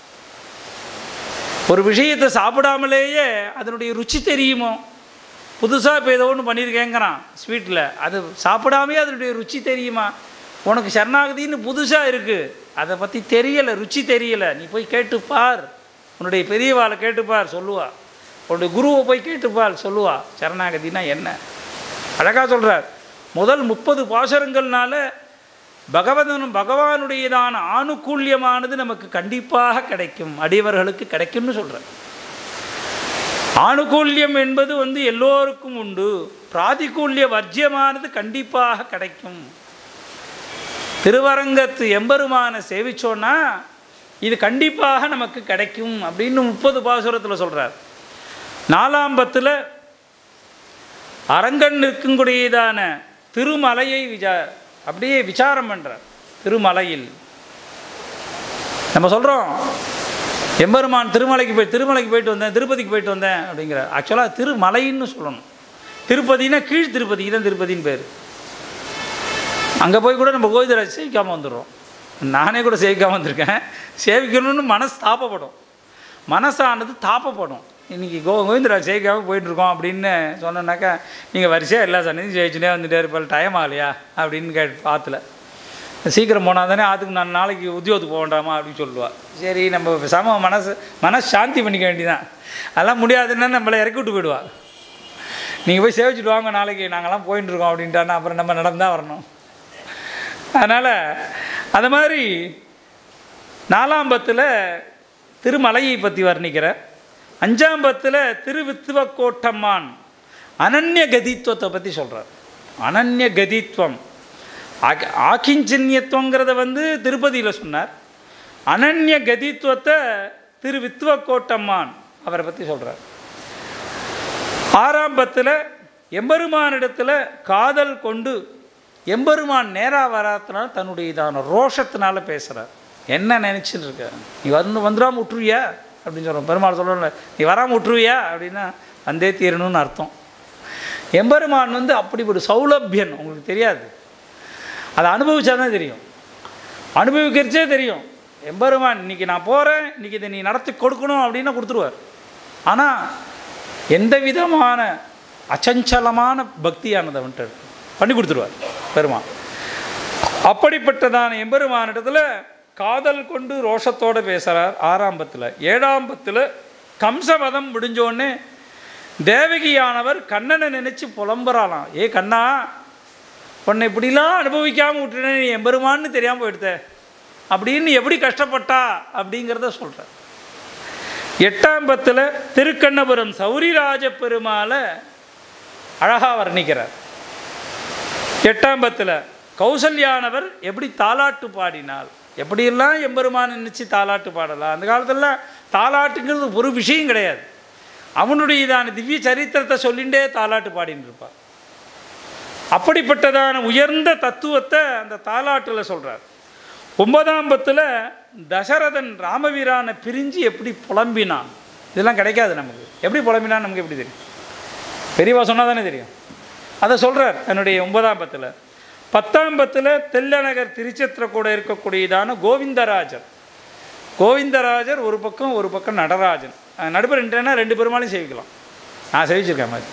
ஒரு விஷயத்தை சாப்பிடாமலேயே அதனுடைய ருச்சி தெரியுமோ புதுசாக இப்போ ஏதோ ஒன்று பண்ணியிருக்கேங்கிறான் ஸ்வீட்டில் அது சாப்பிடாமே அதனுடைய ருச்சி தெரியுமா உனக்கு சரணாகதின்னு புதுசாக இருக்குது அதை பற்றி தெரியலை ருச்சி தெரியலை நீ போய் கேட்டுப்பார் உன்னுடைய பெரியவாளை கேட்டுப்பார் சொல்லுவா உன்னுடைய குருவை போய் கேட்டுப்பார் சொல்லுவா சரணாகதினா என்ன அழகாக சொல்கிறார் முதல் முப்பது பாசரங்கள்னால பகவதனும் பகவானுடையதான ஆணுகூல்யமானது நமக்கு கண்டிப்பாக கிடைக்கும் அடியவர்களுக்கு கிடைக்கும்னு சொல்கிறார் ஆணுகூல்யம் என்பது வந்து எல்லோருக்கும் உண்டு பிராதிகூல்ய வர்ஜியமானது கண்டிப்பாக கிடைக்கும் திருவரங்கத்து எம்பெருமான சேவிச்சோன்னா இது கண்டிப்பாக நமக்கு கிடைக்கும் அப்படின்னு முப்பது பாசுரத்தில் சொல்கிறார் நாலாம்பத்தில் அரங்கன் இருக்கக்கூடியதான திருமலையை விஜா அப்படியே விசாரம் பண்ணுறார் திருமலையில் நம்ம சொல்கிறோம் எம்பெருமான் திருமலைக்கு போய் திருமலைக்கு போயிட்டு வந்தேன் திருப்பதிக்கு போயிட்டு வந்தேன் அப்படிங்கிறார் ஆக்சுவலாக திருமலைன்னு சொல்லணும் திருப்பதினா கீழ் திருப்பதிக்கு தான் திருப்பதின்னு பேர் அங்கே போய் கூட நம்ம கோவிந்தராஜ் சேவிக்காமல் வந்துடுறோம் நானே கூட சேவிக்காமல் வந்திருக்கேன் சேவிக்கணும்னு மனசு தாப்பப்படும் மனசானது தாப்பப்படும் இன்றைக்கி கோ கோவிந்தராஜ் சேவிக்காமல் போயிட்டுருக்கோம் அப்படின்னு சொன்னோன்னாக்கா நீங்கள் வரிசையாக எல்லா சன்னதியும் ஜெயிச்சுனே வந்துட்டே இருப்பாள் டைம் ஆகலையா அப்படின்னு கேட்டு ஆற்றுல சீக்கிரம் போனால் தானே அதுக்கு நான் நாளைக்கு உத்தியோகத்துக்கு போக வேண்டாமா அப்படின்னு சொல்லுவாள் சரி நம்ம சம மனசு மனசு சாந்தி பண்ணிக்க வேண்டியதான் அதெல்லாம் முடியாதுன்னா நம்மளை இறக்கி விட்டு போயிடுவா நீங்கள் போய் சேவிச்சுட்டு வாங்க நாளைக்கு நாங்கள்லாம் போயின்னு இருக்கோம் அப்படின்ட்டானா அப்புறம் நம்ம நடந்தால் வரணும் அதனால் அது மாதிரி நாலாம் பத்தில் திருமலையை பற்றி வர்ணிக்கிற அஞ்சாம் பத்தில் திருவித்துவக்கோட்டம்மான் அனன்ய கதித்துவத்தை பற்றி சொல்கிறார் அனன்ய கதித்துவம் ஆக் ஆக்கிஞ்சன்யத்துவங்கிறத வந்து திருப்பதியில் சொன்னார் அனன்ய கதித்துவத்தை திரு வித்துவக்கோட்டம்மான் அவரை பற்றி சொல்கிறார் ஆரம்பத்தில் எம்பெருமானிடத்தில் காதல் கொண்டு எம்பெருமான் நேராக வராதனால தன்னுடையதான ரோஷத்தினால பேசுகிறார் என்ன நினச்சிட்டு இருக்க நீ வந்து வந்துடாமல் விட்டுருவியா அப்படின்னு சொல்கிறோம் பெருமாள் சொல்கிறோம்ல நீ வராமல் விட்டுருவியா அப்படின்னா வந்தே தீரணும்னு அர்த்தம் எம்பெருமான் வந்து அப்படி ஒரு சௌலபியன் உங்களுக்கு தெரியாது அதை அனுபவிச்சா தான் தெரியும் அனுபவிக்கிறச்சே தெரியும் எம்பெருமான் இன்றைக்கி நான் போகிறேன் இன்றைக்கி இதை நீ நடத்தி கொடுக்கணும் அப்படின்னா கொடுத்துருவார் ஆனால் எந்த விதமான அச்சஞ்சலமான பக்தியானதை வந்துட்டு பண்ணி கொடுத்துருவார் பெருமான் அப்படிப்பட்டதான எம்பெருமானிடத்தில் காதல் கொண்டு ரோஷத்தோடு பேசுகிறார் ஆறாம்பத்தில் ஏழாம்பத்தில் கம்சவதம் முடிஞ்சோடனே தேவகியானவர் கண்ணனை நினச்சி புலம்புறாளாம் ஏ கண்ணா உன்னை இப்படிலாம் அனுபவிக்காமல் விட்டுனே நீ எம்பெருமான்னு தெரியாமல் போயிடுத்த அப்படின்னு எப்படி கஷ்டப்பட்டா அப்படிங்கிறத சொல்கிறார் எட்டாம் பத்தில் திருக்கண்ணபுரம் சௌரிராஜ பெருமாளை அழகாக வர்ணிக்கிறார் எட்டாம் பத்தில் கௌசல்யானவர் எப்படி தாலாட்டு பாடினாள் எப்படியெல்லாம் எம்பெருமான் நினச்சி தாலாட்டு பாடலாம் அந்த காலத்தில் தாலாட்டுங்கிறது ஒரு விஷயம் கிடையாது அவனுடையதான திவ்ய சரித்திரத்தை சொல்லிண்டே தாலாட்டு பாடின்னு இருப்பார் அப்படிப்பட்டதான உயர்ந்த தத்துவத்தை அந்த தாலாட்டில் சொல்கிறார் ஒன்பதாம் பத்தில் தசரதன் ராமவீரானை பிரிஞ்சு எப்படி புலம்பினான் இதெல்லாம் கிடைக்காது நமக்கு எப்படி புலம்பினான் நமக்கு எப்படி தெரியும் பெரியவா சொன்னால் தானே தெரியும் அதை சொல்கிறார் என்னுடைய ஒன்பதாம் பத்தில் பத்தாம் பத்தில் தெல்லநகர் திருச்சத்திர கூட இருக்கக்கூடியதான கோவிந்தராஜர் கோவிந்தராஜர் ஒரு பக்கம் ஒரு பக்கம் நடராஜன் அஹ் நடுப்புற ரெண்டுனா ரெண்டு பெருமாளையும் சேவிக்கலாம் நான் சேவிச்சிருக்கேன் மாதிரி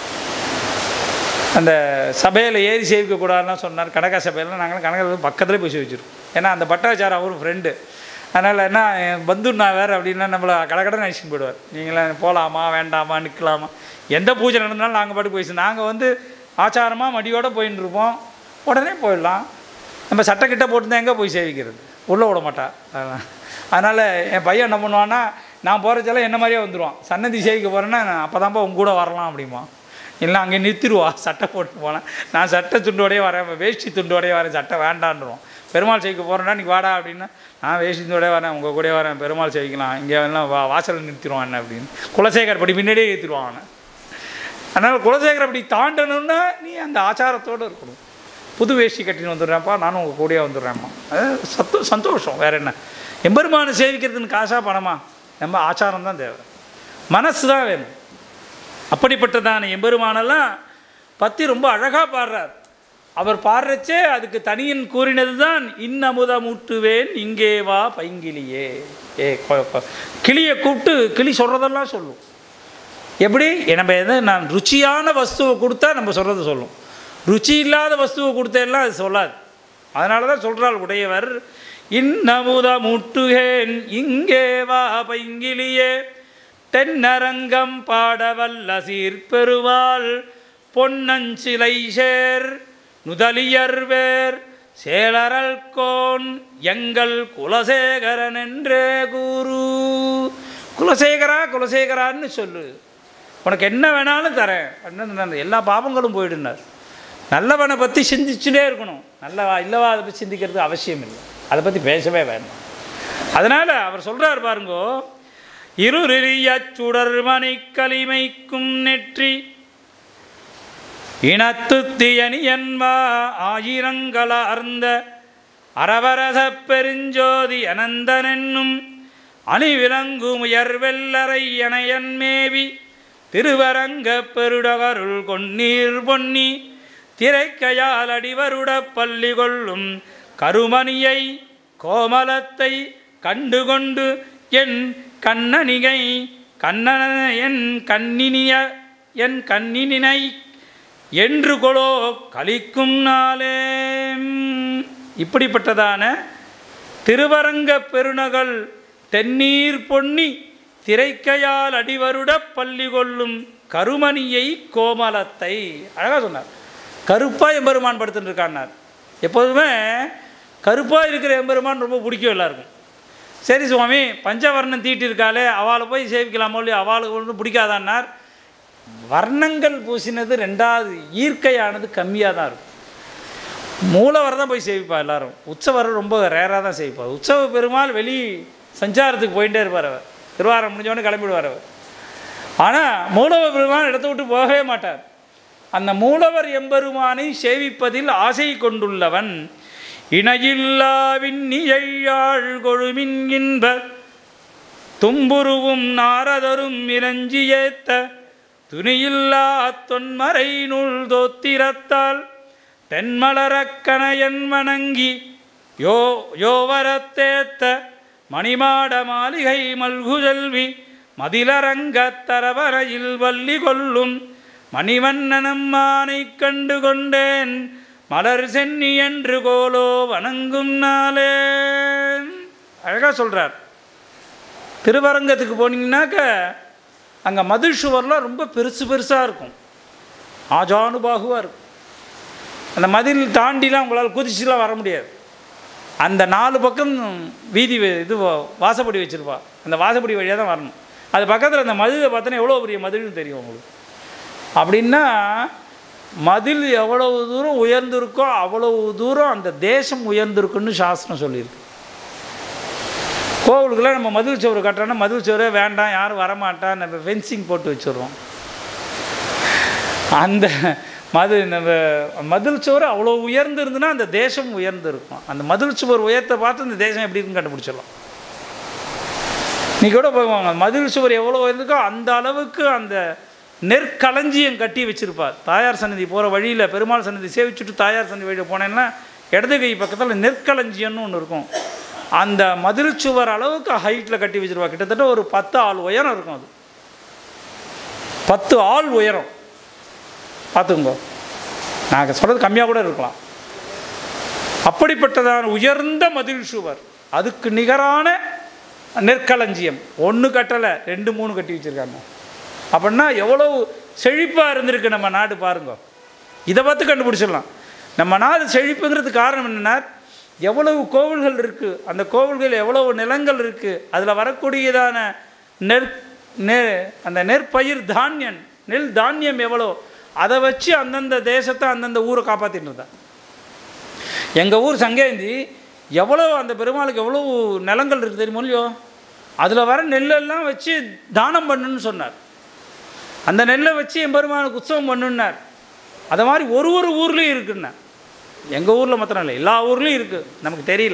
அந்த சபையில் ஏறி சேவிக்கக்கூடாதுன்னு சொன்னார் கனகா சபையில் நாங்களும் கனகா பக்கத்துலேயே போய் சேவிச்சிருக்கோம் ஏன்னா அந்த பட்டாச்சாரம் அவரும் ஃப்ரெண்டு அதனால் என்ன என் பந்து நான் வேறு அப்படின்னா நம்மளை கடகடன்னு அழிச்சிட்டு போயிடுவார் நீங்களாம் போகலாமா வேண்டாமா நிற்கலாமா எந்த பூஜை நடந்தாலும் நாங்கள் பாட்டு போயிடுச்சு நாங்கள் வந்து ஆச்சாரமாக மடியோடு போயின்னு இருப்போம் உடனே போயிடலாம் நம்ம சட்டைக்கிட்ட போட்டுருந்தா எங்கே போய் சேவிக்கிறது உள்ளே விட மாட்டா அதெல்லாம். அதனால் என் பையன் என்ன பண்ணுவான்னா நான் போகிறச்செல்லாம் என்ன மாதிரியே வந்துடுவான் சன்னதி சேவிக்க போகிறேன்னா அப்போ தான்ப்பா உங்க கூட வரலாம் அப்படிமா இல்லை அங்கே நிறுத்திடுவா சட்டை போட்டு போனேன் நான் சட்டை துண்டோடய வரேன் வேஷ்டி துண்டோடய வரேன் சட்டை வேண்டான்றோம் பெருமாள் சேவிக்க போகிறேன்னா நீ வாடா அப்படின்னா நான் வேஷ்டி துண்டோடய வரேன் உங்கள் கூட வரேன் பெருமாள் சேவிக்கலாம் இங்கே எல்லாம் வா வாசலில் நிறுத்திடுவான் என்ன அப்படின்னு குலசேகர் படி முன்னாடியே ஏற்றிடுவான் அவனை அதனால் குலசேகர் அப்படி தாண்டணும்னா நீ அந்த ஆச்சாரத்தோடு இருக்கணும் புது வேஷ்டி கட்டின்னு வந்துடுறேன்ப்பா நானும் உங்கள் கூடயே வந்துடுறேன்ப்பா அது சத்தோ சந்தோஷம் வேறு என்ன எம்பெருமானை சேவிக்கிறதுன்னு காசா பணமா நம்ம ஆச்சாரம் தான் தேவை மனசு தான் வேணும் அப்படிப்பட்டதான எம்பெருமானெல்லாம் பற்றி ரொம்ப அழகாக பாடுறார் அவர் பாடுறச்சே அதுக்கு தனியன் கூறினது தான் இன்னமுத மூட்டுவேன் இங்கே வா பைங்கிலியே ஏ கொ- கொ- கிளியை கூப்பிட்டு கிளி சொல்கிறதெல்லாம் சொல்லும் எப்படி நம்ம எது நான் ருச்சியான வஸ்துவை கொடுத்தா நம்ம சொல்கிறத சொல்லும் ருச்சி இல்லாத வஸ்துவை கொடுத்தெல்லாம் அது சொல்லாது அதனால தான் சொல்கிறாள் உடையவர் இன்னமுத முட்டுகேன் இங்கே வா பைங்கிலியே தென்னரங்கம் பாடவல்ல சீர்பெருவாள் பொன்னஞ்சிலை சேர் நுதலியர் வேர் சேலரல் கோன் எங்கள் குலசேகரன் என்றே கூறு குலசேகரா குலசேகரான்னு சொல்லு உனக்கு என்ன வேணாலும் தரேன் அப்படின்னு நான் எல்லா பாவங்களும் போயிடுனார் நல்லவனை பற்றி சிந்திச்சுட்டே இருக்கணும் நல்லவா இல்லவா அதை பற்றி சிந்திக்கிறது அவசியம் இல்லை அதை பற்றி பேசவே வேண்டாம் அதனால் அவர் சொல்கிறார் பாருங்கோ இருறிய சுடர்மணி களிமைக்கும் நெற்றி இனத்து தியனியன்வா ஆயிரங்களார்ந்த அரவரச பெருஞ்சோதி அனந்தனென்னும் அணிவிலங்கும் உயர்வெல்லரை எனையன்மேவி திருவரங்க பெருடகருள் கொன்னீர் பொன்னி திரைக்கையால் அடிவருட பள்ளி கொள்ளும் கருமணியை கோமலத்தை கண்டுகொண்டு என் கண்ணனிகை கண்ணன என் கண்ணினிய என் கண்ணினை என்று கொலோ கலிக்கும் நாளே இப்படிப்பட்டதான திருவரங்க பெருநகள் தென்னீர் பொன்னி திரைக்கையால் அடிவருட பள்ளி கொள்ளும் கருமணியை கோமலத்தை அழகாக சொன்னார் கருப்பாக எம்பெருமான் படுத்துட்டு இருக்கான்னார் எப்போதுமே கருப்பாக இருக்கிற எம்பெருமான் ரொம்ப பிடிக்கும் எல்லாருக்கும் சரி சுவாமி பஞ்சவர்ணம் தீட்டிருக்காளே அவளை போய் சேவிக்கலாமோ இல்லையோ அவளுக்கு ஒன்றும் பிடிக்காதான்னார் வர்ணங்கள் பூசினது ரெண்டாவது ஈர்க்கையானது கம்மியாக தான் இருக்கும் மூலவர் தான் போய் சேவிப்பா எல்லாரும் உற்சவர் ரொம்ப ரேராக தான் சேவிப்பார் உற்சவ பெருமாள் வெளி சஞ்சாரத்துக்கு போயிட்டே இருப்பார் அவர் திருவாரம் முடிஞ்சவொடனே கிளம்பிடுவார் அவர் ஆனால் மூலவர் பெருமான் இடத்த விட்டு போகவே மாட்டார் அந்த மூலவர் எம்பெருமானை சேவிப்பதில் ஆசை கொண்டுள்ளவன் இணையில்லாவின் நியையாழ் கொழுமின் இன்ப தும்புருவும் நாரதரும் இறஞ்சியேத்த துணியில்லா தொன்மறை நூல் தோத்திரத்தால் தென்மலரக்கணையன் வணங்கி யோ யோவரத்தேத்த மணிமாட மாளிகை மல்குஜல்வி மதிலரங்கத் தரவரையில் வள்ளி கொள்ளும் மணிவண்ணனம் மானை கண்டு கொண்டேன் மலர் சென்னி என்று கோலோ வணங்கும் நாளே அழகாக சொல்கிறார் திருவரங்கத்துக்கு போனீங்கன்னாக்க அங்கே மதில் சுவர்லாம் ரொம்ப பெருசு பெருசாக இருக்கும் ஆஜானுபாகுவாக இருக்கும் அந்த மதில் தாண்டிலாம் உங்களால் குதிச்சுலாம் வர முடியாது அந்த நாலு பக்கம் வீதி வே- இது வா- வாசப்படி வச்சுருப்பா அந்த வாசப்படி வழியாக தான் வரணும் அது பக்கத்தில் அந்த மதிலை பார்த்தோன்னா எவ்வளோ பெரிய மதில்னு தெரியும் உங்களுக்கு அப்படின்னா மதில் எவ்வளவு தூரம் உயர்ந்திருக்கோ அவ்வளவு தூரம் அந்த தேசம் உயர்ந்திருக்குன்னு சாஸ்திரம் சொல்லியிருக்கு கோவிலுக்குலாம் நம்ம மதில் சுவர் கட்டுறோன்னா மதில் சுவரே வேண்டாம் யாரும் வரமாட்டா நம்ம ஃபென்சிங் போட்டு வச்சுருவோம் அந்த மது நம்ம மதில் சுவர் அவ்வளோ உயர்ந்து இருந்துன்னா அந்த தேசம் உயர்ந்து இருக்கும் அந்த மதில் சுவர் உயரத்தை பார்த்து இந்த தேசம் எப்படி இருக்குன்னு கண்டுபிடிச்சிடலாம் நீ கூட போவாங்க மதில் சுவர் எவ்வளோ உயர்ந்துக்கோ அந்த அளவுக்கு அந்த நெற்களஞ்சியம் கட்டி வச்சிருப்பார் தாயார் சன்னதி போகிற வழியில் பெருமாள் சன்னதி சேவிச்சுட்டு தாயார் சன்னதி வழியில் போனேன்னா இடது கை பக்கத்தில் நெற்களஞ்சியம்னு ஒன்று இருக்கும் அந்த மதில் சுவர் அளவுக்கு ஹைட்டில் கட்டி வச்சிருப்பா கிட்டத்தட்ட ஒரு பத்து ஆள் உயரம் இருக்கும் அது பத்து ஆள் உயரம் பார்த்துக்கோங்க நான் சொல்கிறது கம்மியாக கூட இருக்கலாம் அப்படிப்பட்டதான உயர்ந்த மதில் சுவர் அதுக்கு நிகரான நெற்களஞ்சியம் ஒன்று கட்டலை ரெண்டு மூணு கட்டி வச்சுருக்காங்க அப்படின்னா எவ்வளவு செழிப்பாக இருந்திருக்கு நம்ம நாடு பாருங்க இதை பார்த்து கண்டுபிடிச்சிடலாம் நம்ம நாடு செழிப்புங்கிறதுக்கு காரணம் என்னென்னா எவ்வளவு கோவில்கள் இருக்குது அந்த கோவில்கள் எவ்வளவு நிலங்கள் இருக்குது அதில் வரக்கூடியதான நெற் நெ அந்த நெற்பயிர் தானியம் நெல் தானியம் எவ்வளோ அதை வச்சு அந்தந்த தேசத்தை அந்தந்த ஊரை காப்பாற்றிட்டு இருந்தான் எங்கள் ஊர் சங்கேந்தி எவ்வளோ அந்த பெருமாளுக்கு எவ்வளோ நிலங்கள் இருக்குது தெரியுமோ இல்லையோ அதில் வர நெல்லெல்லாம் வச்சு தானம் பண்ணுன்னு சொன்னார் அந்த நெல்லை வச்சு எம்பெருமானுக்கு உற்சவம் பண்ணுன்னார் அதை மாதிரி ஒரு ஒரு ஊர்லேயும் இருக்குன்னா எங்கள் ஊரில் மாத்திரம் இல்லை எல்லா ஊர்லேயும் இருக்குது நமக்கு தெரியல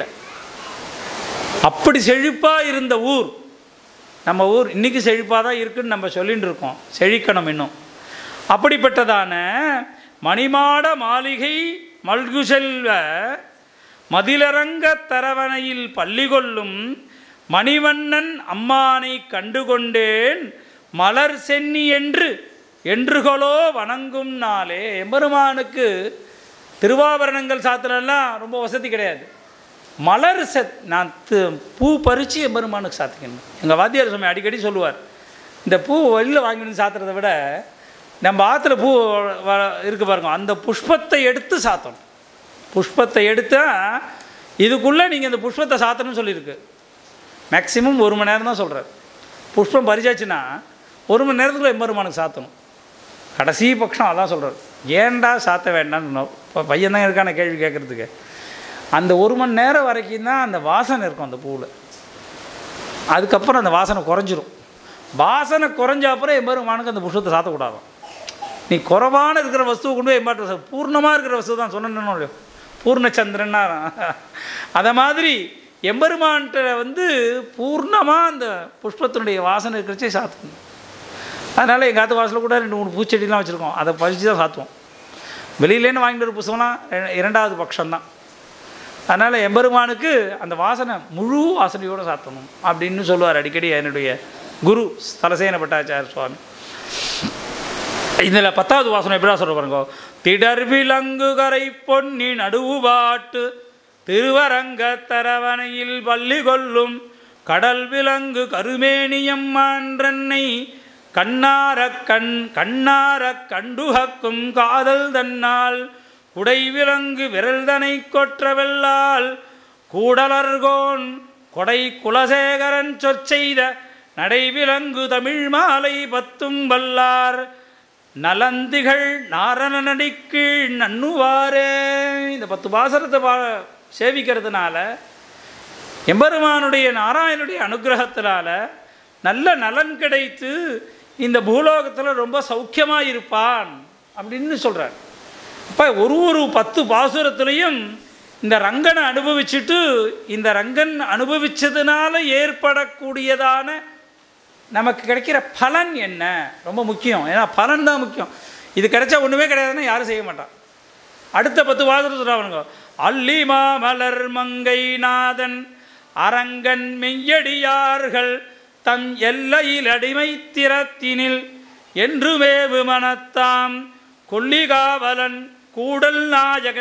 அப்படி செழிப்பாக இருந்த ஊர் நம்ம ஊர் இன்றைக்கி செழிப்பாக தான் இருக்குன்னு நம்ம சொல்லிட்டு இருக்கோம் செழிக்கணும் இன்னும் அப்படிப்பட்டதான மணிமாட மாளிகை மல்கு செல்வ மதிலரங்க தரவணையில் பள்ளி கொள்ளும் மணிவண்ணன் அம்மானை கண்டுகொண்டேன் மலர் சென்னி என்று என்றுகளோ வணங்கும் நாளே எம்பெருமானுக்கு திருவாபரணங்கள் சாத்திரெல்லாம் ரொம்ப வசதி கிடையாது மலர் செத் நான் து- பூ பறித்து எம்பெருமானுக்கு சாத்திக்கணும் எங்கள் வாத்தியார் சுவாமி அடிக்கடி சொல்லுவார் இந்த பூ வெளியில் வாங்கி வந்து சாத்துறதை விட நம்ம ஆற்றுல பூ வ- இருக்கு பாருங்க அந்த புஷ்பத்தை எடுத்து சாத்தணும் புஷ்பத்தை எடுத்தால் இதுக்குள்ளே நீங்கள் இந்த புஷ்பத்தை சாத்தணும்னு சொல்லியிருக்கு மேக்ஸிமம் ஒரு மணி நேரம் தான் சொல்கிறார் புஷ்பம் பறிச்சாச்சுன்னா ஒரு மணி நேரத்துக்குள்ள எம்பெருமானுக்கு சாத்தணும் கடைசி பட்சம் அதான் சொல்கிறார் ஏன்டா சாத்த வேண்டாம்னு இப்போ பையன் தான் இருக்கான கேள்வி கேட்குறதுக்கு அந்த ஒரு மணி நேரம் வரைக்கும் தான் அந்த வாசனை இருக்கும் அந்த பூவில் அதுக்கப்புறம் அந்த வாசனை குறைஞ்சிரும் வாசனை குறைஞ்ச அப்புறம் எம்பெருமானுக்கு அந்த புஷ்பத்தை சாத்தக்கூடாது நீ குறைவான இருக்கிற வஸ்துவை கொண்டு போய் எம்பாட்டு பூர்ணமாக இருக்கிற வஸ்து தான் சொன்னேன்னு இல்லையோ பூர்ணச்சந்திரன்னா அதை மாதிரி எம்பெருமான்கிட்ட வந்து பூர்ணமாக அந்த புஷ்பத்தினுடைய வாசனை இருக்கிறச்சே சாத்தணும் அதனால் எங்கள் ஆத்து வாசலில் கூட ரெண்டு மூணு பூச்செடிலாம் வச்சுருக்கோம் அதை பறித்து தான் சாத்துவோம் வெளியிலேருந்து வாங்கிட்டு வர புஸ்தகம்லாம் ரெ- இரண்டாவது பட்சம்தான் அதனால் எம்பெருமானுக்கு அந்த வாசனை முழு வாசனையோடு சாத்தணும் அப்படின்னு சொல்லுவார் அடிக்கடி என்னுடைய குரு தலசேன பட்டாச்சார சுவாமி இதில் பத்தாவது வாசனை எப்படிடா சொல்ல பாருங்க திடர் விலங்கு கரை பொன்னி நடுவுபாட்டு திருவரங்க தரவணையில் பள்ளி கொள்ளும் கடல் விலங்கு கருமேனியம் மான்றன்னை கண்ணார கண் கண்ணார கண்டுகக்கும் காதல் தன்னால் குடை விலங்கு விரல்தனை கொற்றவெல்லால் கூடலர்கோன் கொடை குலசேகரன் சொற்செய்த நடைவிலங்கு தமிழ் மாலை பத்தும் வல்லார் நலந்திகள் நாரணனடி கீழ் நன்னுவாரே இந்த பத்து பாசரத்தை பா சேவிக்கிறதுனால எம்பெருமானுடைய நாராயணுடைய அனுகிரகத்தினால நல்ல நலன் கிடைத்து இந்த பூலோகத்தில் ரொம்ப சௌக்கியமாக இருப்பான் அப்படின்னு சொல்கிறார் அப்போ ஒரு ஒரு பத்து பாசுரத்துலேயும் இந்த ரங்கனை அனுபவிச்சுட்டு இந்த ரங்கன் அனுபவிச்சதுனால ஏற்படக்கூடியதான நமக்கு கிடைக்கிற பலன் என்ன ரொம்ப முக்கியம் ஏன்னா பலன் தான் முக்கியம் இது கிடைச்சா ஒன்றுமே கிடையாதுன்னா யாரும் செய்ய மாட்டான் அடுத்த பத்து வாசல் சொல்கிறாங்க அல்லிமா மலர் மங்கை நாதன் அரங்கன் மெய்யடியார்கள் தம் எல்லையில் அடிமை திறத்தினில் என்று மேவு மனத்தாம் கொல்லிகாவலன் கூடல் நாயகன்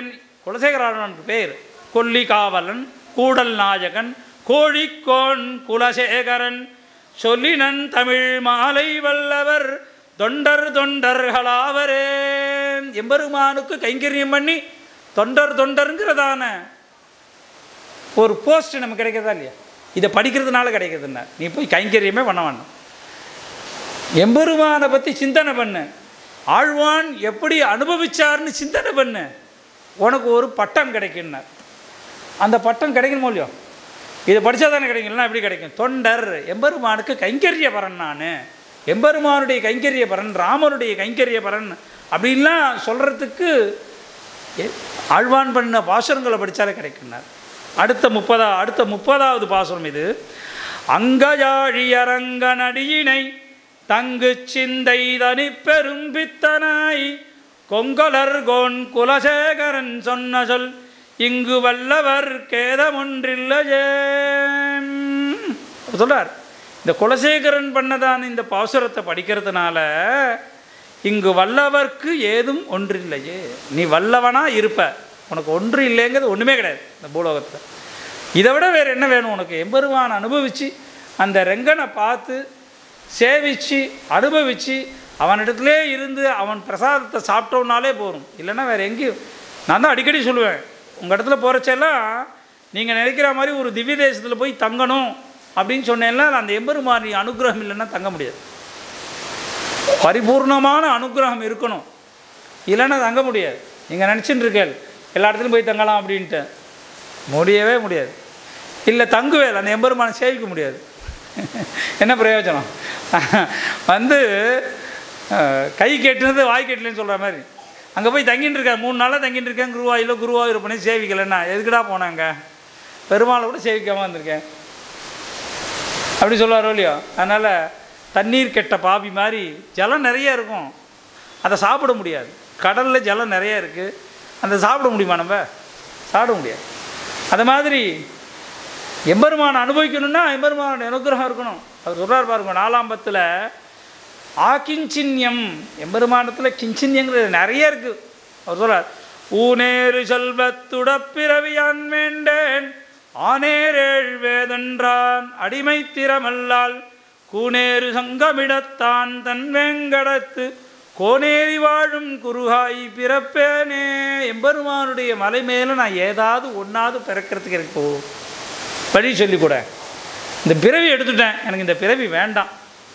குலசேகராளனுக்கு பேர் கொல்லி காவலன் கூடல் நாயகன் கோழிக்கோன் குலசேகரன் சொல்லினன் தமிழ் மாலை வல்லவர் தொண்டர் தொண்டர்களாவரே எம்பெருமானுக்கு கைங்கரியம் பண்ணி தொண்டர் தொண்டருங்கிறதான ஒரு போஸ்ட் நமக்கு கிடைக்கிறதா இல்லையா இதை படிக்கிறதுனால கிடைக்கிறதுன்னா நீ போய் கைங்கரியமே பண்ண வேண்டாம் எம்பெருமானை பற்றி சிந்தனை பண்ணு ஆழ்வான் எப்படி அனுபவிச்சார்னு சிந்தனை பண்ணு உனக்கு ஒரு பட்டம் கிடைக்குன்னார் அந்த பட்டம் கிடைக்கணுமோ இல்லையோ இதை படித்தா தானே கிடைக்கும் இல்லைன்னா எப்படி கிடைக்கும் தொண்டர் எம்பெருமானுக்கு கைங்கரிய பரன் நான் எம்பெருமானுடைய கைங்கரிய பரன் ராமனுடைய கைங்கரிய பரன் அப்படின்லாம் சொல்கிறதுக்கு எ- ஆழ்வான் பண்ண பாசுரங்களை படித்தாலே கிடைக்குன்னார் அடுத்த முப்பதா அடுத்த முப்பதாவது பாசுரம் இது அங்கஜாழியரங்கனடியினை தங்கு சிந்தை தனி பெரும்பித்தனாய் கொங்கலர் கோன் குலசேகரன் சொன்ன சொல் இங்கு வல்லவர் கேதமொன்றில்லையே சொல்றார் இந்த குலசேகரன் பண்ணதான இந்த பாசுரத்தை படிக்கிறதுனால இங்கு வல்லவர்க்கு ஏதும் ஒன்றில்லையே நீ வல்லவனா இருப்ப உனக்கு ஒன்று இல்லைங்கிறது ஒன்றுமே கிடையாது இந்த பூலோகத்தில் இதை விட வேறு என்ன வேணும் உனக்கு எம்பெருமான் அனுபவித்து அந்த ரெங்கனை பார்த்து சேவித்து அனுபவித்து அவனிடத்திலே இருந்து அவன் பிரசாதத்தை சாப்பிட்டோம்னாலே போதும் இல்லைன்னா வேறு எங்கேயும் நான் தான் அடிக்கடி சொல்லுவேன் உங்கள் இடத்துல போகிறச்செல்லாம் நீங்கள் நினைக்கிற மாதிரி ஒரு திவ்ய தேசத்தில் போய் தங்கணும் அப்படின்னு சொன்னேன்ல அந்த எம்பெருமான் அனுகிரகம் இல்லைன்னா தங்க முடியாது பரிபூர்ணமான அனுகிரகம் இருக்கணும் இல்லைன்னா தங்க முடியாது நீங்கள் நினச்சிட்டு இருக்கேன் எல்லா இடத்துலையும் போய் தங்கலாம் அப்படின்ட்டு முடியவே முடியாது இல்லை தங்குவேல் அந்த எம்பெருமானை சேவிக்க முடியாது என்ன பிரயோஜனம் வந்து அஹ், கை கெட்டுனது வாய் கெட்டலன்னு சொல்கிற மாதிரி அங்கே போய் தங்கிட்டு இருக்கேன் மூணு நாளாக தங்கிட்டு இருக்கேன் குருவாயில் குருவாயூர் பண்ணி சேவிக்கலைன்னா எதுக்குடா போனாங்க பெருமாளை கூட சேவிக்காமல் வந்திருக்கேன் அப்படி சொல்லுவாரோ இல்லையோ அதனால் தண்ணீர் கெட்ட பாவி மாதிரி ஜலம் நிறைய இருக்கும் அதை சாப்பிட முடியாது கடலில் ஜலம் நிறைய இருக்குது அந்த சாப்பிட முடியுமா நம்ம சாப்பிட முடியாது அது மாதிரி எம்பெருமானை அனுபவிக்கணும்னா எம்பெருமானோட அனுகிரகம் இருக்கணும் அவர் சொல்கிறார் பாருங்க நாலாம் பத்தில் ஆகிஞ்சின்யம் எம்பெருமானத்தில் கிஞ்சின்யங்கிறது நிறைய இருக்குது அவர் சொல்றார் ஊனேறு செல்வத்துடப்பிறவியான் வேண்டேன் ஆனேரேழ் வேதன்றான் அடிமை திறமல்லால் கூனேறு சங்கமிடத்தான் தன் வேங்கடத்து கோனேரி வாழும் குருகாய் பிறப்பேனே எம்பெருமானுடைய மலை மேலே நான் ஏதாவது ஒன்றாவது பிறக்கிறதுக்கு எனக்கு போ வழி சொல்லிக் கூட இந்த பிறவி எடுத்துட்டேன் எனக்கு இந்த பிறவி வேண்டாம்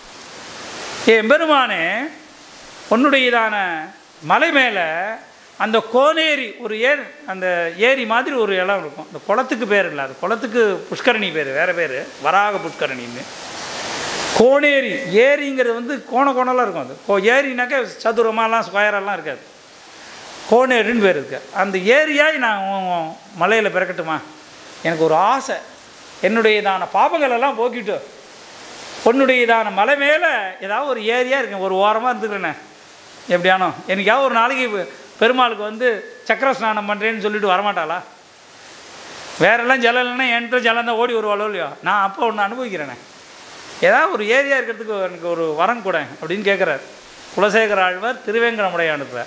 ஏ எம்பெருமானே உன்னுடையதான மலை மேலே அந்த கோனேரி ஒரு ஏர் அந்த ஏரி மாதிரி ஒரு இடம் இருக்கும் அந்த குளத்துக்கு பேர் இல்லை அது குளத்துக்கு புஷ்கரணி பேர் வேறு பேர் வராக புஷ்கரணின்னு கோனேரி ஏரிங்கிறது வந்து கோண கோணலாம் இருக்கும் அது கோ ஏரினாக்கா சதுரமாலாம் ஸ்கொயரெல்லாம் இருக்காது கோனேரின்னு பேர் இருக்கு அந்த ஏரியாய் நான் மலையில் பிறக்கட்டுமா எனக்கு ஒரு ஆசை என்னுடையதான பாபங்களெல்லாம் போக்கிட்டு உன்னுடையதான மலை மேலே ஏதாவது ஒரு ஏரியா இருக்கேன் ஒரு ஓரமாக இருந்துக்கிறேனே எப்படியானோ என்னைக்காவது ஒரு நாளைக்கு பெ- பெருமாளுக்கு வந்து சக்கர ஸ்நானம் பண்ணுறேன்னு சொல்லிட்டு வரமாட்டாளா வேறெல்லாம் ஜலம் இல்லைன்னா என்கிட்ட ஜலம் தான் ஓடி வருவாளோ இல்லையோ நான் அப்போ ஒன்று அனுபவிக்கிறேனே ஏதாவது ஒரு ஏரியா இருக்கிறதுக்கு எனக்கு ஒரு வரம் கூட அப்படின்னு கேட்குறார் குலசேகர ஆழ்வார் திருவேங்கடமுடையானுக்கு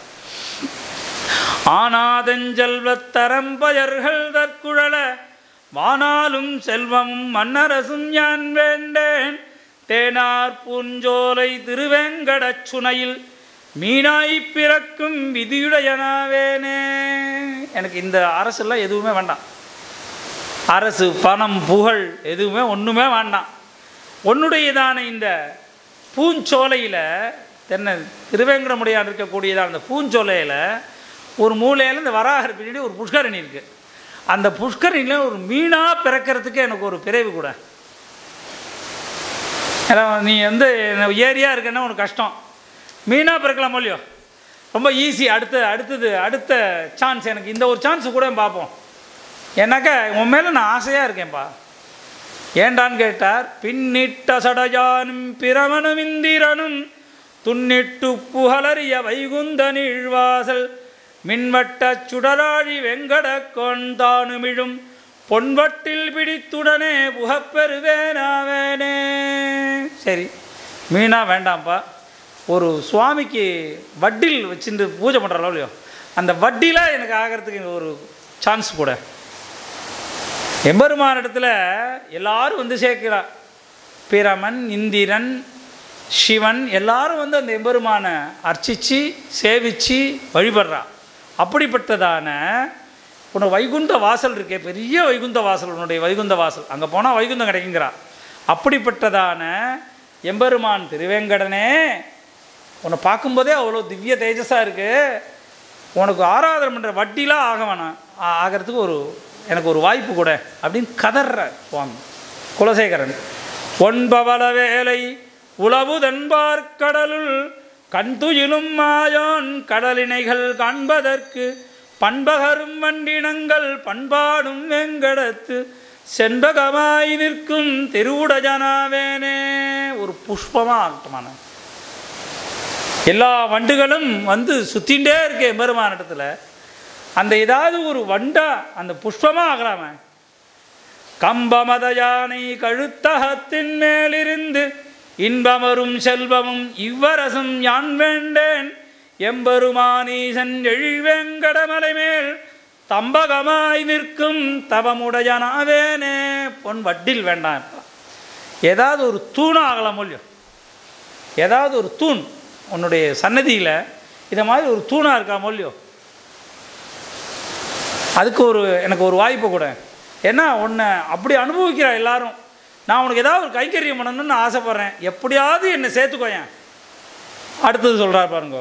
ஆனாதஞ்செல்வத்தரம்பயர்கள் தற்குழல வானாலும் செல்வமும் மன்னரசும் யான் வேண்டேன் தேனார் பூஞ்சோலை திருவேங்கடச் சுனையில் மீனாய் பிறக்கும் விதியுடையனாவேனே எனக்கு இந்த அரசெல்லாம் எதுவுமே வேண்டாம் அரசு பணம் புகழ் எதுவுமே ஒன்றுமே வேண்டாம் உன்னுடையதான இந்த பூஞ்சோலையில் தென்னை திருவேங்கடமுடையான் இருக்கக்கூடியதான அந்த பூஞ்சோலையில் ஒரு மூலையில் இந்த வராகர் பின்னாடி ஒரு புஷ்கரணி இருக்குது அந்த புஷ்கரணியில் ஒரு மீனாக பிறக்கிறதுக்கு எனக்கு ஒரு பிறவி கூட ஏன்னா நீ வந்து ஏரியா இருக்குன்னா உனக்கு கஷ்டம் மீனாக பிறக்கலாம் இல்லையோ ரொம்ப ஈஸி அடுத்த அடுத்தது அடுத்த சான்ஸ் எனக்கு இந்த ஒரு சான்ஸ் கூட பார்ப்போம் ஏன்னாக்கா உன் மேலே நான் ஆசையாக இருக்கேன்ப்பா ஏண்டான்னு கேட்டார் பின்னிட்ட சடஜானும் பிரமனும் இந்திரனும் துன்னிட்டு புகழறிய வைகுந்த நீழ்வாசல் மின்வட்ட சுடராழி வெங்கட கொண்டானுமிழும் பொன்வட்டில் பிடித்துடனே புகப்பெறுவேனாவேனே சரி மீனா வேண்டாம்ப்பா ஒரு சுவாமிக்கு வட்டில் வச்சுட்டு பூஜை பண்ணுறாலோ இல்லையோ அந்த வட்டியில் எனக்கு ஆகிறதுக்கு ஒரு சான்ஸ் கூட எம்பெருமான் இடத்துல எல்லாரும் வந்து சேர்க்கிறா பிரமன் இந்திரன் சிவன் எல்லாரும் வந்து அந்த எம்பெருமானை அர்ச்சித்து சேவித்து வழிபடுறா அப்படிப்பட்டதான உனக்கு வைகுந்த வாசல் இருக்கே பெரிய வைகுந்த வாசல் உன்னுடைய வைகுந்த வாசல் அங்கே போனால் வைகுந்தம் கிடைக்குங்கிறா அப்படிப்பட்டதான எம்பெருமான் திருவேங்கடனே உன்னை பார்க்கும்போதே அவ்வளோ திவ்ய தேஜஸாக இருக்குது உனக்கு ஆராதனை பண்ணுற வட்டிலாம் ஆக வேணாம் ஆ- ஆகிறதுக்கு ஒரு எனக்கு ஒரு வாய்ப்பு கூட அப்படின்னு கதற சுவாமி குலசேகரன் ஒன்பவள வேலை உளவு தன்பார்க்கடலுள் கண்துயிலும் மாயோன் கடலினைகள் காண்பதற்கு பண்பகரும் வண்டினங்கள் பண்பாடும் வெங்கடத்து செண்பகமாய் நிற்கும் திருவுடஜனாவேனே ஒரு புஷ்பமாக ஆகட்டுமான எல்லா வண்டுகளும் வந்து சுத்தின்டே இருக்கு எம்பெருமான இடத்துல அந்த ஏதாவது ஒரு வண்டா அந்த புஷ்பமாக ஆகலாமே கம்பமத யானை கழுத்தகத்தின் மேலிருந்து இன்பமரும் செல்வமும் இவ்வரசும் யான் வேண்டேன் எம்பெருமானீசன் எழில்வேங்கடமலை மேல் தம்பகமாய் நிற்கும் தவமுடையனாவேனே பொன் வட்டில் வேண்டாம் இப்ப. ஏதாவது ஒரு தூணாக ஆகலாம் முடியும் ஏதாவது ஒரு தூண் உன்னுடைய சன்னதியில் இதை மாதிரி ஒரு தூணாக இருக்கா மொழியோ அதுக்கு ஒரு எனக்கு ஒரு வாய்ப்பு கூட ஏன்னா உன்னை அப்படி அனுபவிக்கிறா எல்லாரும் நான் உனக்கு ஏதாவது ஒரு கைங்கரியம் பண்ணணும்னு ஆசைப்பட்றேன் எப்படியாவது என்னை சேர்த்துக்கோயேன் அடுத்தது சொல்கிறார் பாருங்க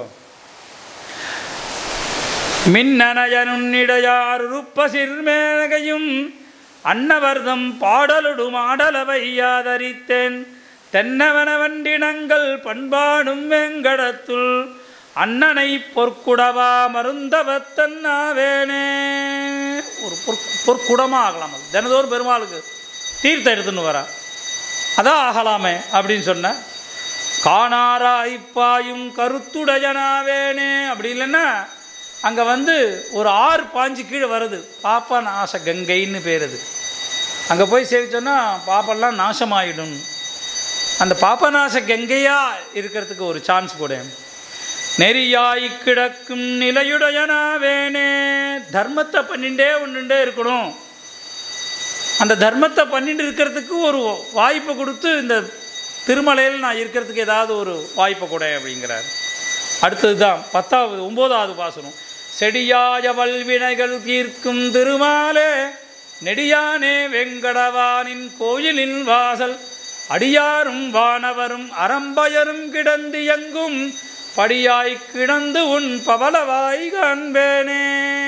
மின்னனயனுன்னிடையாருப்ப சிறுமேனகையும் அன்னவர்தம் பாடலுடும் ஆடலவையாதரித்தேன் தென்னவன வண்டினங்கள் பண்பாடும் வெங்கடத்துள் அண்ணனை பொற்குடவா மருந்தவத்தன்னாவேனே ஒரு பொற் பொற்குடமாக ஆகலாம் அது தினதோறும் பெருமாளுக்கு தீர்த்தம் எடுத்துன்னு வரா அதான் ஆகலாமே அப்படின்னு சொன்ன காணாராய் பாயும் கருத்துடையனாவேனே அப்படி இல்லைன்னா அங்கே வந்து ஒரு ஆறு பாஞ்சு கீழே வருது பாப்பா நாச கங்கைன்னு பேர் அது அங்கே போய் சேவிச்சோன்னா பாப்பெல்லாம் நாசமாயிடும் அந்த பாப்பநாச கங்கையா இருக்கிறதுக்கு ஒரு சான்ஸ் கூட நெறியாய் கிடக்கும் நிலையுடையனாவேனே தர்மத்தை பண்ணிண்டே ஒன்றுண்டே இருக்கணும் அந்த தர்மத்தை பண்ணிட்டு இருக்கிறதுக்கு ஒரு வாய்ப்பை கொடுத்து இந்த திருமலையில் நான் இருக்கிறதுக்கு ஏதாவது ஒரு வாய்ப்பை கூட அப்படிங்கிறார் அடுத்தது தான் பத்தாவது ஒம்போதாவது பாசனம் செடியாய வல்வினைகள் தீர்க்கும் திருமாலே நெடியானே வெங்கடவானின் கோயிலின் வாசல் அடியாரும் வானவரும் அறம்பயரும் கிடந்து எங்கும் படியாய் கிடந்து உன் பவளவாய் காண்பேனே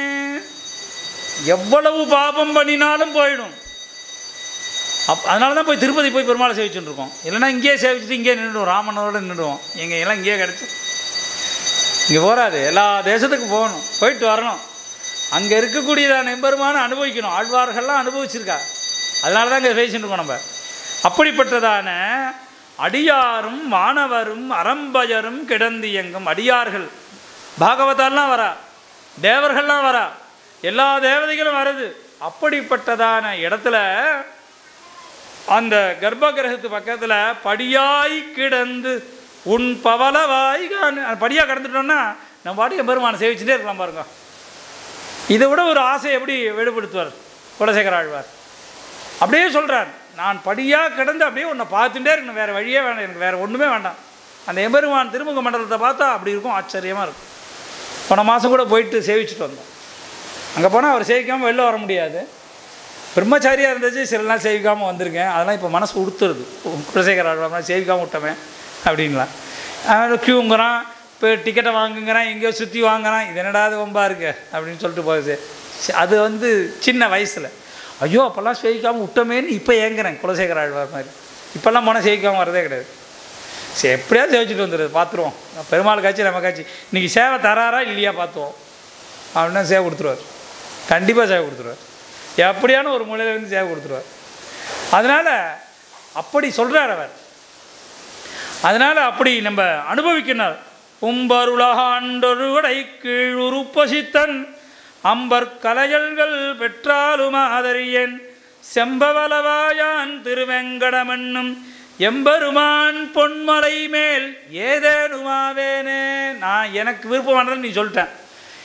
எவ்வளவு பாபம் பண்ணினாலும் போயிடும் அப் அதனால தான் போய் திருப்பதி போய் பெருமாளை சேவிச்சுட்டு இருக்கோம் இல்லைன்னா இங்கேயே சேவிச்சுட்டு இங்கேயே நின்றுடுவோம் ராமனோட நின்றுடுவோம் எங்கள் எல்லாம் இங்கேயே கிடச்சி இங்கே போகாது எல்லா தேசத்துக்கும் போகணும் போயிட்டு வரணும் அங்கே இருக்கக்கூடியதான எம்பெருமான அனுபவிக்கணும் ஆழ்வார்கள்லாம் அனுபவிச்சிருக்கா அதனால தான் இங்கே பேசிட்டு இருக்கோம் நம்ம அப்படிப்பட்டதான அடியாரும் வானவரும் அறம்பயரும் கிடந்து இயங்கும் அடியார்கள் பாகவதாலாம் வரா தேவர்கள்லாம் வரா எல்லா தேவதைகளும் வருது அப்படிப்பட்டதான இடத்துல அந்த கர்ப்ப கிரகத்து பக்கத்தில் படியாய் கிடந்து உன் பவளவாய் காணு அந்த படியாக கிடந்துட்டோன்னா நம்ம பாட்டுக்கு பெருமானை சேவிச்சுட்டே இருக்கலாம் பாருங்க இதை விட ஒரு ஆசை எப்படி வெளிப்படுத்துவார் குலசேகர ஆழ்வார் அப்படியே சொல்கிறார் நான் படியாக கிடந்து அப்படியே உன்னை பார்த்துட்டே இருக்கணும் வேறு வழியே வேண்டாம் எனக்கு வேறு ஒன்றுமே வேண்டாம் அந்த எம்பெருமான் திருமுக மண்டலத்தை பார்த்தா அப்படி இருக்கும் ஆச்சரியமாக இருக்கும் போன மாதம் கூட போயிட்டு சேவிச்சுட்டு வந்தோம் அங்கே போனால் அவர் சேவிக்காமல் வெளில வர முடியாது பிரம்மச்சாரியாக இருந்துச்சு சில நாள் சேவிக்காமல் வந்திருக்கேன் அதெல்லாம் இப்போ மனசு உடுத்துறது குலசேகர ஆழ்வார் சேவிக்காமல் விட்டமே அப்படின்லாம் அவன் க்யூங்கிறான் இப்போ டிக்கெட்டை வாங்குங்கிறான் எங்கேயோ சுற்றி வாங்குறான் இது என்னடா அது வம்பா இருக்கு அப்படின்னு சொல்லிட்டு போகுது சி- அது வந்து சின்ன வயசில் ஐயோ அப்போல்லாம் சேவிக்காமல் விட்டமேன்னு இப்போ ஏங்குறேன் குலசேகர ஆழ்வார் மாதிரி இப்போல்லாம் போனால் சேவிக்காமல் வரதே கிடையாது சரி எப்படியாவது சேவிச்சுட்டு வந்துடுது பார்த்துருவோம் பெருமாள் காட்சி நம்ம காட்சி இன்றைக்கி சேவை தராரா இல்லையா பார்த்துவோம் அப்படின்னா சேவை கொடுத்துருவார் கண்டிப்பாக சேவை கொடுத்துருவார் எப்படியான ஒரு மூலையில இருந்து சேவை கொடுத்துருவார் அதனால் அப்படி சொல்கிறார் அவர் அதனால் அப்படி நம்ம அனுபவிக்கணும் உம்பருலகாண்டொரு உடை கீழ் உருப்பசித்தன் அம்பர் கலையல்கள் பெற்றாலும் ஆதரியன் செம்பவலவாயான் திருவெங்கடமென்னும் எம்பெருமான் பொன்மலை மேல் ஏதேனுமாவேனே நான் எனக்கு விருப்பமானதை நீ சொல்லிட்டேன்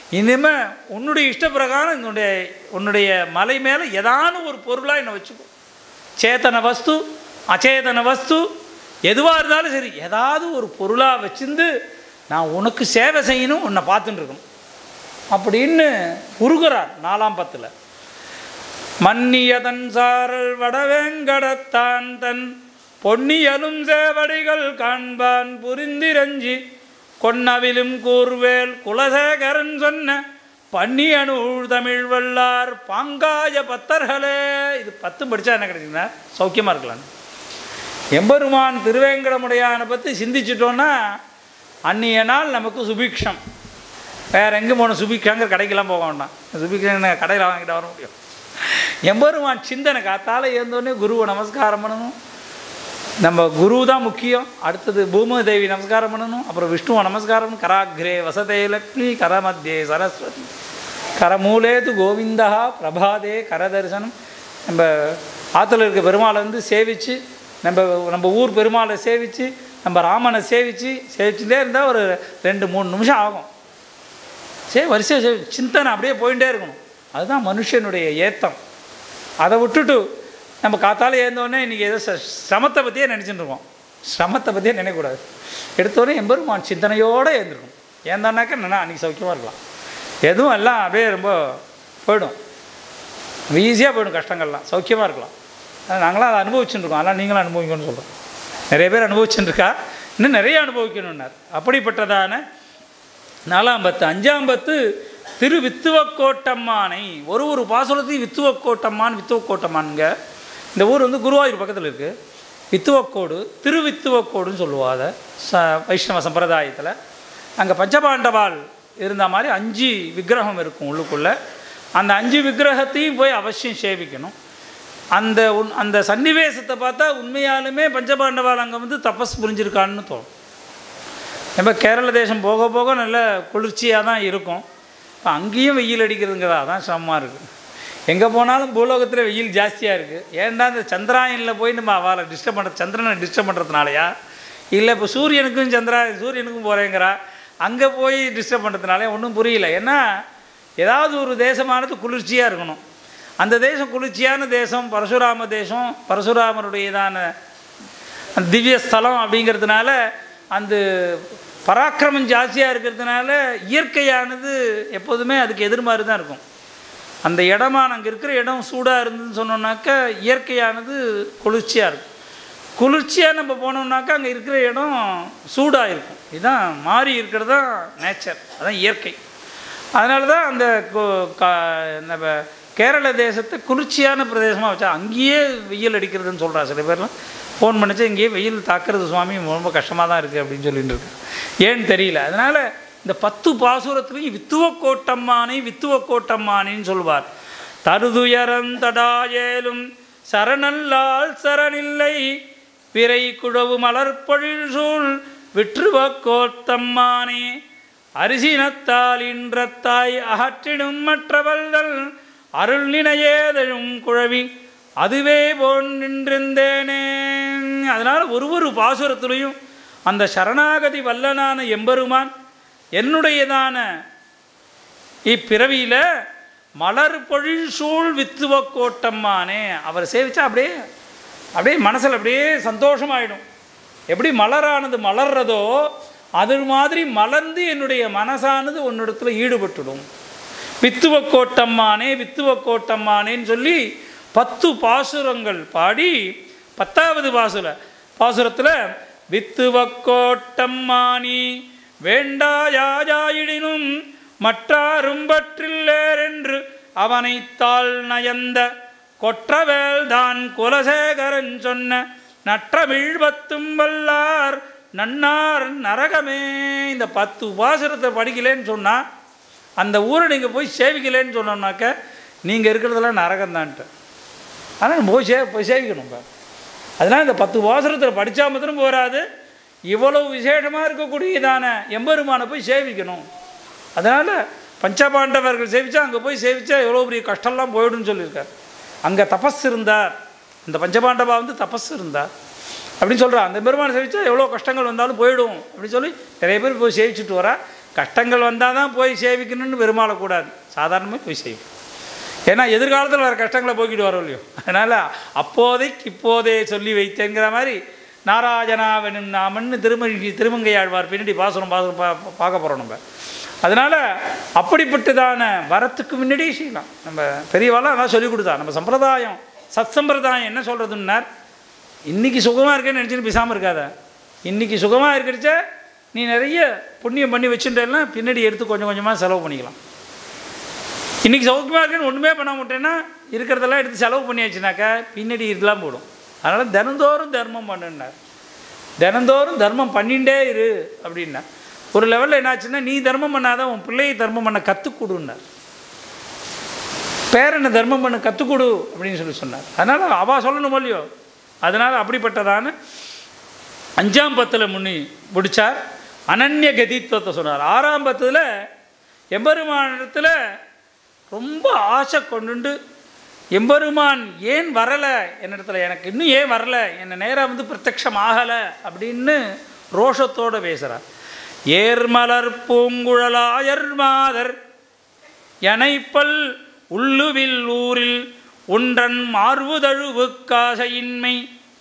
இனிமே உன்னுடைய இஷ்ட பிரகாரம் என்னுடைய உன்னுடைய மலை மேலே ஏதான ஒரு பொருளாக என்னை வச்சுக்கோ சேத்தன வஸ்து அச்சேதன வஸ்து எதுவாக இருந்தாலும் சரி ஏதாவது ஒரு பொருளாக வச்சிருந்து நான் உனக்கு சேவை செய்யணும் உன்னை பார்த்துட்டு இருக்கணும் அப்படின்னு உருகிறார் நாலாம் பத்தில் மன்னியதன் சாரல் வடவேங்கடத்தான் தன் பொன்னியலும் சேவடிகள் காண்பான் புரிந்திரஞ்சி கொன்னவிலும் கூர்வேல் குலசேகரன் சொன்ன பன்னியனூர் தமிழ் வல்லார் பாங்காய பத்தர்களே இது பத்தும் படித்தா என்ன கிடைக்குதுன்னா சௌக்கியமாக இருக்கலாம் எம்பெருமான் திருவேங்கடமுடையானை பற்றி சிந்திச்சிட்டோன்னா அந்நிய நாள் நமக்கு சுபிக்ஷம் வேறு எங்கே போகணும் சுபிக்ஷாங்கிற கடைக்கெல்லாம் போக வேண்டாம் சுபிக்ஷன் கடையில் வாங்கிட்டு வர முடியும் எம்பெருமான் சிந்தனை காத்தால ஏந்தோடனே குருவை நமஸ்காரம் பண்ணணும் நம்ம குரு தான் முக்கியம் அடுத்தது பூமி தேவி நமஸ்காரம் பண்ணணும் அப்புறம் விஷ்ணுவை நமஸ்காரம் பண்ணணும். கராக்ரே வசதே லக்ஷ்மி கரமத்தியே சரஸ்வதி கரமூலேது கோவிந்தா பிரபாதே கரதரிசனம் நம்ம ஆற்றுல இருக்க பெருமாளை வந்து சேவித்து நம்ம நம்ம ஊர் பெருமாளை சேவித்து நம்ம ராமனை சேவித்து சேவிச்சுட்டே இருந்தால் ஒரு ரெண்டு மூணு நிமிஷம் ஆகும் சரி வரிசையாக சேவி சிந்தனை அப்படியே போயிட்டே இருக்கணும் அதுதான் மனுஷனுடைய ஏத்தம் அதை விட்டுட்டு நம்ம காத்தால ஏந்தோடனே இன்றைக்கி ஏதோ ச- சிரமத்தை பற்றியே நினச்சிட்டு இருக்கோம் சிரமத்தை பற்றியே நினைக்கக்கூடாது எடுத்தோடனே எம்பெருமான் சிந்தனையோடு ஏந்திருக்கும் ஏந்தானாக்கா நான் அன்றைக்கி சௌக்கியமாக இருக்கலாம் எதுவும் எல்லாம் அப்படியே ரொம்ப போயிடும் ஈஸியாக போயிடும் கஷ்டங்கள்லாம் சௌக்கியமாக இருக்கலாம் அதான் நாங்களாம் அதை அனுபவிச்சுட்டு இருக்கோம் அதெல்லாம் நீங்களும் அனுபவிக்கணும்னு சொல்கிறோம் நிறைய பேர் அனுபவிச்சுட்டு இருக்கா இன்னும் நிறைய அனுபவிக்கணும்னார் அப்படிப்பட்டதான நாலாம் பத்து அஞ்சாம் பத்து திரு வித்துவக்கோட்டம்மானை ஒரு ஒரு பாசுரத்தையும் வித்துவக்கோட்டம்மான் வித்துவக்கோட்டம்மானுங்க இந்த ஊர் வந்து குருவாயூர் பக்கத்தில் இருக்குது வித்துவக்கோடு திருவித்துவக்கோடுன்னு சொல்லுவா அதை ச வைஷ்ணவ சம்பிரதாயத்தில் அங்கே பஞ்சபாண்டவாள் இருந்த மாதிரி அஞ்சு விக்கிரகம் இருக்கும் உள்ளுக்குள்ளே அந்த அஞ்சு விக்கிரகத்தையும் போய் அவசியம் சேவிக்கணும் அந்த உன் அந்த சன்னிவேசத்தை பார்த்தா உண்மையாலுமே பஞ்சபாண்டவாள் அங்கே வந்து தபஸ் புரிஞ்சிருக்கான்னு தோணும் நம்ம கேரள தேசம் போக போக நல்ல குளிர்ச்சியாக தான் இருக்கும் இப்போ அங்கேயும் வெயில் அடிக்கிறதுங்கிறதா அதான் சிரமமாக இருக்குது எங்கே போனாலும் பூலோகத்தில் வெயில் ஜாஸ்தியாக இருக்குது ஏன்டா இந்த சந்திராயனில் போய் நம்ம அவளை டிஸ்டர்ப் பண்ணுற சந்திரனை டிஸ்டர்ப் பண்ணுறதுனாலயா இல்லை இப்போ சூரியனுக்கும் சந்திரா சூரியனுக்கும் போகிறேங்கிறா அங்கே போய் டிஸ்டர்ப் பண்ணுறதுனாலே ஒன்றும் புரியல ஏன்னா ஏதாவது ஒரு தேசமானது குளிர்ச்சியாக இருக்கணும் அந்த தேசம் குளிர்ச்சியான தேசம் பரசுராம தேசம் பரசுராமருடையதான அந்த திவ்ய ஸ்தலம் அப்படிங்கிறதுனால அந்த பராக்கிரமம் ஜாஸ்தியாக இருக்கிறதுனால இயற்கையானது எப்போதுமே அதுக்கு எதிர்மாறு தான் இருக்கும் அந்த இடமான அங்கே இருக்கிற இடம் சூடாக இருந்துன்னு சொன்னோம்னாக்க இயற்கையானது குளிர்ச்சியாக இருக்கும் குளிர்ச்சியாக நம்ம போனோம்னாக்கா அங்கே இருக்கிற இடம் சூடாக இருக்கும் இதுதான் மாறி இருக்கிறது தான் நேச்சர் அதான் இயற்கை அதனால தான் அந்த கு- கா- நம்ம கேரள தேசத்தை குளிர்ச்சியான பிரதேசமாக வச்சா அங்கேயே வெயில் அடிக்கிறதுன்னு சொல்கிறா சில பேர்லாம் ஃபோன் பண்ணிச்சு இங்கேயே வெயில் தாக்குறது சுவாமி ரொம்ப கஷ்டமாக தான் இருக்குது அப்படின்னு சொல்லிட்டு இருக்கு ஏன்னு தெரியல அதனால் இந்த பத்து பாசுரத்துலையும் வித்துவ கோட்டம்மானை வித்துவ கோட்டம்மானின்னு சொல்வார் தருதுயரம் தடாயேலும் சரணல்லால் சரணில்லை விரை குழவு மலர்பொழில் சூழ் விற்றுவ கோத்தம்மானே அரிசினத்தால் இன்றத்தாய் அகற்றிடும் மற்றவள்கள் அருள் நினையேதழும் குழவி அதுவே போன் நின்றிருந்தேனே அதனால் ஒரு ஒரு பாசுரத்திலையும் அந்த சரணாகதி வல்லனான எம்பெருமான் என்னுடையதான இப்பிறவியில் மலர் பொழில் சூழ் வித்துவ கோட்டம்மானே அவர் சேவிச்சா அப்படியே அப்படியே மனசில் அப்படியே சந்தோஷமாயிடும் எப்படி மலரானது மலர்றதோ அது மாதிரி மலர்ந்து என்னுடைய மனசானது உன்னிடத்தில் ஈடுபட்டுடும் வித்துவ கோட்டம்மானே வித்துவ கோட்டம்மானேன்னு சொல்லி பத்து பாசுரங்கள் பாடி பத்தாவது பாசுர பாசுரத்தில் வித்துவ கோட்டம்மானி வேண்டாயாயிடினும் மற்றாரும் பற்றில்லேர் என்று அவனைத்தாள் நயந்த கொற்றவேல் தான் குலசேகரன் சொன்ன நற்றமிழ் பத்தும் வல்லார் நன்னார் நரகமே இந்த பத்து உபாசரத்தை படிக்கலேன்னு சொன்னால் அந்த ஊரை நீங்கள் போய் சேவிக்கலேன்னு சொன்னோம்னாக்க நீங்கள் இருக்கிறதெல்லாம் நரகம்தான்ட்டு ஆனால் போய் சே போய் சேவிக்கணும் இப்போ அதனால் இந்த பத்து உபாசரத்தில் படித்தா மாத்திரம் போராது இவ்வளவு விசேஷமாக இருக்கக்கூடியதான எம்பெருமானை போய் சேவிக்கணும் அதனால் பஞ்சபாண்டவர்கள் சேவிச்சா அங்கே போய் சேவிச்சா எவ்வளோ பெரிய கஷ்டம்லாம் போயிடும்னு சொல்லியிருக்கார் அங்கே தபஸ் இருந்தார் இந்த பஞ்சபாண்டவா வந்து தபஸ் இருந்தார் அப்படின்னு சொல்கிறா அந்த பெருமானை சேவிச்சா எவ்வளோ கஷ்டங்கள் வந்தாலும் போயிடும் அப்படின்னு சொல்லி நிறைய பேர் போய் சேவிச்சுட்டு வரா கஷ்டங்கள் வந்தால் தான் போய் சேவிக்கணும்னு பெருமாளை கூடாது சாதாரணமாக போய் செய்யும் ஏன்னா எதிர்காலத்தில் வர கஷ்டங்களை போக்கிட்டு வரோம் இல்லையோ அதனால் அப்போதைக்கு இப்போதே சொல்லி வைத்தேங்கிற மாதிரி நாராஜனாவனும் நாமன்னு திருமங்கி திருமங்கை ஆழ்வார் பின்னாடி பாசுரம் பாசுரம் பா பார்க்க போகிறோம் நம்ம அதனால் அப்படிப்பட்டதான வரத்துக்கு முன்னாடியே செய்யலாம் நம்ம பெரியவாலாம் அதான் சொல்லி கொடுத்தா நம்ம சம்பிரதாயம் சத் சம்பிரதாயம் என்ன சொல்கிறதுன்னார் இன்றைக்கி சுகமாக இருக்கேன்னு நினச்சின்னு பேசாமல் இருக்காத இன்றைக்கி சுகமாக இருக்கிறச்ச நீ நிறைய புண்ணியம் பண்ணி வச்சுட்டேன்னா பின்னாடி எடுத்து கொஞ்சம் கொஞ்சமாக செலவு பண்ணிக்கலாம் இன்றைக்கி சௌக்கியமாக இருக்குன்னு ஒன்றுமே பண்ண மாட்டேன்னா இருக்கிறதெல்லாம் எடுத்து செலவு பண்ணியாச்சுனாக்கா பின்னாடி இதெல்லாம் போடும் அதனால் தினந்தோறும் தர்மம் பண்ணுன்னார் தினந்தோறும் தர்மம் பண்ணிகிட்டே இரு அப்படின்னா ஒரு லெவலில் என்னாச்சுன்னா நீ தர்மம் பண்ணாதான் உன் பிள்ளையை தர்மம் பண்ண கற்றுக் கொடுன்னார் பேரனை தர்மம் பண்ண கற்றுக் கொடு அப்படின்னு சொல்லி சொன்னார் அதனால் அவள் சொல்லணும் இல்லையோ அதனால் அப்படிப்பட்டதான அஞ்சாம் பத்தில் முன்னி முடித்தார் அனன்ய கதித்துவத்தை சொன்னார் ஆறாம் பத்தில் எம்பெருமானிடத்தில் ரொம்ப ஆசை கொண்டுண்டு எம்பெருமான் ஏன் வரலை என்னிடத்துல எனக்கு இன்னும் ஏன் வரலை என்னை நேராக வந்து பிரத்யக்ஷம் ஆகலை அப்படின்னு ரோஷத்தோடு பேசுகிறார் ஏர்மலர் பூங்குழலாயர் மாதர் எனைப்பல் உள்ளுவில் ஊரில் உன்றன் மார்புதழுவு காசையின்மை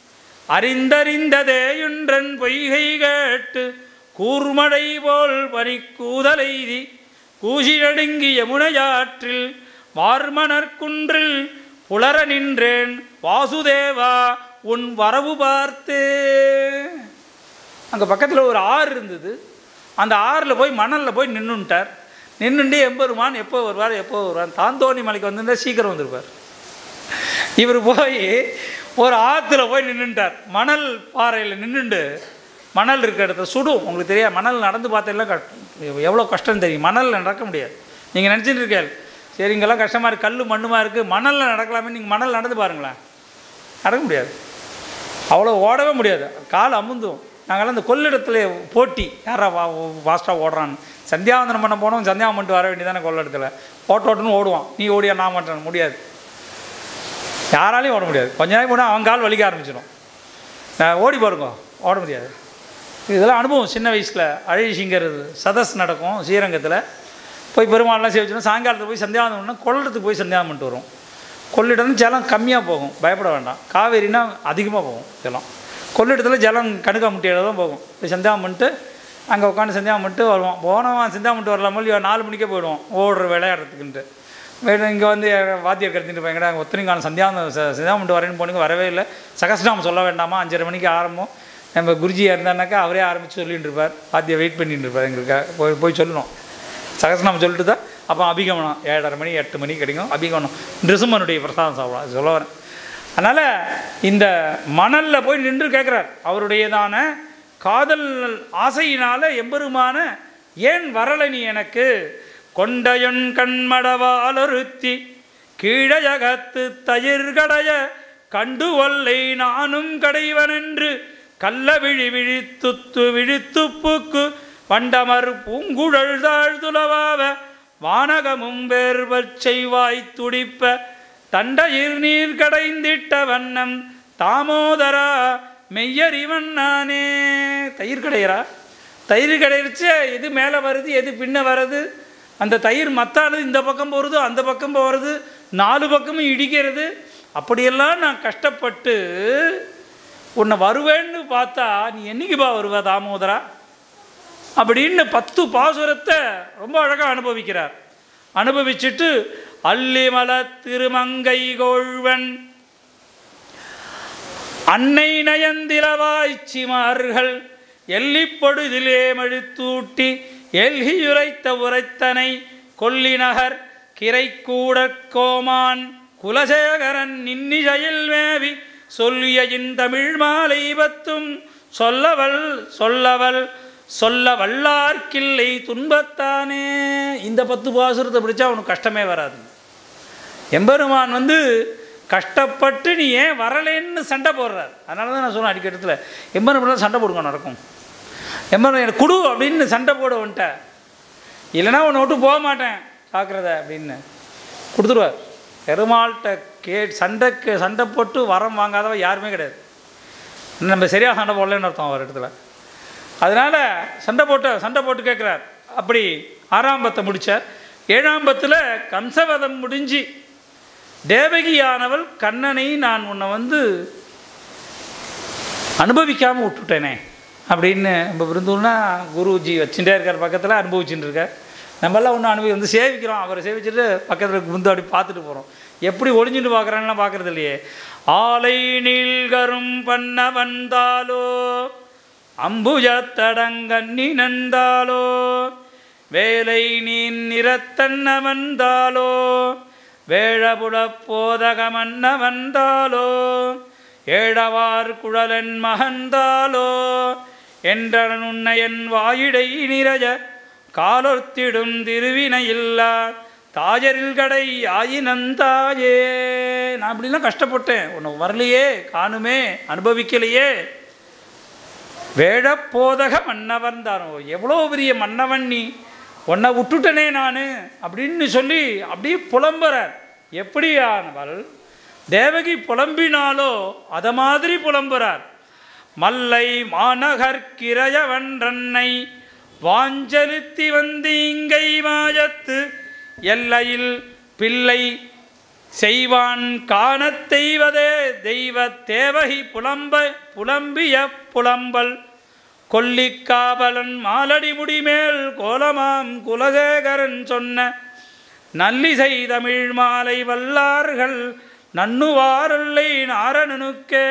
அறிந்தறிந்ததேயுன்றன் பொய்கை கேட்டு கூர்மடை போல் பனிக்கூதலைதி கூசியடுங்கி யமுனையாற்றில் வார்மணற்குன்றில் புலர நின்றேன் வாசுதேவா உன் வரவு பார்த்தே அங்கே பக்கத்தில் ஒரு ஆறு இருந்தது அந்த ஆறில் போய் மணலில் போய் நின்றுட்டார் நின்றுட்டு எம்பெருமான் எப்போ வருவார் எப்போ வருவார் தாந்தோணி மலைக்கு வந்திருந்தால் சீக்கிரம் வந்திருப்பார் இவர் போய் ஒரு ஆற்றுல போய் நின்றுட்டார் மணல் பாறையில் நின்றுண்டு மணல் இருக்க இடத்துல சுடும் உங்களுக்கு தெரியாது மணல் நடந்து பார்த்தெல்லாம் கஷ்டம் எவ்வளோ கஷ்டம் தெரியும் மணலில் நடக்க முடியாது நீங்கள் நினச்சிட்டு இருக்கேன் சரி இங்கெல்லாம் கஷ்டமாக இருக்குது கல் மண்ணுமா இருக்குது மணலில் நடக்கலாமே நீங்கள் மணல் நடந்து பாருங்களேன் நடக்க முடியாது அவ்வளோ ஓடவே முடியாது கால் அமுந்தும் நாங்கள்லாம் இந்த கொள்ளிடத்துல போட்டி யாரா வா ஃபாஸ்ட்டாக ஓடுறான்னு சந்தியாவந்தனம் பண்ண போனோம் சந்தியாவம் பண்ணிட்டு வர வேண்டியதானே கொள்ளிடத்தில் ஓட்ட ஓட்டுன்னு ஓடுவான் நீ ஓடியா நான் மாட்டேன் முடியாது யாராலையும் ஓட முடியாது கொஞ்ச நேரம் போனால் அவன் கால் வலிக்க ஆரம்பிச்சிடும் நான் ஓடி பாருங்க ஓட முடியாது இதெல்லாம் அனுபவம் சின்ன வயசில் அழகிசிங்கர் சதஸ் நடக்கும் ஸ்ரீரங்கத்தில் போய் பெருமாள்லாம் சேவிச்சோன்னா சாயங்காலத்தில் போய் சந்தியாவந்தம் பண்ணால் கொள்ளத்துக்கு போய் சந்தியாவம் பண்ணிட்டு வரும் கொள்ளிடம் ஜலம் கம்மியாக போகும் பயப்பட வேண்டாம் காவேரினா அதிகமாக போகும் ஜலம் கொள்ளிடத்தில் ஜலம் கணுக்கா முட்டியில் தான் போகும் போய் சந்தியாவம் பண்ணிட்டு அங்கே உட்காந்து சந்தியாவம் பண்ணிட்டு வருவோம் போனவன் சந்தியாவம் பண்ணிட்டு வரலாமோ இல்லையோ நாலு மணிக்கே போயிடுவோம் ஓடுற விளையாடுறதுக்குன்ட்டு வேணும் இங்கே வந்து வாத்தியார் கடத்திட்டு போய்ங்கடா அங்கே ஒத்தனைக்கான சந்தியாவந்தம் ச- சந்தியாவம் பண்ணிட்டு வரேன்னு போனீங்க வரவே இல்லை சகஸ்நாமம் சொல்ல வேண்டாமா அஞ்சரை மணிக்கு ஆரம்பம் நம்ம குருஜியாக இருந்தாருனாக்கா அவரே ஆரம்பித்து சொல்லிட்டு இருப்பார் வாத்தியார் வெயிட் பண்ணிட்டு இருப்பார் எங்களுக்காக போய் போய் சொல்லணும் சகஸ்நாமம் சொல்லிட்டு தான் அப்போ அபிகமனம் ஏழரை மணி எட்டு மணி கிடைக்கும் அபிகமனம் நிருசிம்மனுடைய பிரசாதம் சாப்பிடலாம் அது சொல்ல வரேன் அதனால் இந்த மணலில் போய் நின்று கேட்குறார் அவருடையதான காதல் ஆசையினால் எம்பெருமான ஏன் வரலை நீ எனக்கு கொண்டையொன் கண்மடவாலொருத்தி கீழயகத்து தயிர்கடைய கண்டு ஒல்லை நானும் கடைவனென்று கள்ள விழி விழித்துத்து விழித்துப்புக்கு வண்டமர் பூங்குழல் தாழ்துளவாவ வானகமும் வேர்வச் செய்வாய் துடிப்ப தண்டையிர் நீர் கடைந்திட்ட வண்ணம் தாமோதரா மெய்யறிவன் நானே தயிர் கடையரா தயிர் கடையிறச்சு எது மேலே வருது எது பின்ன வருது அந்த தயிர் மத்தானது இந்த பக்கம் போகிறது அந்த பக்கம் போகிறது நாலு பக்கமும் இடிக்கிறது அப்படியெல்லாம் நான் கஷ்டப்பட்டு உன்னை வருவேன்னு பார்த்தா நீ என்னைக்குப்பா வருவ தாமோதரா அப்படின்னு பத்து பாசுரத்தை ரொம்ப அழகாக அனுபவிக்கிறார் அனுபவிச்சுட்டு அல்லிமல திருமங்கை கோழ்வன் அன்னை நயந்திலவாய்ச்சிமார்கள் எல்லிப்பொழுதிலே மழுத்தூட்டி எல்கியுரைத்த உரைத்தனை கொல்லிநகர் கிரைக்கூடற் கோமான் குலசேகரன் நின்னிசையில் மேவி சொல்லிய தமிழ் மாலை பத்தும் சொல்லவல் சொல்லவல் சொல்ல வல்லார்க்கில்லை துன்பத்தானே இந்த பத்து பாசுரத்தை பிடிச்சா அவனுக்கு கஷ்டமே வராது எம்பெருமான் வந்து கஷ்டப்பட்டு நீ ஏன் வரலேன்னு சண்டை போடுறார் அதனால தான் நான் சொன்னேன் அடிக்கடத்தில் எம்பெருமான் சண்டை போடுங்க நடக்கும் எம்பெருமான் எனக்கு குடு அப்படின்னு சண்டை போட வந்துட்ட இல்லைன்னா உன்னை விட்டு போக மாட்டேன் ஜாக்கிரதை அப்படின்னு கொடுத்துருவார் பெருமாள்கிட்ட கே சண்டைக்கு சண்டை போட்டு வரம் வாங்காதவ யாருமே கிடையாது நம்ம சரியாக சண்டை போடலன்னு அர்த்தம் அவர் இடத்துல அதனால் சண்டை போட்டு சண்டை போட்டு கேட்குறார் அப்படி ஆறாம் பத்தை முடித்தார் ஏழாம் பத்தில் கம்சவதம் முடிஞ்சு தேவகியானவள் கண்ணனை நான் உன்னை வந்து அனுபவிக்காமல் விட்டுட்டேனே அப்படின்னு நம்ம விருந்தூர்னா குருஜி வச்சுட்டே இருக்கார் பக்கத்தில் அனுபவிச்சுட்டு இருக்கார் நம்மளாம் ஒன்று அனுபவி வந்து சேவிக்கிறோம் அவரை சேவிச்சுட்டு பக்கத்தில் விருந்து அப்படி பார்த்துட்டு போகிறோம் எப்படி ஒளிஞ்சுட்டு பார்க்குறாங்கலாம் பார்க்குறது இல்லையே ஆலை நீள்கரும் பண்ண வந்தாலோ அம்புஜத்தடங்கண்ணி நந்தாலோ வேலை நீன் நிறத்தன்ன வந்தாலோ வேழபுட போதகமன்ன வந்தாலோ ஏழவார் குழலன் மகந்தாலோ என்றன் உன்னையன் வாயிடை நிரஜ காலொத்திடும் திருவினையில்லா தாஜரில் கடை ஆயினந்தாயே நான் அப்படிலாம் கஷ்டப்பட்டேன் உனக்கு வரலையே காணுமே அனுபவிக்கலையே வேழப்போதக மன்னவன் தானோ எவ்வளோ பெரிய மன்னவன் நீ உன்னை விட்டுட்டனே நான் அப்படின்னு சொல்லி அப்படியே புலம்புறார் எப்படியானவள் தேவகி புலம்பினாலோ அதை மாதிரி புலம்புறார் மல்லை மாநகர்கிரயவன்றன்னை வாஞ்சலுத்தி வந்து இங்கை மாயத்து எல்லையில் பிள்ளை செய்வான் காணத் தெய்வதே தெய்வ தேவகி புலம்ப புலம்பிய புலம்பல் கொல்லிக்காவலன் மாலடி முடிமேல் கோலமாம் குலசேகரன் சொன்ன நல்லிசை தமிழ் மாலை வல்லார்கள் நன்னுவாரல்லை நாரணனுக்கே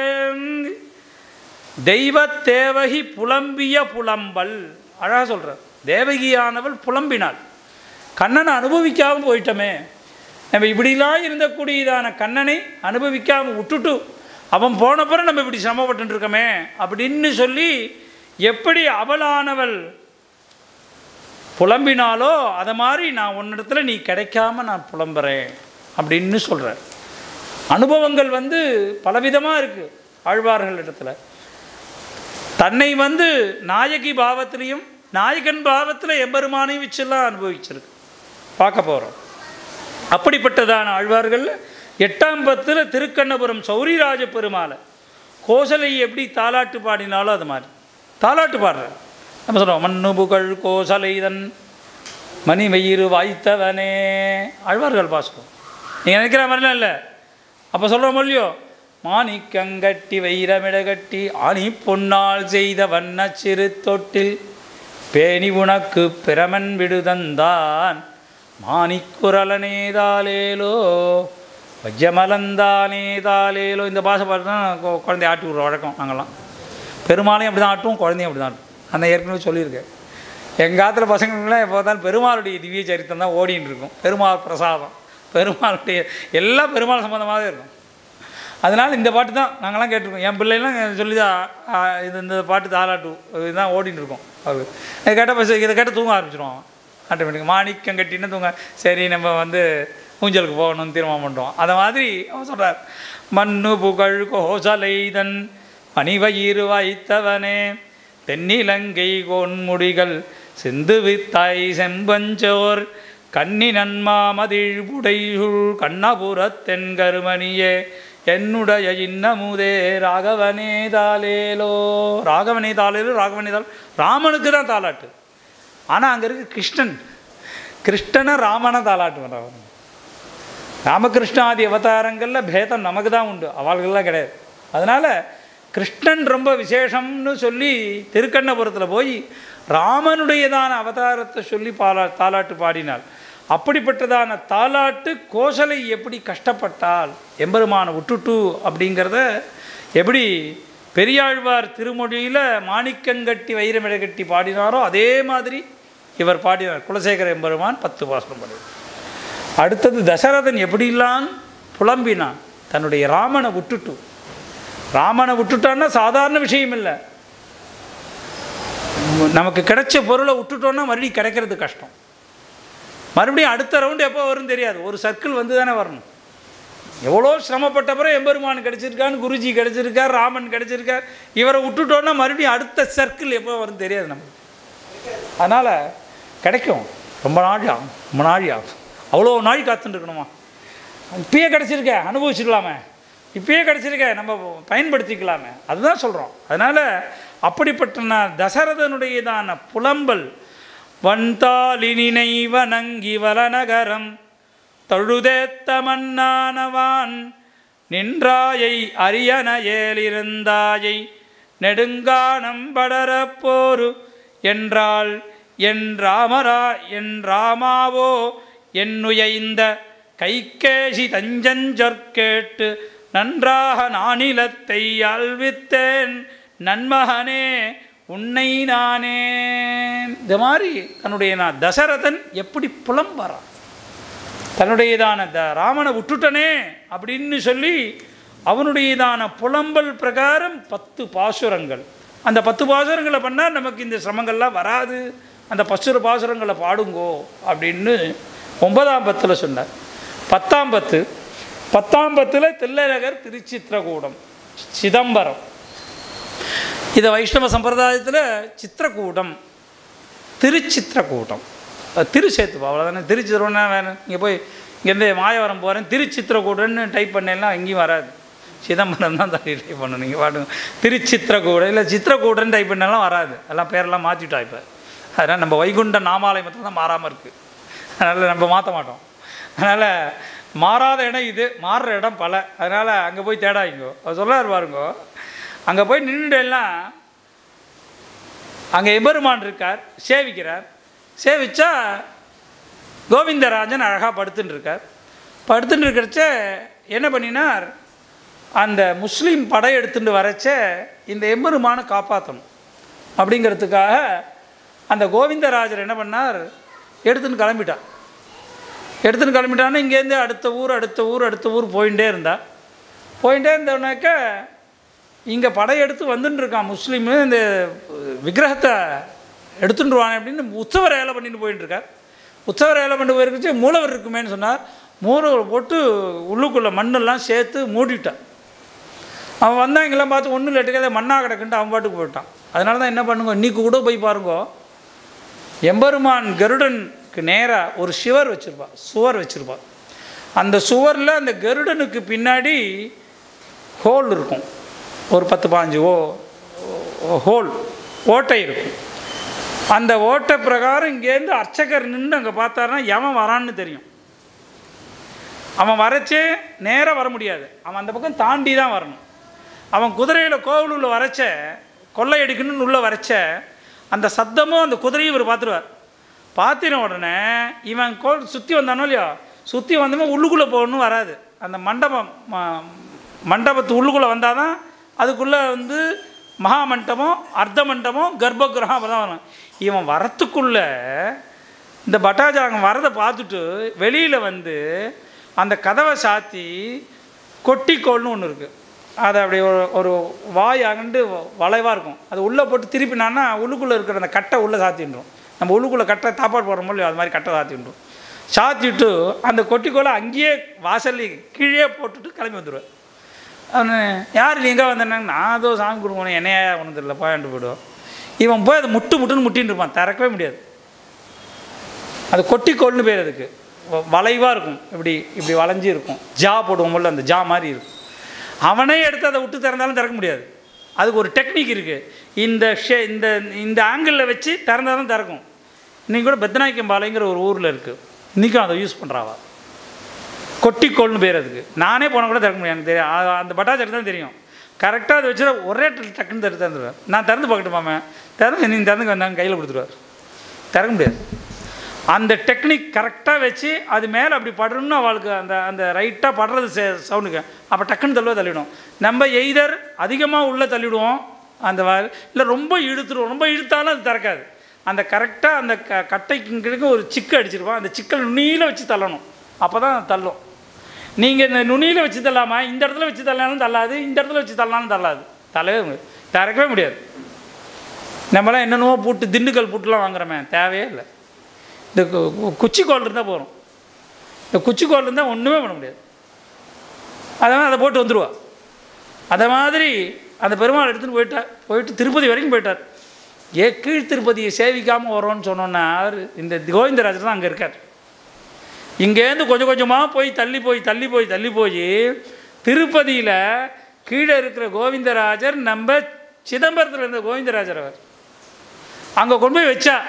தெய்வ தேவகி புலம்பிய புலம்பல் அழகா சொல்ற தேவகியானவள் புலம்பினாள் கண்ணனை அனுபவிக்காமல் போயிட்டோமே நம்ம இப்படிலாம் இருந்தக்கூடியதான கண்ணனை அனுபவிக்காமல் விட்டுட்டு அவன் போனப்புறம் நம்ம இப்படி சிரமப்பட்டு இருக்கோமே அப்படின்னு சொல்லி எப்படி அவளானவள் புலம்பினாலோ அதை மாதிரி நான் உன்னிடத்துல நீ கிடைக்காம நான் புலம்புறேன் அப்படின்னு சொல்கிறேன் அனுபவங்கள் வந்து பலவிதமாக இருக்குது ஆழ்வார்கள் இடத்துல தன்னை வந்து நாயகி பாவத்திலையும் நாயகன் பாவத்தில் எம்பெருமானையும் வச்செல்லாம் அனுபவிச்சிருக்கு பார்க்க போகிறோம் அப்படிப்பட்டதான ஆழ்வார்கள் எட்டாம் பத்தில் திருக்கண்ணபுரம் சௌரிராஜ பெருமாளை கோசலை எப்படி தாலாட்டு பாடினாலோ அது மாதிரி தாலாட்டு பாடுற நம்ம சொல்கிறோம் மண்ணு புகழ் கோசலைதன் மணி வயிறு வாய்த்தவனே ஆழ்வார்கள் பாசுவோம் நீங்கள் நினைக்கிற மாதிரிலாம் இல்லை அப்போ சொல்கிறோம் இல்லையோ மாணிக்கங்கட்டி வைரமிடகட்டி ஆணி பொன்னால் செய்த வண்ண சிறு தொட்டில் பேணி உனக்கு பிரமன் விடுதந்தான் மாணிக்குரலனேதாலேலோ வஜ்ஜமலந்தானேதாலேலோ இந்த பாஷை பார்த்து தான் கொ- குழந்தைய ஆட்டி விடுற வழக்கம் நாங்கள்லாம் பெருமாளையும் அப்படி தான் ஆட்டுவோம் குழந்தையும் அப்படி தான் ஆட்டும் அந்த ஏற்கனவே சொல்லியிருக்கேன் எங்கள் காலத்தில் பசங்களுக்குலாம் எப்போ பார்த்தாலும் பெருமாளுடைய திவ்ய சரித்திரம் தான் ஓடின்னு இருக்கும் பெருமாள் பிரசாதம் பெருமாளுடைய எல்லாம் பெருமாள் சம்மந்தமாகவே இருக்கும் அதனால் இந்த பாட்டு தான் நாங்கள்லாம் கேட்டிருக்கோம் என் பிள்ளைலாம் சொல்லி தான் ஆ, இது இந்த பாட்டு தாலாட்டு இதுதான் ஓடின்னு இருக்கும் அவர் இதை கேட்டால் பஸ் இதை கேட்டால் தூங்க ஆரம்பிச்சிடுவான் அவன் ஆட்டோமேட்டிக் மாணிக்கம் கட்டின்னு தூங்க சரி நம்ம வந்து ஊஞ்சலுக்கு போகணும்னு தீர்மானம் பண்ணுறோம் அதை மாதிரி அவன் சொல்கிறார் மண்ணு புகழ் கோசலைதன் மணிவயிறு வைத்தவனே தென்னிலங்கை கோன்முடிகள் சிந்து வித்தாய் செம்பஞ்சோர் கன்னி நன்மாமதிழ் புடையுள் கண்ணபுரத்தென் கருமணியே என்னுடைய இன்னமுதே ராகவனே தாலேலோ ராகவனே தாலேலோ ராகவனே தால் ராமனுக்கு தான் தாலாட்டு ஆனால் அங்கே இருக்கு கிருஷ்ணன் கிருஷ்ணனை ராமனை தாலாட்டு பண்ணுறவன் ராமகிருஷ்ணாதி அவதாரங்களில் பேதம் நமக்கு தான் உண்டு அவள்கள்லாம் கிடையாது அதனால் கிருஷ்ணன் ரொம்ப விசேஷம்னு சொல்லி திருக்கண்ணபுரத்தில் போய் ராமனுடையதான அவதாரத்தை சொல்லி பாலா தாலாட்டு பாடினாள் அப்படிப்பட்டதான தாலாட்டு கோசலை எப்படி கஷ்டப்பட்டால் எம்பெருமானை விட்டுட்டு அப்படிங்கிறத எப்படி பெரியாழ்வார் திருமொழியில் மாணிக்கங்கட்டி வைரமிடகட்டி பாடினாரோ அதே மாதிரி இவர் பாடினார் குலசேகர எம்பெருமான் பத்து பாசனம் பாடினார் அடுத்தது தசரதன் எப்படிலாம் புலம்பினான் தன்னுடைய ராமனை விட்டுட்டு ராமனை விட்டுட்டான்னா சாதாரண விஷயம் இல்லை நமக்கு கிடைச்ச பொருளை விட்டுட்டோன்னா மறுபடியும் கிடைக்கிறது கஷ்டம் மறுபடியும் அடுத்த ரவுண்டு எப்போ வரும் தெரியாது ஒரு சர்க்கிள் வந்து தானே வரணும் எவ்வளோ சிரமப்பட்ட பிறகு எம்பெருமான் கிடைச்சிருக்கான்னு குருஜி கிடைச்சிருக்கார் ராமன் கிடைச்சிருக்கார் இவரை விட்டுட்டோன்னா மறுபடியும் அடுத்த சர்க்கிள் எப்போ வரும் தெரியாது நமக்கு அதனால் கிடைக்கும் ரொம்ப நாள் ஆகும் ரொம்ப நாள் ஆகும் அவ்வளோ நாள் காத்துட்டு இருக்கணுமா இப்பயே கிடச்சிருக்க அனுபவிச்சிடலாமே இப்பயே கிடச்சிருக்க நம்ம பயன்படுத்திக்கலாமே அதுதான் சொல்கிறோம் அதனால் அப்படிப்பட்ட நான் தசரதனுடையதான புலம்பல் வந்தாலினினை வணங்கி வலநகரம் தொழுதேத்த மன்னானவான் நின்றாயை அரியன ஏலிருந்தாயை நெடுங்கானம் படரப்போரு என்றால் என் ராமரா என் ராமாவோ என்னுயைந்த கைகேசி தஞ்சஞ்சொற்கேட்டு நன்றாக நானிலத்தை அல்வித்தேன் நன்மகனே உன்னை நானே இந்த மாதிரி தன்னுடைய நான் தசரதன் எப்படி புலம்பறான் தன்னுடையதான த ராமனை விட்டுட்டனே அப்படின்னு சொல்லி அவனுடையதான புலம்பல் பிரகாரம் பத்து பாசுரங்கள் அந்த பத்து பாசுரங்களை பண்ணால் நமக்கு இந்த சிரமங்கள்லாம் வராது அந்த பசுர பாசுரங்களை பாடுங்கோ அப்படின்னு ஒன்பதாம் பத்தில் சொன்னார் பத்தாம் பத்து பத்தாம் பத்தில் தில்லைநகர் திருச்சித்திரகூடம் சிதம்பரம் இதை வைஷ்ணவ சம்பிரதாயத்தில் சித்திரக்கூடம் திருச்சித்திரக்கூட்டம் அது திரு சேர்த்துப்பா அவ்வளோதானே திருச்சித்திரம்னா வேணும் இங்கே போய் இங்கேருந்து மாயவரம் போகிறேன் திருச்சித்திரக்கூடன்னு டைப் பண்ணேன்னா எங்கேயும் வராது சிதம்பரம் தான் தள்ளி டைப் பண்ணணும் நீங்கள் பாட்டுங்க திருச்சித்திரக்கூடம் இல்லை சித்திரக்கூடன்னு டைப் பண்ணாலும் வராது எல்லாம் பேரெல்லாம் மாற்றிட்டா இப்போ அதனால் நம்ம வைகுண்ட நாமாலயம் மட்டும் தான் மாறாமல் இருக்குது அதனால் நம்ம மாற்ற மாட்டோம் அதனால் மாறாத இடம் இது மாறுற இடம் பல அதனால் அங்கே போய் தேடாதீங்கோ அவர் சொல்லார் பாருங்கோ அங்கே போய் நின்றுடலாம் அங்கே எபெருமான் இருக்கார் சேவிக்கிறார் சேவிச்சா கோவிந்தராஜன் அழகாக படுத்துன்னு இருக்கார் படுத்துன்னு இருக்கிறச்ச என்ன பண்ணினார் அந்த முஸ்லீம் படை எடுத்துட்டு வரச்ச இந்த எம்பெருமானை காப்பாற்றணும் அப்படிங்கிறதுக்காக அந்த கோவிந்தராஜர் என்ன பண்ணார் எடுத்துன்னு கிளம்பிட்டார் எடுத்துன்னு கிளம்பிட்டான்னு இங்கேருந்து அடுத்த ஊர் அடுத்த ஊர் அடுத்த ஊர் போயிட்டே இருந்தா போயிட்டே இருந்தவனாக்க இங்கே படையெடுத்து வந்துட்டு இருக்கான் முஸ்லீமு இந்த விக்கிரகத்தை எடுத்துட்டு வாங்க அப்படின்னு உற்சவ வேலை பண்ணிட்டு போயிட்டு இருக்கார் உற்சவ வேலை பண்ணிட்டு போயிருக்குச்சு மூலவர் இருக்குமேன்னு சொன்னார் மூலவர் போட்டு உள்ளுக்குள்ளே மண்ணெல்லாம் சேர்த்து மூடிட்டான் அவன் வந்தான் இங்கெல்லாம் பார்த்து ஒன்றும் இல்லாட்டுக்கே மண்ணா கிடக்குன்ட்டு அவன் பாட்டுக்கு போயிட்டான் அதனால தான் என்ன பண்ணுங்க இன்னைக்கு கூட போய் பாருங்கோ எம்பெருமான் கருடனுக்கு நேராக ஒரு சிவர் வச்சுருப்பா சுவர் வச்சுருப்பா அந்த சுவரில் அந்த கருடனுக்கு பின்னாடி ஹோல் இருக்கும் ஒரு பத்து பாஞ்சு ஓ ஹோல் ஓட்டை இருக்கும் அந்த ஓட்டை பிரகாரம் இங்கேருந்து அர்ச்சகர் நின்று அங்கே பார்த்தாருன்னா எவன் வரான்னு தெரியும் அவன் வரச்சே நேராக வர முடியாது அவன் அந்த பக்கம் தாண்டி தான் வரணும் அவன் குதிரையில் கோவிலுள்ள வரைச்ச கொள்ளையடிக்கணும்னு உள்ளே வரைச்ச அந்த சத்தமும் அந்த குதிரையும் இவர் பார்த்துருவார் பார்த்தின உடனே இவன் கோ சுற்றி வந்தானோ இல்லையோ சுற்றி வந்தவன் உள்ளுக்குள்ளே போகணும் வராது அந்த மண்டபம் ம- மண்டபத்து உள்ளுக்குள்ளே வந்தால் தான் அதுக்குள்ளே வந்து மகா மண்டபம் அர்த்த மண்டபம் கர்ப்பகிரகம் அப்போ தான் வரும் இவன் வரத்துக்குள்ளே இந்த பட்டாச்சாரங்க வரதை பார்த்துட்டு வெளியில் வந்து அந்த கதவை சாத்தி கொட்டிக்கோல்னு ஒன்று இருக்குது அது அப்படி ஒரு ஒரு வாய் அகண்டு வளைவாக இருக்கும் அது உள்ளே போட்டு திருப்பினான்னா உள்ளுக்குள்ளே இருக்கிற அந்த கட்டை உள்ளே சாத்தின்றோம் நம்ம உள்ளுக்குள்ளே கட்டை தாப்பாடு போடுறோமோ இல்லையோ அது மாதிரி கட்டை சாத்தின்றோம் சாத்திட்டு அந்த கொட்டிக்கோலை அங்கேயே வாசல்ல கீழே போட்டுட்டு கிளம்பி வந்துடுவேன் அவனு யார் நீ எங்கே வந்தேன்னா நான் அதோ சாமி கொடுக்கணும் என்னையா ஒன்றும் தெரியல போயாண்டு போயிடுவோம் இவன் போய் அதை முட்டு முட்டுன்னு முட்டின்னு இருப்பான் திறக்கவே முடியாது அது கொட்டிக்கோல்னு பேர் அதுக்கு வளைவாக இருக்கும் இப்படி இப்படி வளைஞ்சி இருக்கும் ஜா போடுவோம்ல அந்த ஜா மாதிரி இருக்கும் அவனே எடுத்து அதை விட்டு திறந்தாலும் திறக்க முடியாது அதுக்கு ஒரு டெக்னிக் இருக்குது இந்த ஷே இந்த இந்த ஆங்கிளில் வச்சு திறந்தால் தான் திறக்கும் இன்றைக்கி கூட பெத்தநாய்க்கம்பாளையங்கிற ஒரு ஊரில் இருக்குது இன்றைக்கும் அதை யூஸ் பண்ணுறாவா கொட்டிக்கோல்னு பேர் அதுக்கு நானே போன கூட திறக்க முடியாது எனக்கு தெரியும் அ- அந்த பட்டாச்சு தான் தெரியும் கரெக்டாக அதை வச்சு ஒரே டக்குன்னு திறந்து திறந்துடுவேன் நான் திறந்து பார்க்கட்டுமாமே திறந்து நீ திறந்து வந்தாங்க கையில் கொடுத்துருவார் திறக்க முடியாது அந்த டெக்னிக் கரெக்டாக வச்சு அது மேலே அப்படி படணும்னு அவளுக்கு அந்த அந்த ரைட்டாக படுறது சே சவுண்டுக்கு அப்போ டக்குன்னு தள்ளுவ தள்ளிடும் நம்ம எய்தர் அதிகமாக உள்ளே தள்ளிவிடுவோம் அந்த வ- இல்லை ரொம்ப இழுத்துருவோம் ரொம்ப இழுத்தாலும் அது திறக்காது அந்த கரெக்டாக அந்த க கட்டைக்கு கிழக்கு ஒரு சிக்கு அடிச்சிருப்போம் அந்த சிக்கல் நுனியில் வச்சு தள்ளணும் அப்போ தான் தள்ளும் நீங்கள் இந்த நுனியில் வச்சு தள்ளாமல் இந்த இடத்துல வச்சு தள்ளாலும் தள்ளாது இந்த இடத்துல வச்சு தள்ளாலும் தள்ளாது தள்ளவே முடியாது திறக்கவே முடியாது நம்மளாம் என்னென்னவோ பூட்டு திண்டுக்கல் பூட்டுலாம் வாங்குறோமே தேவையே இல்லை இந்த கு- கு- குச்சிக்கோல் இருந்தால் போகிறோம் இந்த குச்சிக்கோல் இருந்தால் ஒன்றுமே பண்ண முடியாது அதனால் அதை போட்டு வந்துடுவா அதை மாதிரி அந்த பெருமாள் எடுத்துன்னு போயிட்டார் போயிட்டு திருப்பதி வரைக்கும் போயிட்டார் ஏ கீழ் திருப்பதியை சேவிக்காமல் வரோன்னு சொன்னோன்னா அவர் இந்த கோவிந்தராஜர் தான் அங்கே இருக்கார் இங்கேருந்து கொஞ்சம் கொஞ்சமாக போய் தள்ளி போய் தள்ளி போய் தள்ளி போய் திருப்பதியில் கீழே இருக்கிற கோவிந்தராஜர் நம்ம சிதம்பரத்தில் இருந்த கோவிந்தராஜர் அவர் அங்கே கொண்டு போய் வச்சா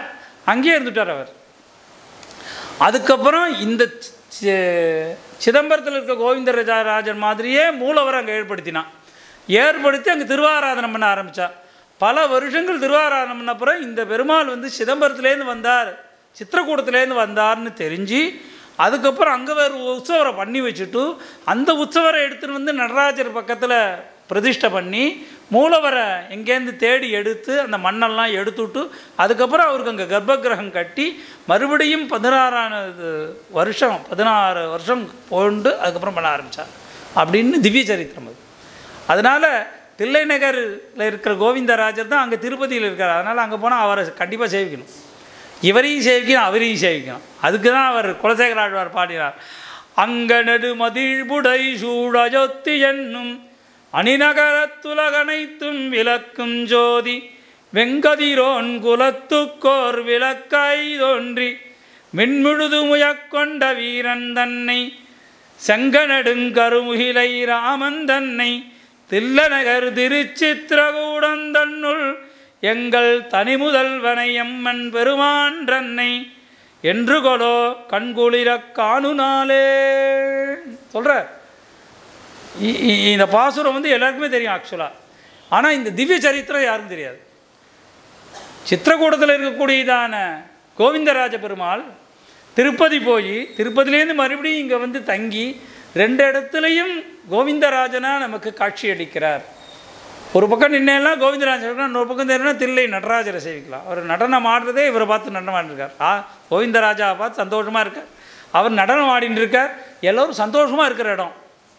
அங்கேயே இருந்துட்டார் அவர் அதுக்கப்புறம் இந்த சி- சிதம்பரத்தில் இருக்க கோவிந்தராஜா ராஜன் மாதிரியே மூலவர் அங்கே ஏற்படுத்தினான் ஏற்படுத்தி அங்கே திருவாராதனம் பண்ண ஆரம்பித்தா பல வருஷங்கள் திருவாராதனம் பண்ண அப்புறம் இந்த பெருமாள் வந்து சிதம்பரத்துலேருந்து வந்தார் சித்திரக்கூடத்துலேருந்து வந்தார்னு தெரிஞ்சு அதுக்கப்புறம் அங்கே வேறு உற்சவரை பண்ணி வச்சுட்டு அந்த உற்சவரை எடுத்துகிட்டு வந்து நடராஜர் பக்கத்தில் பிரதிஷ்டை பண்ணி மூலவரை எங்கேருந்து தேடி எடுத்து அந்த மண்ணெல்லாம் எடுத்துவிட்டு அதுக்கப்புறம் அவருக்கு அங்கே கர்ப்பகிரகம் கட்டி மறுபடியும் பதினாறாவது வருஷம் பதினாறு வருஷம் போண்டு அதுக்கப்புறம் பண்ண ஆரம்பித்தார் அப்படின்னு திவ்ய சரித்திரம் அது அதனால் தில்லைநகரில் இருக்கிற கோவிந்தராஜர் தான் அங்கே திருப்பதியில் இருக்கார் அதனால் அங்கே போனால் அவரை கண்டிப்பாக சேவிக்கணும் இவரையும் சேவிக்கணும் அவரையும் சேவிக்கணும் அதுக்கு தான் அவர் குலசேகர ஆழ்வார் பாடினார் அங்கனடு மதிழ்புடை சூழஜொத்தி என்னும் அணிநகரத்துலகனைத்தும் விளக்கும் ஜோதி வெங்கதிரோன் குலத்துக்கோர் விளக்காய் தோன்றி மின்முழுது முயக்கொண்ட வீரன் தன்னை செங்கனடுங்கருமுகிலை ராமன் தன்னை தில்லநகர் திருச்சித்திரகூடம் தன்னுள் எங்கள் தனிமுதல்வனை எம்மன் பெருமான் தன்னை என்று கொலோ கண்குளிரக் காணுனாலே சொல்கிறார் இ- இ- இந்த பாசுரம் வந்து எல்லாருக்குமே தெரியும் ஆக்சுவலாக ஆனால் இந்த திவ்ய சரித்திரம் யாருக்கும் தெரியாது சித்திரக்கூடத்தில் இருக்கக்கூடியதான கோவிந்தராஜ பெருமாள் திருப்பதி போய் திருப்பதிலேருந்து மறுபடியும் இங்கே வந்து தங்கி ரெண்டு இடத்துலையும் கோவிந்தராஜனா நமக்கு காட்சி அளிக்கிறார் ஒரு பக்கம் நின்னெல்லாம் கோவிந்தராஜன் இருக்கலாம், இன்னொரு பக்கம் தெரியும்னா தில்லை நடராஜரை சேவிக்கலாம் அவர் நடனம் ஆடுறதே இவரை பார்த்து நடனம் ஆடிருக்கார் ஆ கோவிந்தராஜாவை பார்த்து சந்தோஷமாக இருக்கார் அவர் நடனம் ஆடின்னு இருக்கார் எல்லோரும் சந்தோஷமாக இருக்கிற இடம்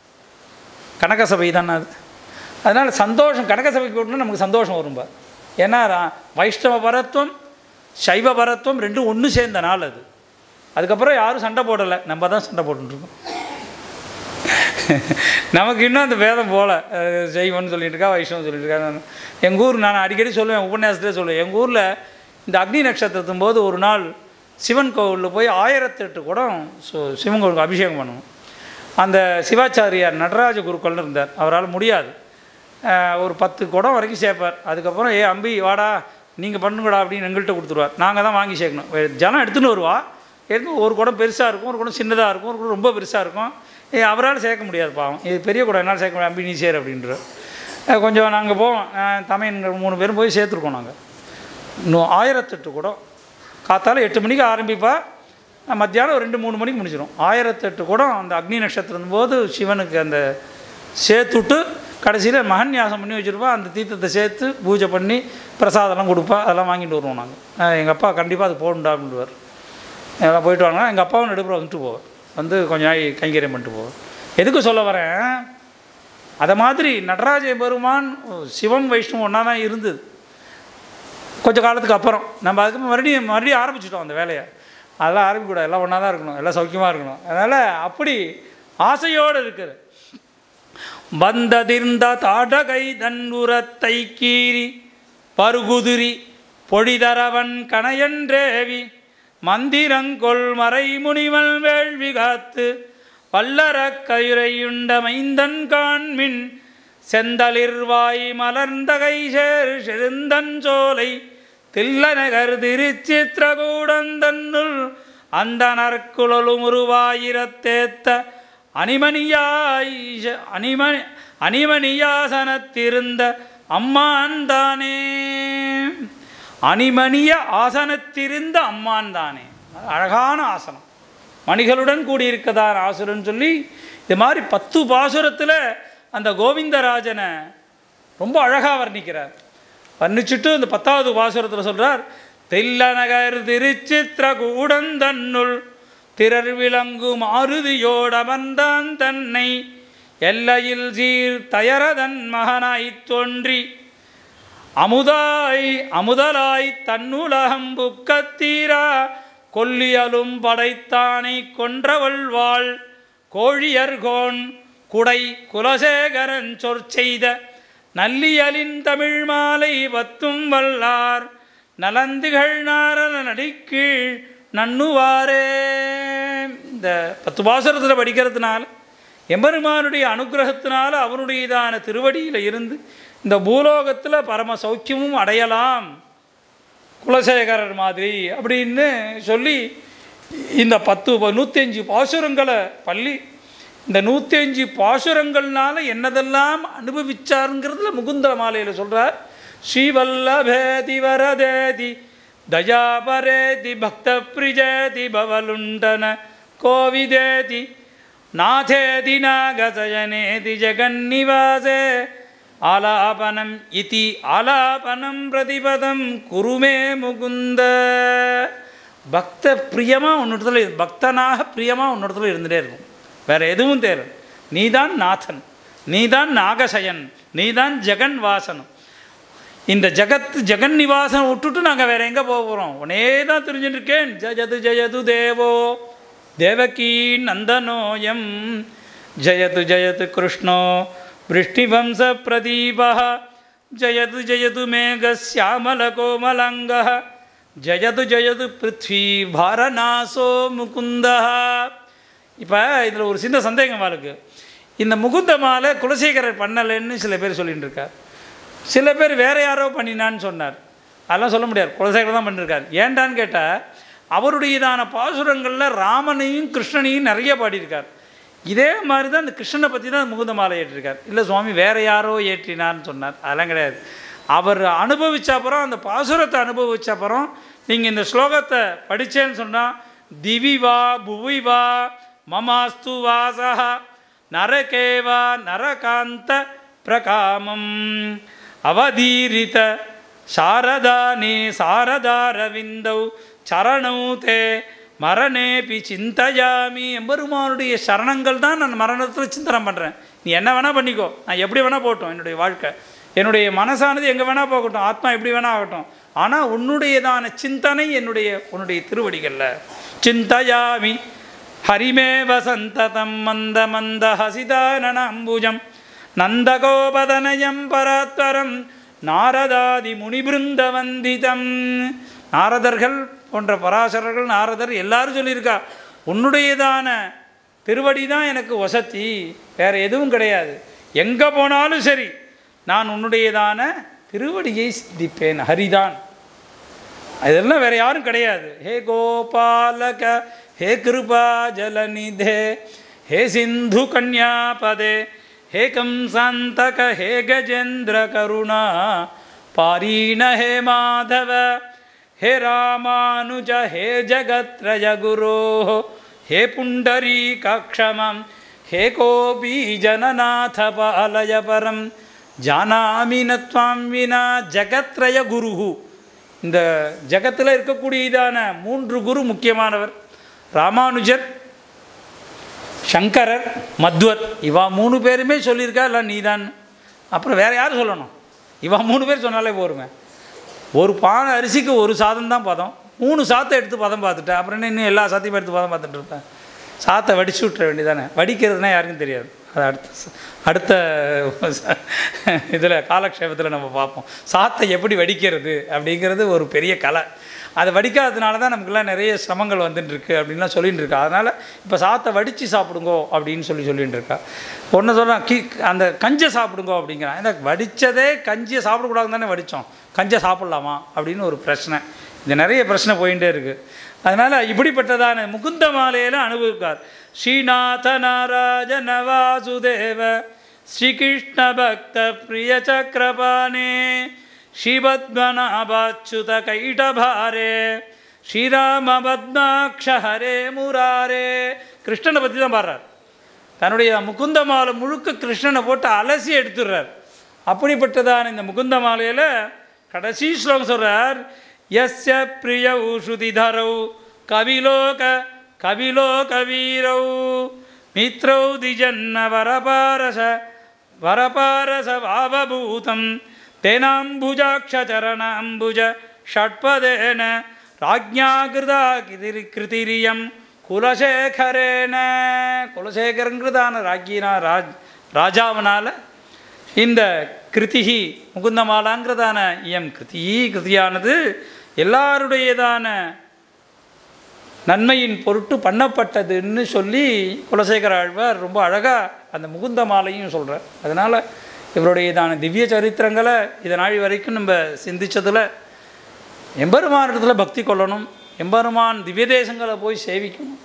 கனக சபை தானே அது அதனால் சந்தோஷம் கனக சபைக்கு போட்டோம்னா நமக்கு சந்தோஷம் வரும்பா ஏன்னா ரா- வைஷ்ணவ பரத்துவம் சைவ பரத்துவம் ரெண்டும் ஒன்று சேர்ந்த நாள் அது அதுக்கப்புறம் யாரும் சண்டை போடலை நம்ம தான் சண்டை போட்டுருக்கோம் நமக்கு இன்னும் அந்த வேதம் போல அஹ், சைவம்னு சொல்லிட்டு இருக்கா வைஷ்ணவம் சொல்லிட்டு இருக்கா நான் எங்கள் ஊர் நான் அடிக்கடி சொல்லுவேன் உபன்யாசத்திலே சொல்லுவேன் எங்கள் ஊரில் இந்த அக்னி நட்சத்திரத்தும் போது ஒரு நாள் சிவன் கோவிலில் போய் ஆயிரத்தெட்டு குடம் சு- சிவன் கோவிலுக்கு அபிஷேகம் பண்ணுவோம் அந்த சிவாச்சாரியார் நடராஜ குருக்கள்னு இருந்தார் அவரால் முடியாது அஹ், ஒரு பத்து குடம் வரைக்கும் சேர்ப்பார் அதுக்கப்புறம் ஏ அம்பி வாடா நீங்கள் பண்ணுங்கடா அப்படின்னு எங்கள்கிட்ட கொடுத்துருவார் நாங்கள் தான் வாங்கி சேர்க்கணும் வே- ஜனம் எடுத்துன்னு வருவா எடுத்து ஒரு குடம் பெருசாக இருக்கும் ஒரு குடம் சின்னதாக இருக்கும் ஒரு குடம் ரொம்ப பெருசாக இருக்கும் ஏ அவரால் சேர்க்க முடியாது பாவம் இது பெரிய குடம் என்னால் சேர்க்க முடியாது அம்பி நீ சேர் அப்படின்ற அஹ், கொஞ்சம் நாங்கள் போவோம் அஹ், தமையன்கள் மூணு பேரும் போய் சேர்த்துருக்கோம் நாங்கள் இன்னும் ஆயிரத்தெட்டு குடம் காத்தால எட்டு மணிக்கு ஆரம்பிப்பா மத்தியானம் ஒரு ரெண்டு மூணு மணிக்கு முடிச்சிடும் ஆயிரத்தெட்டு குடம் அந்த அக்னி நட்சத்திரம் போது சிவனுக்கு அந்த சேர்த்துட்டு கடைசியில் மகன்யாசம் பண்ணி வச்சுருப்பா அந்த தீர்த்தத்தை சேர்த்து பூஜை பண்ணி பிரசாதம்லாம் கொடுப்பா அதெல்லாம் வாங்கிட்டு வருவோம் நாங்கள் எங்கள் அப்பா கண்டிப்பாக அது போகணுண்டா அப்படின்டுவார் எல்லாம் போயிட்டு வாங்க எங்கள் அப்பாவும் நடுப்புற வந்துட்டு போவார் வந்து கொஞ்ச நாள் கைங்கரியம் பண்ணிட்டு போவார் எதுக்கு சொல்ல வரேன் அதை மாதிரி நடராஜ பெருமான் சிவம் வைஷ்ணவம் ஒன்றா தான் இருந்தது கொஞ்சம் காலத்துக்கு அப்புறம் நம்ம அதுக்கு மறுபடியும் மறுபடியும் ஆரம்பிச்சிட்டோம் அந்த வேலையை அதெல்லாம் ஆரம்பிக்கூடாது எல்லாம் ஒன்றா தான் இருக்கணும் எல்லாம் சௌக்கியமாக இருக்கணும் அதனால் அப்படி ஆசையோடு இருக்குது வந்ததிர்ந்த தாடகை தன்னுரத்தை கீறி பருகுதிரி பொழிதரவன் கணையன்றேவி மந்திரங்கொள் மறைமுனிவல் வேள்வி காத்து வல்லரக் கயுரையுண்ட மைந்தன் காண்மின் செந்தளிர்வாய் மலர்ந்தகை சேர் செழுந்தஞ்சோலை தில்லநகர் திருச்சித்திரகூடந்தன்னுள் அந்த நற்குழலும் உருவாயிரத்தேத்த அணிமணியாய் அணிமணி அணிமணியாசனத்திருந்த அம்மான் தானே அணிமணிய ஆசனத்திருந்த அம்மான் தானே அழகான ஆசனம் மணிகளுடன் கூடியிருக்கதான ஆசுரன் சொல்லி இது மாதிரி பத்து பாசுரத்தில் அந்த கோவிந்தராஜனை ரொம்ப அழகாக வர்ணிக்கிறார் வர்ணிச்சுட்டு இந்த பத்தாவது பாசுரத்தில் சொல்கிறார் தில்லநகர் திருச்சித்திரகூடந்தன்னுள் திரர் விளங்கு மாருதியோடமர்ந்தான் தன்னை எல்லையில் சீர் தயரதன் மகனாய்த் தோன்றி அமுதாய் அமுதலாய் தன்னுலகம் புக்கத்தீரா கொல்லியலும் படைத்தானை கொன்றவள் வாழ் கோழியர்கோன் குடை குலசேகரன் சொற்செய்த நல்லியலின் தமிழ் மாலை பத்தும் வல்லார் நலந்துகள் நாரண நடிக்கீழ் நண்ணுவாரே இந்த பத்து பாசுரத்தில் படிக்கிறதுனால எம்பெருமானுடைய அனுகிரகத்தினால அவனுடையதான திருவடியில் இருந்து இந்த பூலோகத்தில் பரம சௌக்கியமும் அடையலாம் குலசேகரர் மாதிரி அப்படின்னு சொல்லி இந்த பத்து நூற்றி அஞ்சு பாசுரங்களை பள்ளி இந்த நூற்றி அஞ்சு பாசுரங்கள்னால என்னதெல்லாம் அனுபவிச்சாருங்கிறதுல முகுந்த மாலையில் சொல்கிறார் ஸ்ரீவல்லபேதி வரதேதி தயாபரேதி பக்த பிரிஜேதி பவலுண்டன கோவிதேதி நாதேதி நாகசயனேதி ஜெகன்னிவாசே ஆலாபனம் இதி ஆலாபனம் பிரதிபதம் குருமே முகுந்த பக்த பிரியமாக உன்னிடத்துல பக்தனாக பிரியமாக உன்னிடத்துல இருந்துகிட்டே இருக்கும் வேற எதுவும் தேவை நீதான் நாதன் நீதான் நாகசயன் நீதான் ஜெகன் வாசனம் இந்த ஜெகத் ஜெகன் நிவாசம் விட்டுட்டு நாங்கள் வேற எங்கே போக போகிறோம் உனே தான் தெரிஞ்சுட்டு இருக்கேன் ஜயது ஜயது தேவோ தேவகீ நந்தனோயம் ஜயது ஜயது கிருஷ்ணோ விருஷ்டிவம்ச பிரதீபா ஜயது ஜயது மேகசியாமலகோமலங்க ஜயது ஜயது பிருத்வி பாரநாசோ முகுந்தா இப்போ இதில் ஒரு சின்ன சந்தேகம் இருக்கு இந்த முகுந்த மாலை குலசேகரர் பண்ணலைன்னு சில பேர் சொல்லிட்டு இருக்கார் சில பேர் வேற யாரோ பண்ணினான்னு சொன்னார் அதெல்லாம் சொல்ல முடியாது குலசேகர் தான் பண்ணியிருக்கார் ஏன்டான்னு கேட்டால் அவருடையதான பாசுரங்களில் ராமனையும் கிருஷ்ணனையும் நிறைய பாடியிருக்கார் இதே மாதிரி தான் இந்த கிருஷ்ணனை பற்றி தான் முகுந்த மாலை ஏற்றிருக்கார் இல்லை சுவாமி வேற யாரோ ஏற்றினார்னு சொன்னார் அதெல்லாம் கிடையாது அவர் அனுபவிச்ச அப்புறம் அந்த பாசுரத்தை அனுபவிச்ச அப்புறம் நீங்கள் இந்த ஸ்லோகத்தை படித்தேன்னு சொன்னால் திவிவா புவிவா மமாஸ்து வாசா நரகேவா நரகாந்த பிரகாமம் அவதீரித சாரதானே சாரதாரவிந்தௌ சரணௌ தே மரணேபி சிந்தயாமி எம்பெருமானுடைய சரணங்கள் தான் நான் மரணத்தில் சிந்தனை பண்ணுறேன் நீ என்ன வேணால் பண்ணிக்கோ நான் எப்படி வேணால் போகட்டும் என்னுடைய வாழ்க்கை என்னுடைய மனசானது எங்கே வேணால் போகட்டும் ஆத்மா எப்படி வேணால் ஆகட்டும் ஆனால் உன்னுடையதான சிந்தனை என்னுடைய உன்னுடைய திருவடிகளில் சிந்தயாமி ஹரிமே வசந்ததம் மந்த மந்த ஹசிதானன அம்புஜம் நந்தகோபதனயம் பராத்வரம் நாரதாதி முனிபிருந்த வந்திதம் நாரதர்கள் போன்ற பராசரர்கள் நாரதர் எல்லாரும் சொல்லியிருக்கா உன்னுடையதான திருவடி தான் எனக்கு வசதி வேறு எதுவும் கிடையாது எங்கே போனாலும் சரி நான் உன்னுடையதான திருவடியை சிந்திப்பேன் ஹரிதான் இதெல்லாம் வேற யாரும் கிடையாது ஹே கோபாலக ஹே கிருபா ஜலநிதே ஹே சிந்து கன்யாபதே ஹே கம்சாந்தக ஹே கஜேந்திர கருணா பாரீண ஹே மாதவ ஹே ராமானுஜ ஹே ஜகத்ரய குரோ ஹே புண்டரீகாட்சமம் ஹே கோபி ஜனநாத பாலய பரம் ஜானாமி நத்வாம் வினா ஜகத்ரய குருஹு இந்த ஜகத்தில் இருக்கக்கூடியதான மூன்று குரு முக்கியமானவர் ராமானுஜர் சங்கரர் மத்வர் இவா மூணு பேருமே சொல்லியிருக்கா இல்லை நீதான் அப்புறம் வேறு யார் சொல்லணும் இவா மூணு பேர் சொன்னாலே போருமே ஒரு பானை அரிசிக்கு ஒரு சாதம் தான் பதம் மூணு சாத்தை எடுத்து பதம் பார்த்துட்டேன் அப்புறம் என்ன இன்னும் எல்லா சாத்தையும் எடுத்து பதம் பார்த்துட்டு இருப்பேன் சாத்தை வடிச்சு விட்டுற வேண்டியதானே வடிக்கிறதுனா யாருக்கும் தெரியாது அது அடுத்த ச- அடுத்த இதில் காலக்ஷேபத்தில் நம்ம பார்ப்போம் சாத்தை எப்படி வடிக்கிறது அப்படிங்கிறது ஒரு பெரிய கலை அதை வடிக்காததுனால தான் நமக்குலாம் நிறைய சிரமங்கள் வந்துட்டு இருக்கு அப்படின்லாம் சொல்லிட்டு இருக்கா அதனால் இப்போ சாத்தை வடித்து சாப்பிடுங்கோ அப்படின்னு சொல்லி சொல்லிட்டு இருக்கா ஒன்று சொல்கிறான் கீ அந்த கஞ்சை சாப்பிடுங்கோ அப்படிங்கிறான் ஏன்னா வடித்ததே கஞ்சியை சாப்பிடக்கூடாதுன்னு தானே வடித்தோம் கஞ்சை சாப்பிட்லாமா அப்படின்னு ஒரு பிரச்சனை இது நிறைய பிரச்சனை போயிட்டே இருக்குது அதனால் இப்படிப்பட்டதான முகுந்த மாலையில் அனுபவிக்கார் ஸ்ரீநாத நாராஜன வாசுதேவ ஸ்ரீகிருஷ்ண பக்த பிரிய சக்கரபாணே ஸ்ரீபத்மநாபாச்சுத கைடபாரே ஸ்ரீராம பத்மாட்ச ஹரே முராரே கிருஷ்ணனை பற்றி தான் பாடுறார் தன்னுடைய முகுந்த மாலை முழுக்க கிருஷ்ணனை போட்டு அலசி எடுத்துடுறார் அப்படிப்பட்டதான இந்த முகுந்த மாலையில் கடைசி ஸ்லோகம் சொல்கிறார் எஸ்ய பிரிய ஊஷுதிதரௌ கவிலோக கவிலோக வீரௌ மித்ரௌ திஜன்ன வரபாரச வரபாரச வாவபூதம் தேனாம்புஜாட்சரணாம்புஜ ஷட்பதேன ராஜ்ஞா கிருதா கிதிரி கிருதிரியம் குலசேகரேன குலசேகரங்கிறதான ராஜ்யினா ராஜ் ராஜாவனால் இந்த கிருதிகி முகுந்தமாலாங்கிறதான இயம் கிருதி கிருதியானது எல்லாருடையதான நன்மையின் பொருட்டு பண்ணப்பட்டதுன்னு சொல்லி குலசேகர ஆழ்வார் ரொம்ப அழகாக அந்த முகுந்த மாலையும் சொல்கிறார் அதனால் இவருடையதான திவ்ய சரித்திரங்களை இதை நாள் வரைக்கும் நம்ம சிந்திச்சதில் எம்பெருமானிடத்துல பக்தி கொள்ளணும் எம்பெருமான் திவ்ய தேசங்களை போய் சேவிக்கணும்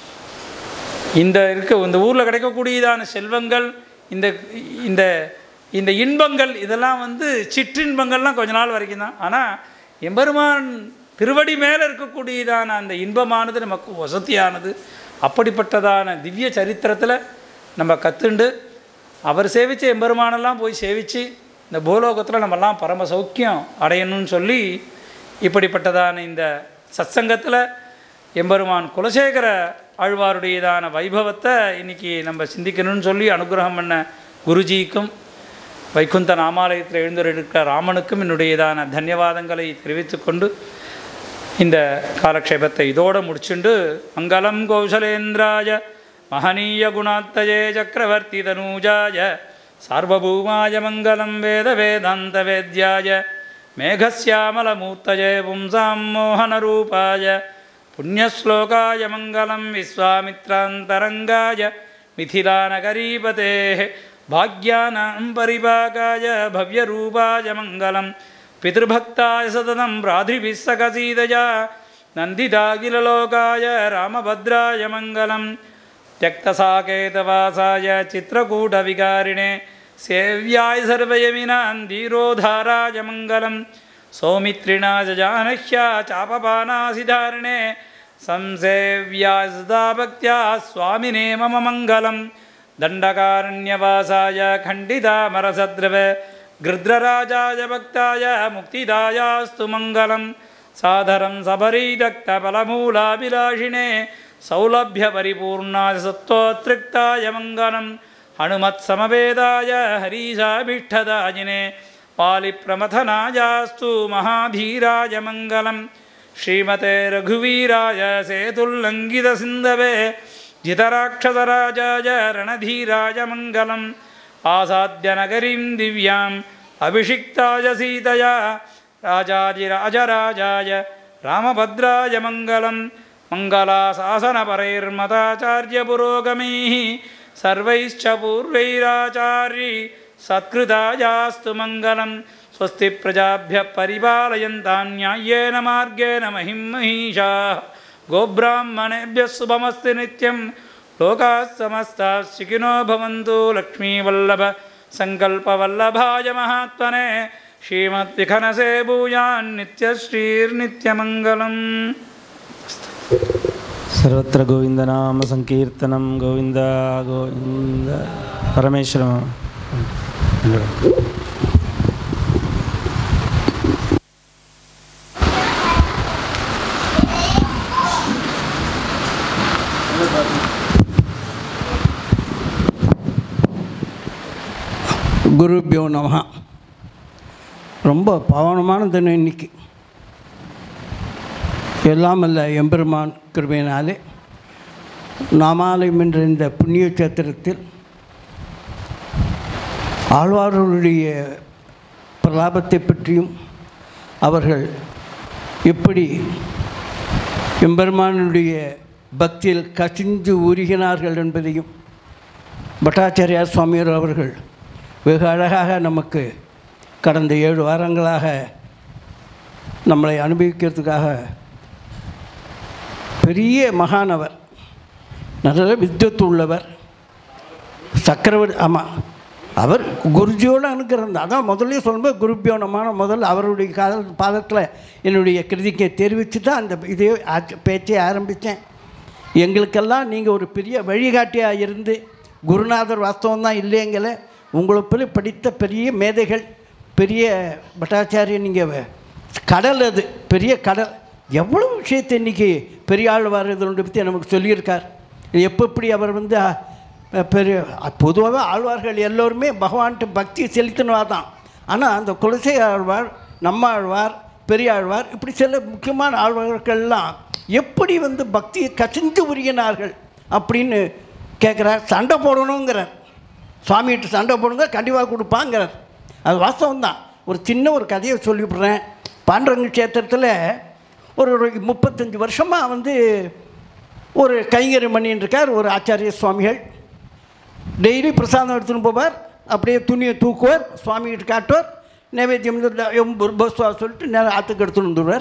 இந்த இருக்க இந்த ஊரில் கிடைக்கக்கூடியதான செல்வங்கள் இந்த இந்த இந்த இன்பங்கள் இதெல்லாம் வந்து சிற்றின்பங்கள்லாம் கொஞ்ச நாள் வரைக்கும் தான் ஆனால் எம்பெருமான் திருவடி மேலே இருக்கக்கூடியதான அந்த இன்பமானது நமக்கு வசதியானது அப்படிப்பட்டதான திவ்ய சரித்திரத்தில் நம்ம கற்றுண்டு அவர் சேவித்த எம்பெருமானெல்லாம் போய் சேவித்து இந்த பூலோகத்தில் நம்மெல்லாம் பரம சௌக்கியம் அடையணும்னு சொல்லி இப்படிப்பட்டதான இந்த சத்சங்கத்தில் எம்பெருமான் குலசேகர ஆழ்வாருடையதான வைபவத்தை இன்னைக்கு நம்ம சிந்திக்கணும்னு சொல்லி அனுகிரகம் பண்ண குருஜிக்கும் வைகுந்த நாமாலயத்தில் எழுந்திருக்கிற ராமனுக்கும் என்னுடையதான தன்யவாதங்களை தெரிவித்துக்கொண்டு இந்த காலக்ஷேபத்தை இதோடு முடிச்சுண்டு மங்களம் கௌசலேந்திராய மகனீய குணாத்தஜே சக்கரவர்த்தி தனூஜாய சார்வபூமாய மங்களம் வேத வேதாந்த வேத்யாய மேகசியாமலமூர்த்தஜே பும்சாம் மோகனரூபாய புண்ணியஸ்லோகாய மங்களம் விஸ்வாமித்ராந்தரங்காய மிथिलानगरीपते भाग्यानां परिपाकाय भव्यरूपाय मङ्गलं पितृभक्ताय सततं राधिभिः सकसीदया नन्दिताखिललोकाय रामभद्राय मङ्गलं त्यक्तसाकेतवासाय चित्रकूटविकारिणे सेव्याय सर्वयमिनां धीरोधाराय मङ्गलं सौमित्रिणा जानह्या चापपानासिधारिणे संसेव्याय सदा भक्त्या स्वामिने मम मङ्गलं दण्डकारण्यवासाय खण्डितामरसद्रव गृध्रराजाय भक्ताय मुक्तिदायास्तु मङ्गलं साधरं सबरीदक्तफलमूलाभिलाषिणे सौलभ्यपरिपूर्णाय सत्त्वोत्तृक्ताय मङ्गलं हनुमत्समवेदाय हरीशाभिष्ठदायिने पालिप्रमथनायास्तु महाधीराय मङ्गलम् श्रीमते रघुवीराय सेतुल्लङ्घितसिन्धवे जितराक्षसराजाय रणधीराय मङ्गलम् आसाद्यनगरीं दिव्याम् अभिषिक्ताय सीतया राजाजिराजराजाय रामभद्राय मङ्गलं मङ्गलाशासनपरैर्मताचार्यपुरोगमैः सर्वैश्च पूर्वैराचार्यै सत्कृतायास्तु मङ्गलं स्वस्ति प्रजाभ्यः परिपालयन्तां न्याय्येन मार्गेण महिं महिषाः गोब्राह्मणेभ्यः शुभमस्ति नित्यं लोकाः समस्ताः सुखिनो भवन्तु लक्ष्मीवल्लभ सङ्कल्पवल्लभाय महात्मने श्रीमद्विखनसे भूयान्नित्यश्रीर्नित्यमङ्गलम् सर्वत्र गोविन्दनामसङ्कीर्तनं गोविन्द गोविन्द परमेश्वरम् குருபியோ நமஹ ரொம்ப பாவனமான தினம் இன்னைக்கு எல்லாம் அல்ல எம்பெருமான் கிருபையினாலே நாமாலயம் என்ற இந்த புண்ணிய சேத்திரத்தில் ஆழ்வார்களுடைய பிரலாபத்தை பற்றியும் அவர்கள் எப்படி எம்பெருமானுடைய பக்தியில் கசிந்து உருகினார்கள் என்பதையும் பட்டாச்சாரியார் சுவாமியார் அவர்கள் வெகு அழகாக நமக்கு கடந்த ஏழு வாரங்களாக நம்மளை அனுபவிக்கிறதுக்காக பெரிய மகானவர் நல்ல வித்வத்து உள்ளவர் சக்கரவர்த்தி ஆமாம் அவர் குருஜியோடு அனுக்கிறது அதான் முதல்ல சொல்லும்போது குருபியோனமான முதல்ல அவருடைய காதல் பாதத்தில் என்னுடைய கிருதிக்கை தெரிவித்து தான் அந்த இதே ஆச்ச- பேச்சை ஆரம்பித்தேன் எங்களுக்கெல்லாம் நீங்கள் ஒரு பெரிய வழிகாட்டியாக இருந்து குருநாதர் வாஸ்தவம் தான் இல்லைங்கள உங்களை போல படித்த பெரிய மேதைகள் பெரிய பட்டாச்சாரியன் நீங்கள் கடல் அது பெரிய கடல் எவ்வளோ விஷயத்தை இன்றைக்கி பெரிய ஆழ்வார் இதனுடைய பற்றி நமக்கு சொல்லியிருக்கார் இது எப்போ எப்படி அவர் வந்து அஹ், பெரிய பொதுவாகவே ஆழ்வார்கள் எல்லோருமே பகவான்கிட்ட பக்தி செலுத்தினவா தான் ஆனால் அந்த குலசை ஆழ்வார் நம்ம ஆழ்வார் பெரிய ஆழ்வார் இப்படி சில முக்கியமான ஆழ்வார்கள்லாம் எப்படி வந்து பக்தியை கசிந்து உருகினார்கள் அப்படின்னு கேட்குறார் சண்டை போடணுங்கிறார் சுவாமிகிட்ட சண்டை போடுங்க கண்டிப்பாக கொடுப்பாங்கிறார் அது வாஸ்தவம் தான் ஒரு சின்ன ஒரு கதையை சொல்லிவிடுறேன் பாண்டரங்க கஷேத்திரத்தில் ஒரு ஒரு முப்பத்தஞ்சு வருஷமாக வந்து ஒரு கைங்கரி பண்ணின்னு இருக்கார் ஒரு ஆச்சாரிய சுவாமிகள் டெய்லி பிரசாதம் எடுத்துன்னு போவார் அப்படியே துணியை தூக்குவார் சுவாமிகிட்ட காட்டுவார் நைவேத்தியம் பஸ்வா சொல்லிட்டு நேரம் ஆற்றுக்கு எடுத்துன்னு வந்துடுவார்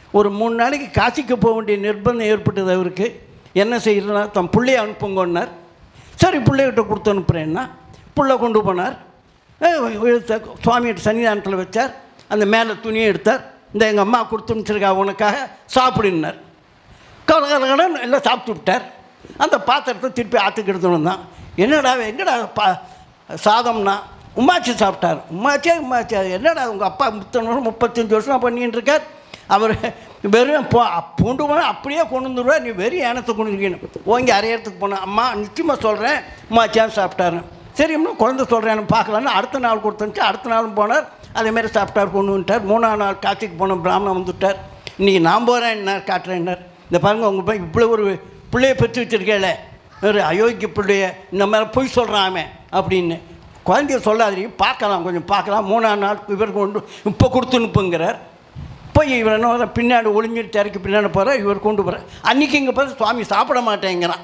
ஒரு மூணு நாளைக்கு காசிக்கு போக வேண்டிய நிர்பந்தம் ஏற்பட்டது அவருக்கு என்ன செய்யறதுனா தன் பிள்ளைய அனுப்புங்கன்னார் சரி பிள்ளைகிட்ட கொடுத்து அனுப்புகிறேன்னா புள்ள கொண்டு போனார் அஹ் எடுத்த சுவாமிகிட்ட சன்னிதானத்தில் வச்சார் அந்த மேலே துணியை எடுத்தார் இந்த எங்கள் அம்மா கொடுத்து அனுப்பிச்சிருக்கா உனக்காக சாப்பிடுனார் கலகலகலன்னு எல்லாம் சாப்பிட்டு விட்டார் அந்த பாத்திரத்தை திருப்பி ஆற்றுக்கு எடுத்துன்னு வந்தான் என்னடா எங்கடா பா சாதம்னா உமாச்சி சாப்பிட்டார் உமாச்சே உமாச்சி அது என்னடா உங்கள் அப்பா முத்தனை வருஷம் முப்பத்தஞ்சு வருஷம் பண்ணிட்டு இருக்கார் அவர் வெறும் போ கொண்டு போனால் அப்படியே கொண்டு வந்துடுவா நீ வெறும் ஏனத்தை கொண்டு இருக்கணும் ஓங்கி அரையறதுக்கு போனேன் அம்மா நிச்சயமாக சொல்கிறேன் உமாச்சியான் சாப்பிட்டாரு சரி இன்னும் குழந்தை சொல்கிறேன் பார்க்கலான்னு அடுத்த நாள் கொடுத்துச்சு அடுத்த நாளும் போனார் அதேமாரி சாப்பிட்டார் கொண்டு வந்துட்டார் மூணாம் நாள் காட்சிக்கு போன பிராமணன் வந்துட்டார் இன்றைக்கி நான் போகிறேன் என்ன காட்டுறேன்னார் இந்த பாருங்க உங்கள் போய் இவ்வளோ ஒரு பிள்ளைய பெற்று வச்சிருக்கேல ஒரு அயோக்கிய பிள்ளைய இந்த மாதிரி பொய் சொல்கிறான் அவன் அப்படின்னு குழந்தைய சொல்லாதீங்க பார்க்கலாம் கொஞ்சம் பார்க்கலாம் மூணாம் நாள் இவர் கொண்டு இப்போ கொடுத்து அனுப்புங்கிறார் போய் இவர் என்ன பண்ணுறார், பின்னாடி ஒளிஞ்சிட்டு திரைக்கு பின்னாடி போகிறார் இவர் கொண்டு போகிறார் அன்றைக்கி இங்கே பார்த்து சுவாமி சாப்பிட மாட்டேங்கிறான்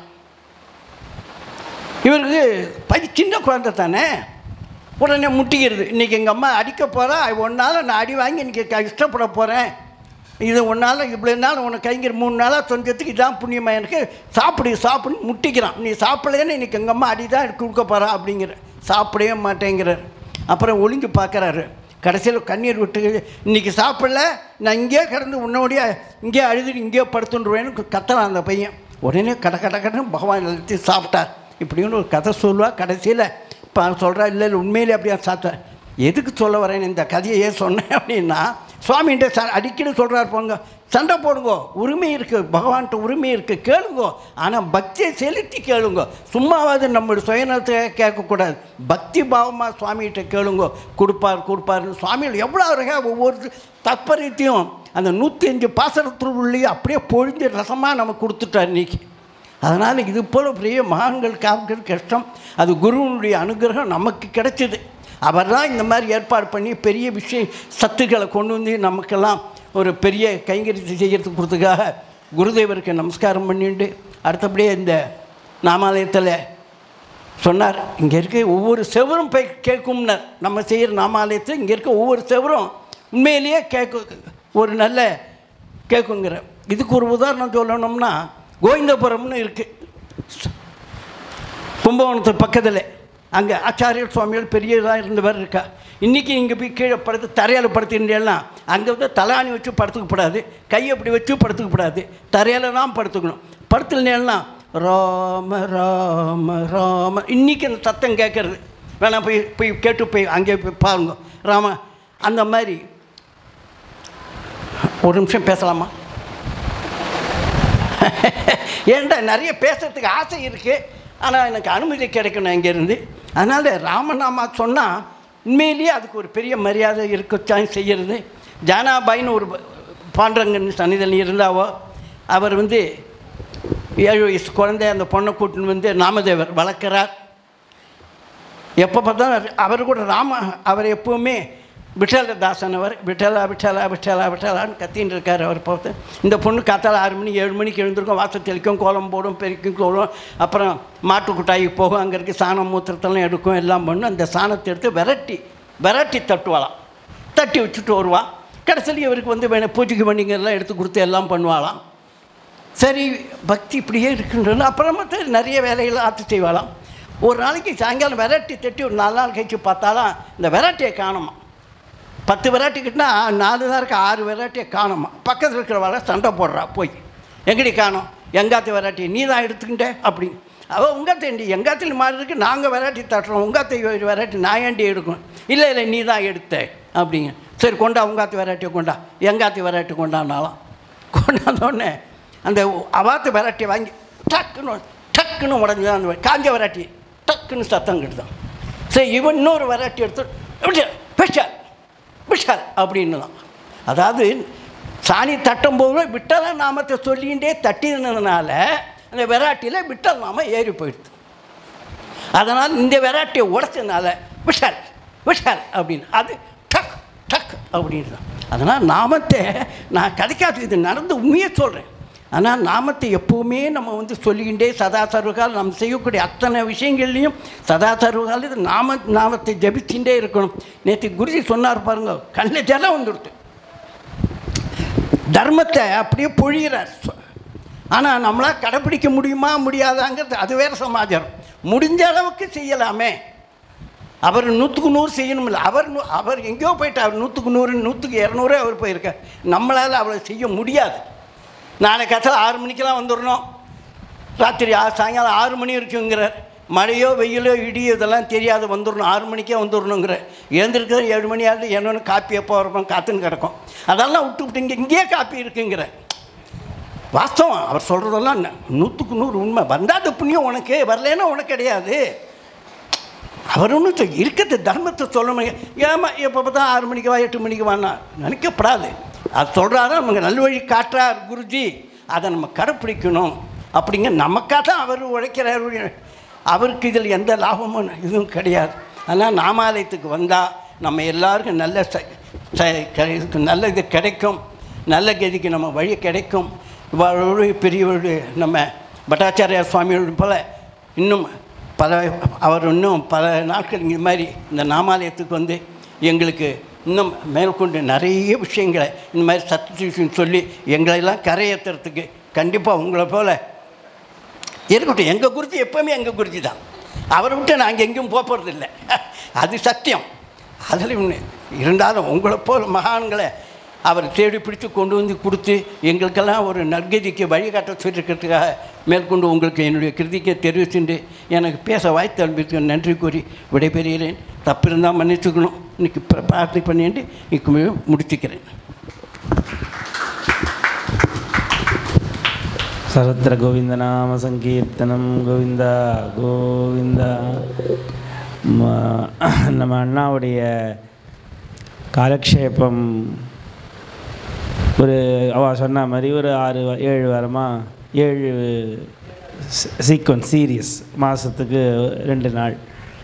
இவருக்கு பதி சின்ன குழந்தை தானே உடனே முட்டிக்கிறது இன்றைக்கி எங்கள் அம்மா அடிக்க போகிறா ஒன்றால் நான் அடி வாங்கி இன்றைக்கி இஷ்டப்பட போகிறேன் இது ஒன்றால் இவ்வளோ நாள் உனக்கு கைங்கிற மூணு நாளாக சொந்தத்துக்கு இதான் புண்ணியமாக எனக்கு சாப்பிடு சாப்பிடு முட்டிக்கிறான் நீ சாப்பிடலன்னு இன்றைக்கி எங்கள் அம்மா அடி தான் எனக்கு கொடுக்க போகிறா அப்படிங்கிற சாப்பிடவே மாட்டேங்கிறார் அப்புறம் ஒளிஞ்சு பார்க்குறாரு கடைசியில் கண்ணீர் விட்டு இன்றைக்கி சாப்பிடல நான் இங்கேயே கிடந்து உன்னோடைய இங்கேயே அழுதுட்டு இங்கேயே படுத்துட்டுருவேன்னு கத்தலாம் அந்த பையன் உடனே கட கட கடன்னு பகவான் நிறுத்தி சாப்பிட்டார் இப்படின்னு ஒரு கதை சொல்லுவா கடைசியில் இப்போ சொல்கிறா இல்லை இல்லை உண்மையிலே அப்படியா சாப்பிட்டார் எதுக்கு சொல்ல வரேன் இந்த கதையை ஏன் சொன்னேன் அப்படின்னா சுவாமிகிட்ட ச அடிக்கடி சொல்கிறார் போங்க சண்டை போடுங்கோ உரிமை இருக்குது பகவான்கிட்ட உரிமை இருக்குது கேளுங்கோ ஆனால் பக்தியை செலுத்தி கேளுங்கோ சும்மாவாது நம்மளுடைய சுயநலத்தை கேட்கக்கூடாது பக்தி பாவமாக சுவாமிகிட்ட கேளுங்கோ கொடுப்பார் கொடுப்பாருன்னு சுவாமிகள் எவ்வளோ அழகாக ஒவ்வொரு தற்பரியத்தையும் அந்த நூற்றி அஞ்சு பாசனத்தில் உள்ளே அப்படியே பொழிஞ்சு ரசமாக நமக்கு கொடுத்துட்டார் இன்னைக்கு அதனால் இது போல் பெரிய மகான்கள் காக்கிறது கஷ்டம் அது குருவனுடைய அனுகிரகம் நமக்கு கிடைச்சிது அவர் தான் இந்த மாதிரி ஏற்பாடு பண்ணி பெரிய விஷய சத்துக்களை கொண்டு வந்து நமக்கெல்லாம் ஒரு பெரிய கைங்கரித்து செய்கிறதுக்கு கொடுத்ததுக்காக குருதேவருக்கு நமஸ்காரம் பண்ணிட்டு அடுத்தபடியே இந்த நாமாலயத்தில் சொன்னார் இங்கே இருக்க ஒவ்வொரு செவரும் போய் கேட்கும்னார் நம்ம செய்கிற நாமாலயத்தில் இங்கே இருக்க ஒவ்வொரு செவரும் உண்மையிலேயே கேட்க ஒரு நல்ல கேட்குங்கிற இதுக்கு ஒரு உதாரணம் சொல்லணும்னா கோவிந்தபுரம்னு இருக்குது கும்பகோணத்து பக்கத்தில் அங்கே ஆச்சாரியர் சுவாமிகள் பெரிய இதாக இருந்தவர் இருக்கா இன்றைக்கி இங்கே போய் கீழே படுத்து தரையால் படுத்துட்டேன்னா அங்கே வந்து தலாணி வச்சு படுத்துக்கப்படாது கையை அப்படி வச்சு படுத்துக்கப்படாது தரையால் தான் படுத்துக்கணும் படுத்துலன்னா ராம ராம ராம இன்றைக்கி அந்த சத்தம் கேட்குறது வேணாம் போய் போய் கேட்டு போய் அங்கே போய் பாருங்க ராம அந்த மாதிரி ஒரு நிமிஷம் பேசலாமா ஏன்டா நிறைய பேசுறதுக்கு ஆசை இருக்குது ஆனால் எனக்கு அனுமதி கிடைக்கணும் இங்கேருந்து அதனால் ராமநாமா சொன்னால் உண்மையிலேயே அதுக்கு ஒரு பெரிய மரியாதை இருக்கச்சான் செய்கிறது ஜானாபாயின்னு ஒரு பாண்டரங்கன் சன்னிதியில் இருந்தாவோ அவர் வந்து ஏழு வயசு குழந்தை அந்த பொண்ணை கூட்டின்னு வந்து நாமதேவர் வளர்க்குறார் எப்போ பார்த்தாலும் அவர் கூட ராம அவர் எப்போவுமே விட்டலதாசன் அவர் விட்டலா விட்டலா விட்டலா விட்டலான்னு கத்தின்னு இருக்கார் அவர் பார்த்து இந்த பொண்ணு காத்தால ஆறு மணி ஏழு மணிக்கு எழுந்திருக்கும் வாசல் தெளிக்கும் கோலம் போடும் பெருக்கும் கோலம் அப்புறம் மாட்டு குட்டாய்க்கு போகும் அங்கே இருக்க சாணம் மூத்திரத்தெல்லாம் எடுக்கும் எல்லாம் பண்ணும் அந்த சாணத்தை எடுத்து விரட்டி விரட்டி தட்டுவாளாம் தட்டி வச்சுட்டு வருவா கடைசியில் இவருக்கு வந்து வேணும் பூஜைக்கு பண்ணிங்கெல்லாம் எடுத்து கொடுத்து எல்லாம் பண்ணுவாளாம் சரி பக்தி இப்படியே இருக்குன்றது அப்புறமா தான் நிறைய வேலைகளை ஆற்று செய்வாளாம் ஒரு நாளைக்கு சாயங்காலம் விரட்டி தட்டி ஒரு நாலு நாள் கழிச்சு பார்த்தாலாம் இந்த விரட்டியை காணுமா பத்து விராட்டி கிட்டனா நாலு தான் இருக்க ஆறு விராட்டியை காணுமா பக்கத்தில் இருக்கிறவள சண்டை போடுறா போய் எங்கடி காணோம் எங்காத்து விராட்டி நீ தான் எடுத்துக்கிட்ட அப்படி அவள் உங்காத்தேண்டி எங்காத்தில் மாறி இருக்கு நாங்கள் விராட்டி தட்டுறோம் உங்காத்தை விராட்டி நான் ஏண்டி எடுக்கணும் இல்லை இல்லை நீ தான் எடுத்த அப்படிங்க சரி கொண்டா உங்காத்து விராட்டியை கொண்டா எங்காத்து விராட்டி கொண்டானாலாம் கொண்டாந்தோடனே அந்த அவாத்து விராட்டியை வாங்கி டக்குன்னு டக்குன்னு உடஞ்சி தான் அந்த காஞ்ச விராட்டி டக்குன்னு சத்தம் கெடுதான் சரி இவன் இன்னொரு விராட்டி எடுத்து பெஷால் விஷால் அப்படின்னு தான் அதாவது சாணி தட்டும் போது விட்டல நாமத்தை சொல்லிகிட்டே தட்டினதுனால அந்த விராட்டியில் விட்டல் நாம ஏறி போயிடுது அதனால் இந்த விராட்டியை உடச்சதுனால விஷால் விஷால் அப்படின்னு அது டக் டக் அப்படின்னு தான் அதனால் நாமத்தை நான் கிடைக்காது இது நடந்து உண்மையை சொல்கிறேன் ஆனால் நாமத்தை எப்போவுமே நம்ம வந்து சொல்லிக்கிட்டே சதா சர்வகால் நம்ம செய்யக்கூடிய அத்தனை விஷயங்கள்லையும் சதா சர்வகால் இது நாம நாமத்தை ஜபிச்சுட்டே இருக்கணும் நேற்று குருஜி சொன்னார் பாருங்க கண்ணில் ஜலம் வந்துடுது தர்மத்தை அப்படியே பொழிகிறார் ஆனால் நம்மளால் கடைப்பிடிக்க முடியுமா முடியாதாங்கிறது அது வேறு சமாச்சாரம் முடிஞ்ச அளவுக்கு செய்யலாமே அவர் நூற்றுக்கு நூறு செய்யணும் இல்லை அவர் நூ- அவர் எங்கேயோ போயிட்டார் நூற்றுக்கு நூறு நூற்றுக்கு இரநூறே அவர் போயிருக்கார் நம்மளால் அவ்வளோ செய்ய முடியாது நாளை கத்தில் ஆறு மணிக்கெல்லாம் வந்துடணும் ராத்திரி ஆ சாயங்காலம் ஆறு மணி இருக்குங்கிறார் மழையோ வெயிலோ இடியோ இதெல்லாம் தெரியாது வந்துடணும் ஆறு மணிக்கே வந்துடணுங்கிற எழுந்திருக்கிறது ஏழு மணி ஆகுது என்னென்னு காப்பி எப்போ வரப்போ காத்துன்னு கிடக்கும் அதெல்லாம் விட்டு விட்டு இங்கே இங்கேயே காப்பி இருக்குங்கிற வாஸ்தவம் அவர் சொல்கிறதெல்லாம் ந- நூற்றுக்கு நூறு உண்மை வந்தாத புண்ணியம் உனக்கு வரலைன்னா உனக்கு கிடையாது அவர் ஒன்றும் சொல் இருக்கிறது தர்மத்தை சொல்லணும் ஏமா எப்போ பார்த்தா ஆறு மணிக்கு வா எட்டு மணிக்கு வானா நினைக்கப்படாது அது சொல்கிறாரு நமக்கு நல்வழி காட்டுறார் குருஜி அதை நம்ம கடைப்பிடிக்கணும் அப்படிங்க நமக்காக தான் அவர் உழைக்கிறார் அவருக்கு இதில் எந்த லாபமும் இதுவும் கிடையாது ஆனால் நாமாலயத்துக்கு வந்தால் நம்ம எல்லாருக்கும் நல்ல ச- ச- க- இதுக்கு நல்ல இது கிடைக்கும் நல்ல கதிக்கு நம்ம வழி கிடைக்கும் இவருடைய பெரியவருடைய நம்ம பட்டாச்சாரியா சுவாமியோட போல இன்னும் பல அவர் இன்னும் பல நாட்கள் இந்த மாதிரி இந்த நாமாலயத்துக்கு வந்து எங்களுக்கு இன்னும் மேற்கொண்டு நிறைய விஷயங்களை இந்த மாதிரி சத்துன்னு சொல்லி எங்களெல்லாம் கரையேற்றுறதுக்கு கண்டிப்பாக உங்களை போல் இருக்கட்டும் எங்கள் குருஜி எப்போவுமே எங்கள் குருஜி தான் அவரை விட்டு நாங்கள் எங்கேயும் போக போகிறதில்ல அது சத்தியம் அதில் ஒன்று இருந்தாலும் உங்களை போல் மகான்களை அவர் தேடி பிடித்து கொண்டு வந்து கொடுத்து எங்களுக்கெல்லாம் ஒரு நற்கதிக்கு வழிகாட்ட சொல்லியிருக்கிறதுக்காக மேற்கொண்டு உங்களுக்கு என்னுடைய கிருதிக்கை தெரிவிச்சுட்டு எனக்கு பேச வாய்ப்பு அனுப்பித்து நன்றி கூறி விடைபெறுகிறேன் தப்பு இருந்தால் மன்னிச்சுக்கணும் இன்னைக்கு பிர- பிரார்த்தனை பண்ணிட்டு இன்னைக்கு முடிச்சுக்கிறேன் சர்வத்திர கோவிந்தநாம சங்கீர்த்தனம் கோவிந்தா கோவிந்தா ம- நம்ம அண்ணாவுடைய காலக்ஷேபம் ஒரு அவ சொன்ன மாதிரி ஒரு ஆறு வா- ஏழு வாரமாக ஏழு சீக்வன்ஸ் சீரியஸ் மாதத்துக்கு ரெண்டு நாள்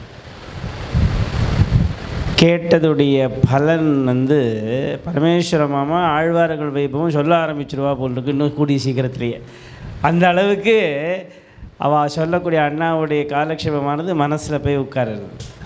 கேட்டதுடைய பலன் வந்து பரமேஸ்வர மாமா ஆழ்வார்கள் வைபவம் சொல்ல ஆரம்பிச்சிருவா போல் இருக்கு இன்னும் கூடிய சீக்கிரத்திலேயே அந்த அளவுக்கு அவள் சொல்லக்கூடிய அண்ணாவுடைய காலக்ஷேபமானது மனசில் போய் உட்காருது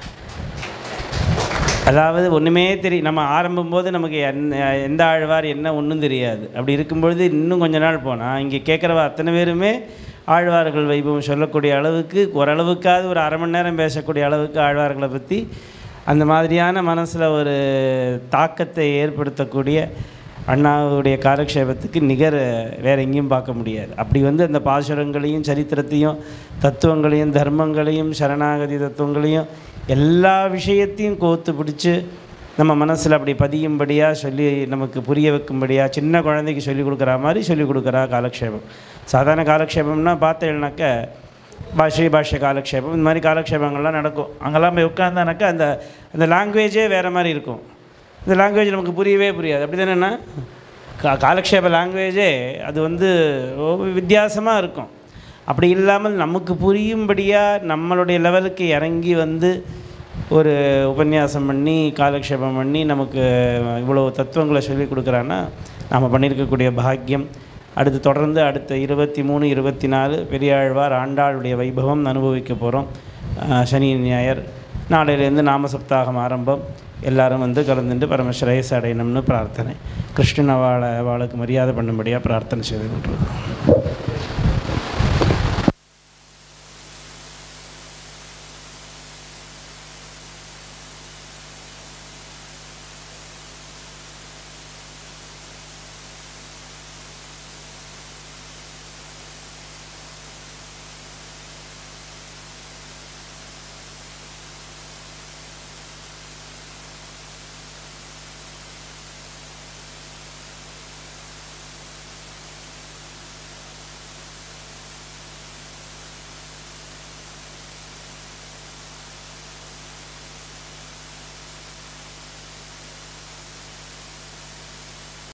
அதாவது ஒன்றுமே தெரியும் நம்ம ஆரம்பம்போது நமக்கு என்ன எந்த ஆழ்வார் என்ன ஒன்றும் தெரியாது அப்படி இருக்கும்பொழுது இன்னும் கொஞ்ச நாள் போனால் இங்கே கேட்குறவா அத்தனை பேருமே ஆழ்வார்கள் வைபவம் சொல்லக்கூடிய அளவுக்கு ஓரளவுக்காவது ஒரு அரை மணி நேரம் பேசக்கூடிய அளவுக்கு ஆழ்வார்களை பற்றி அந்த மாதிரியான மனசில் ஒரு தாக்கத்தை ஏற்படுத்தக்கூடிய அண்ணாவுடைய காலக்ஷேபத்துக்கு நிகர் வேற எங்கேயும் பார்க்க முடியாது அப்படி வந்து அந்த பாசுரங்களையும் சரித்திரத்தையும் தத்துவங்களையும் தர்மங்களையும் சரணாகதி தத்துவங்களையும் எல்லா விஷயத்தையும் கோத்து பிடிச்சி நம்ம மனசில் அப்படி பதியும்படியாக சொல்லி நமக்கு புரிய வைக்கும்படியாக சின்ன குழந்தைக்கு சொல்லி கொடுக்குற மாதிரி சொல்லி கொடுக்குறா காலக்ஷேபம் சாதாரண காலக்ஷேபம்னா பார்த்தேன்னாக்க பாஷை பாஷ்ய காலக்ஷேபம் இந்த மாதிரி காலக்ஷேபங்கள்லாம் நடக்கும் அங்கெல்லாம் போய் உட்காந்தானாக்கா அந்த அந்த லாங்குவேஜே வேறு மாதிரி இருக்கும் இந்த லாங்குவேஜ் நமக்கு புரியவே புரியாது அப்படி தானேண்ணா கா காலக்ஷேப லாங்குவேஜே அது வந்து வித்தியாசமாக இருக்கும் அப்படி இல்லாமல் நமக்கு புரியும்படியாக நம்மளுடைய லெவலுக்கு இறங்கி வந்து ஒரு உபன்யாசம் பண்ணி காலக்ஷேபம் பண்ணி நமக்கு இவ்வளோ தத்துவங்களை சொல்லி கொடுக்குறான்னா நாம் பண்ணியிருக்கக்கூடிய பாக்கியம் அடுத்து தொடர்ந்து அடுத்த இருபத்தி மூணு இருபத்தி நாலு பெரியாழ்வார் ஆண்டாளுடைய வைபவம் அனுபவிக்க போகிறோம் சனி ஞாயர் நாளையிலேருந்து நாம சப்தாகம் ஆரம்பம் எல்லாரும் வந்து கலந்துட்டு பரமஸ்ரேயஸ் அடையணும்னு பிரார்த்தனை கிருஷ்ணன் அவளை அவளுக்கு மரியாதை பண்ணும்படியாக பிரார்த்தனை செய்து கொண்டிருக்கோம்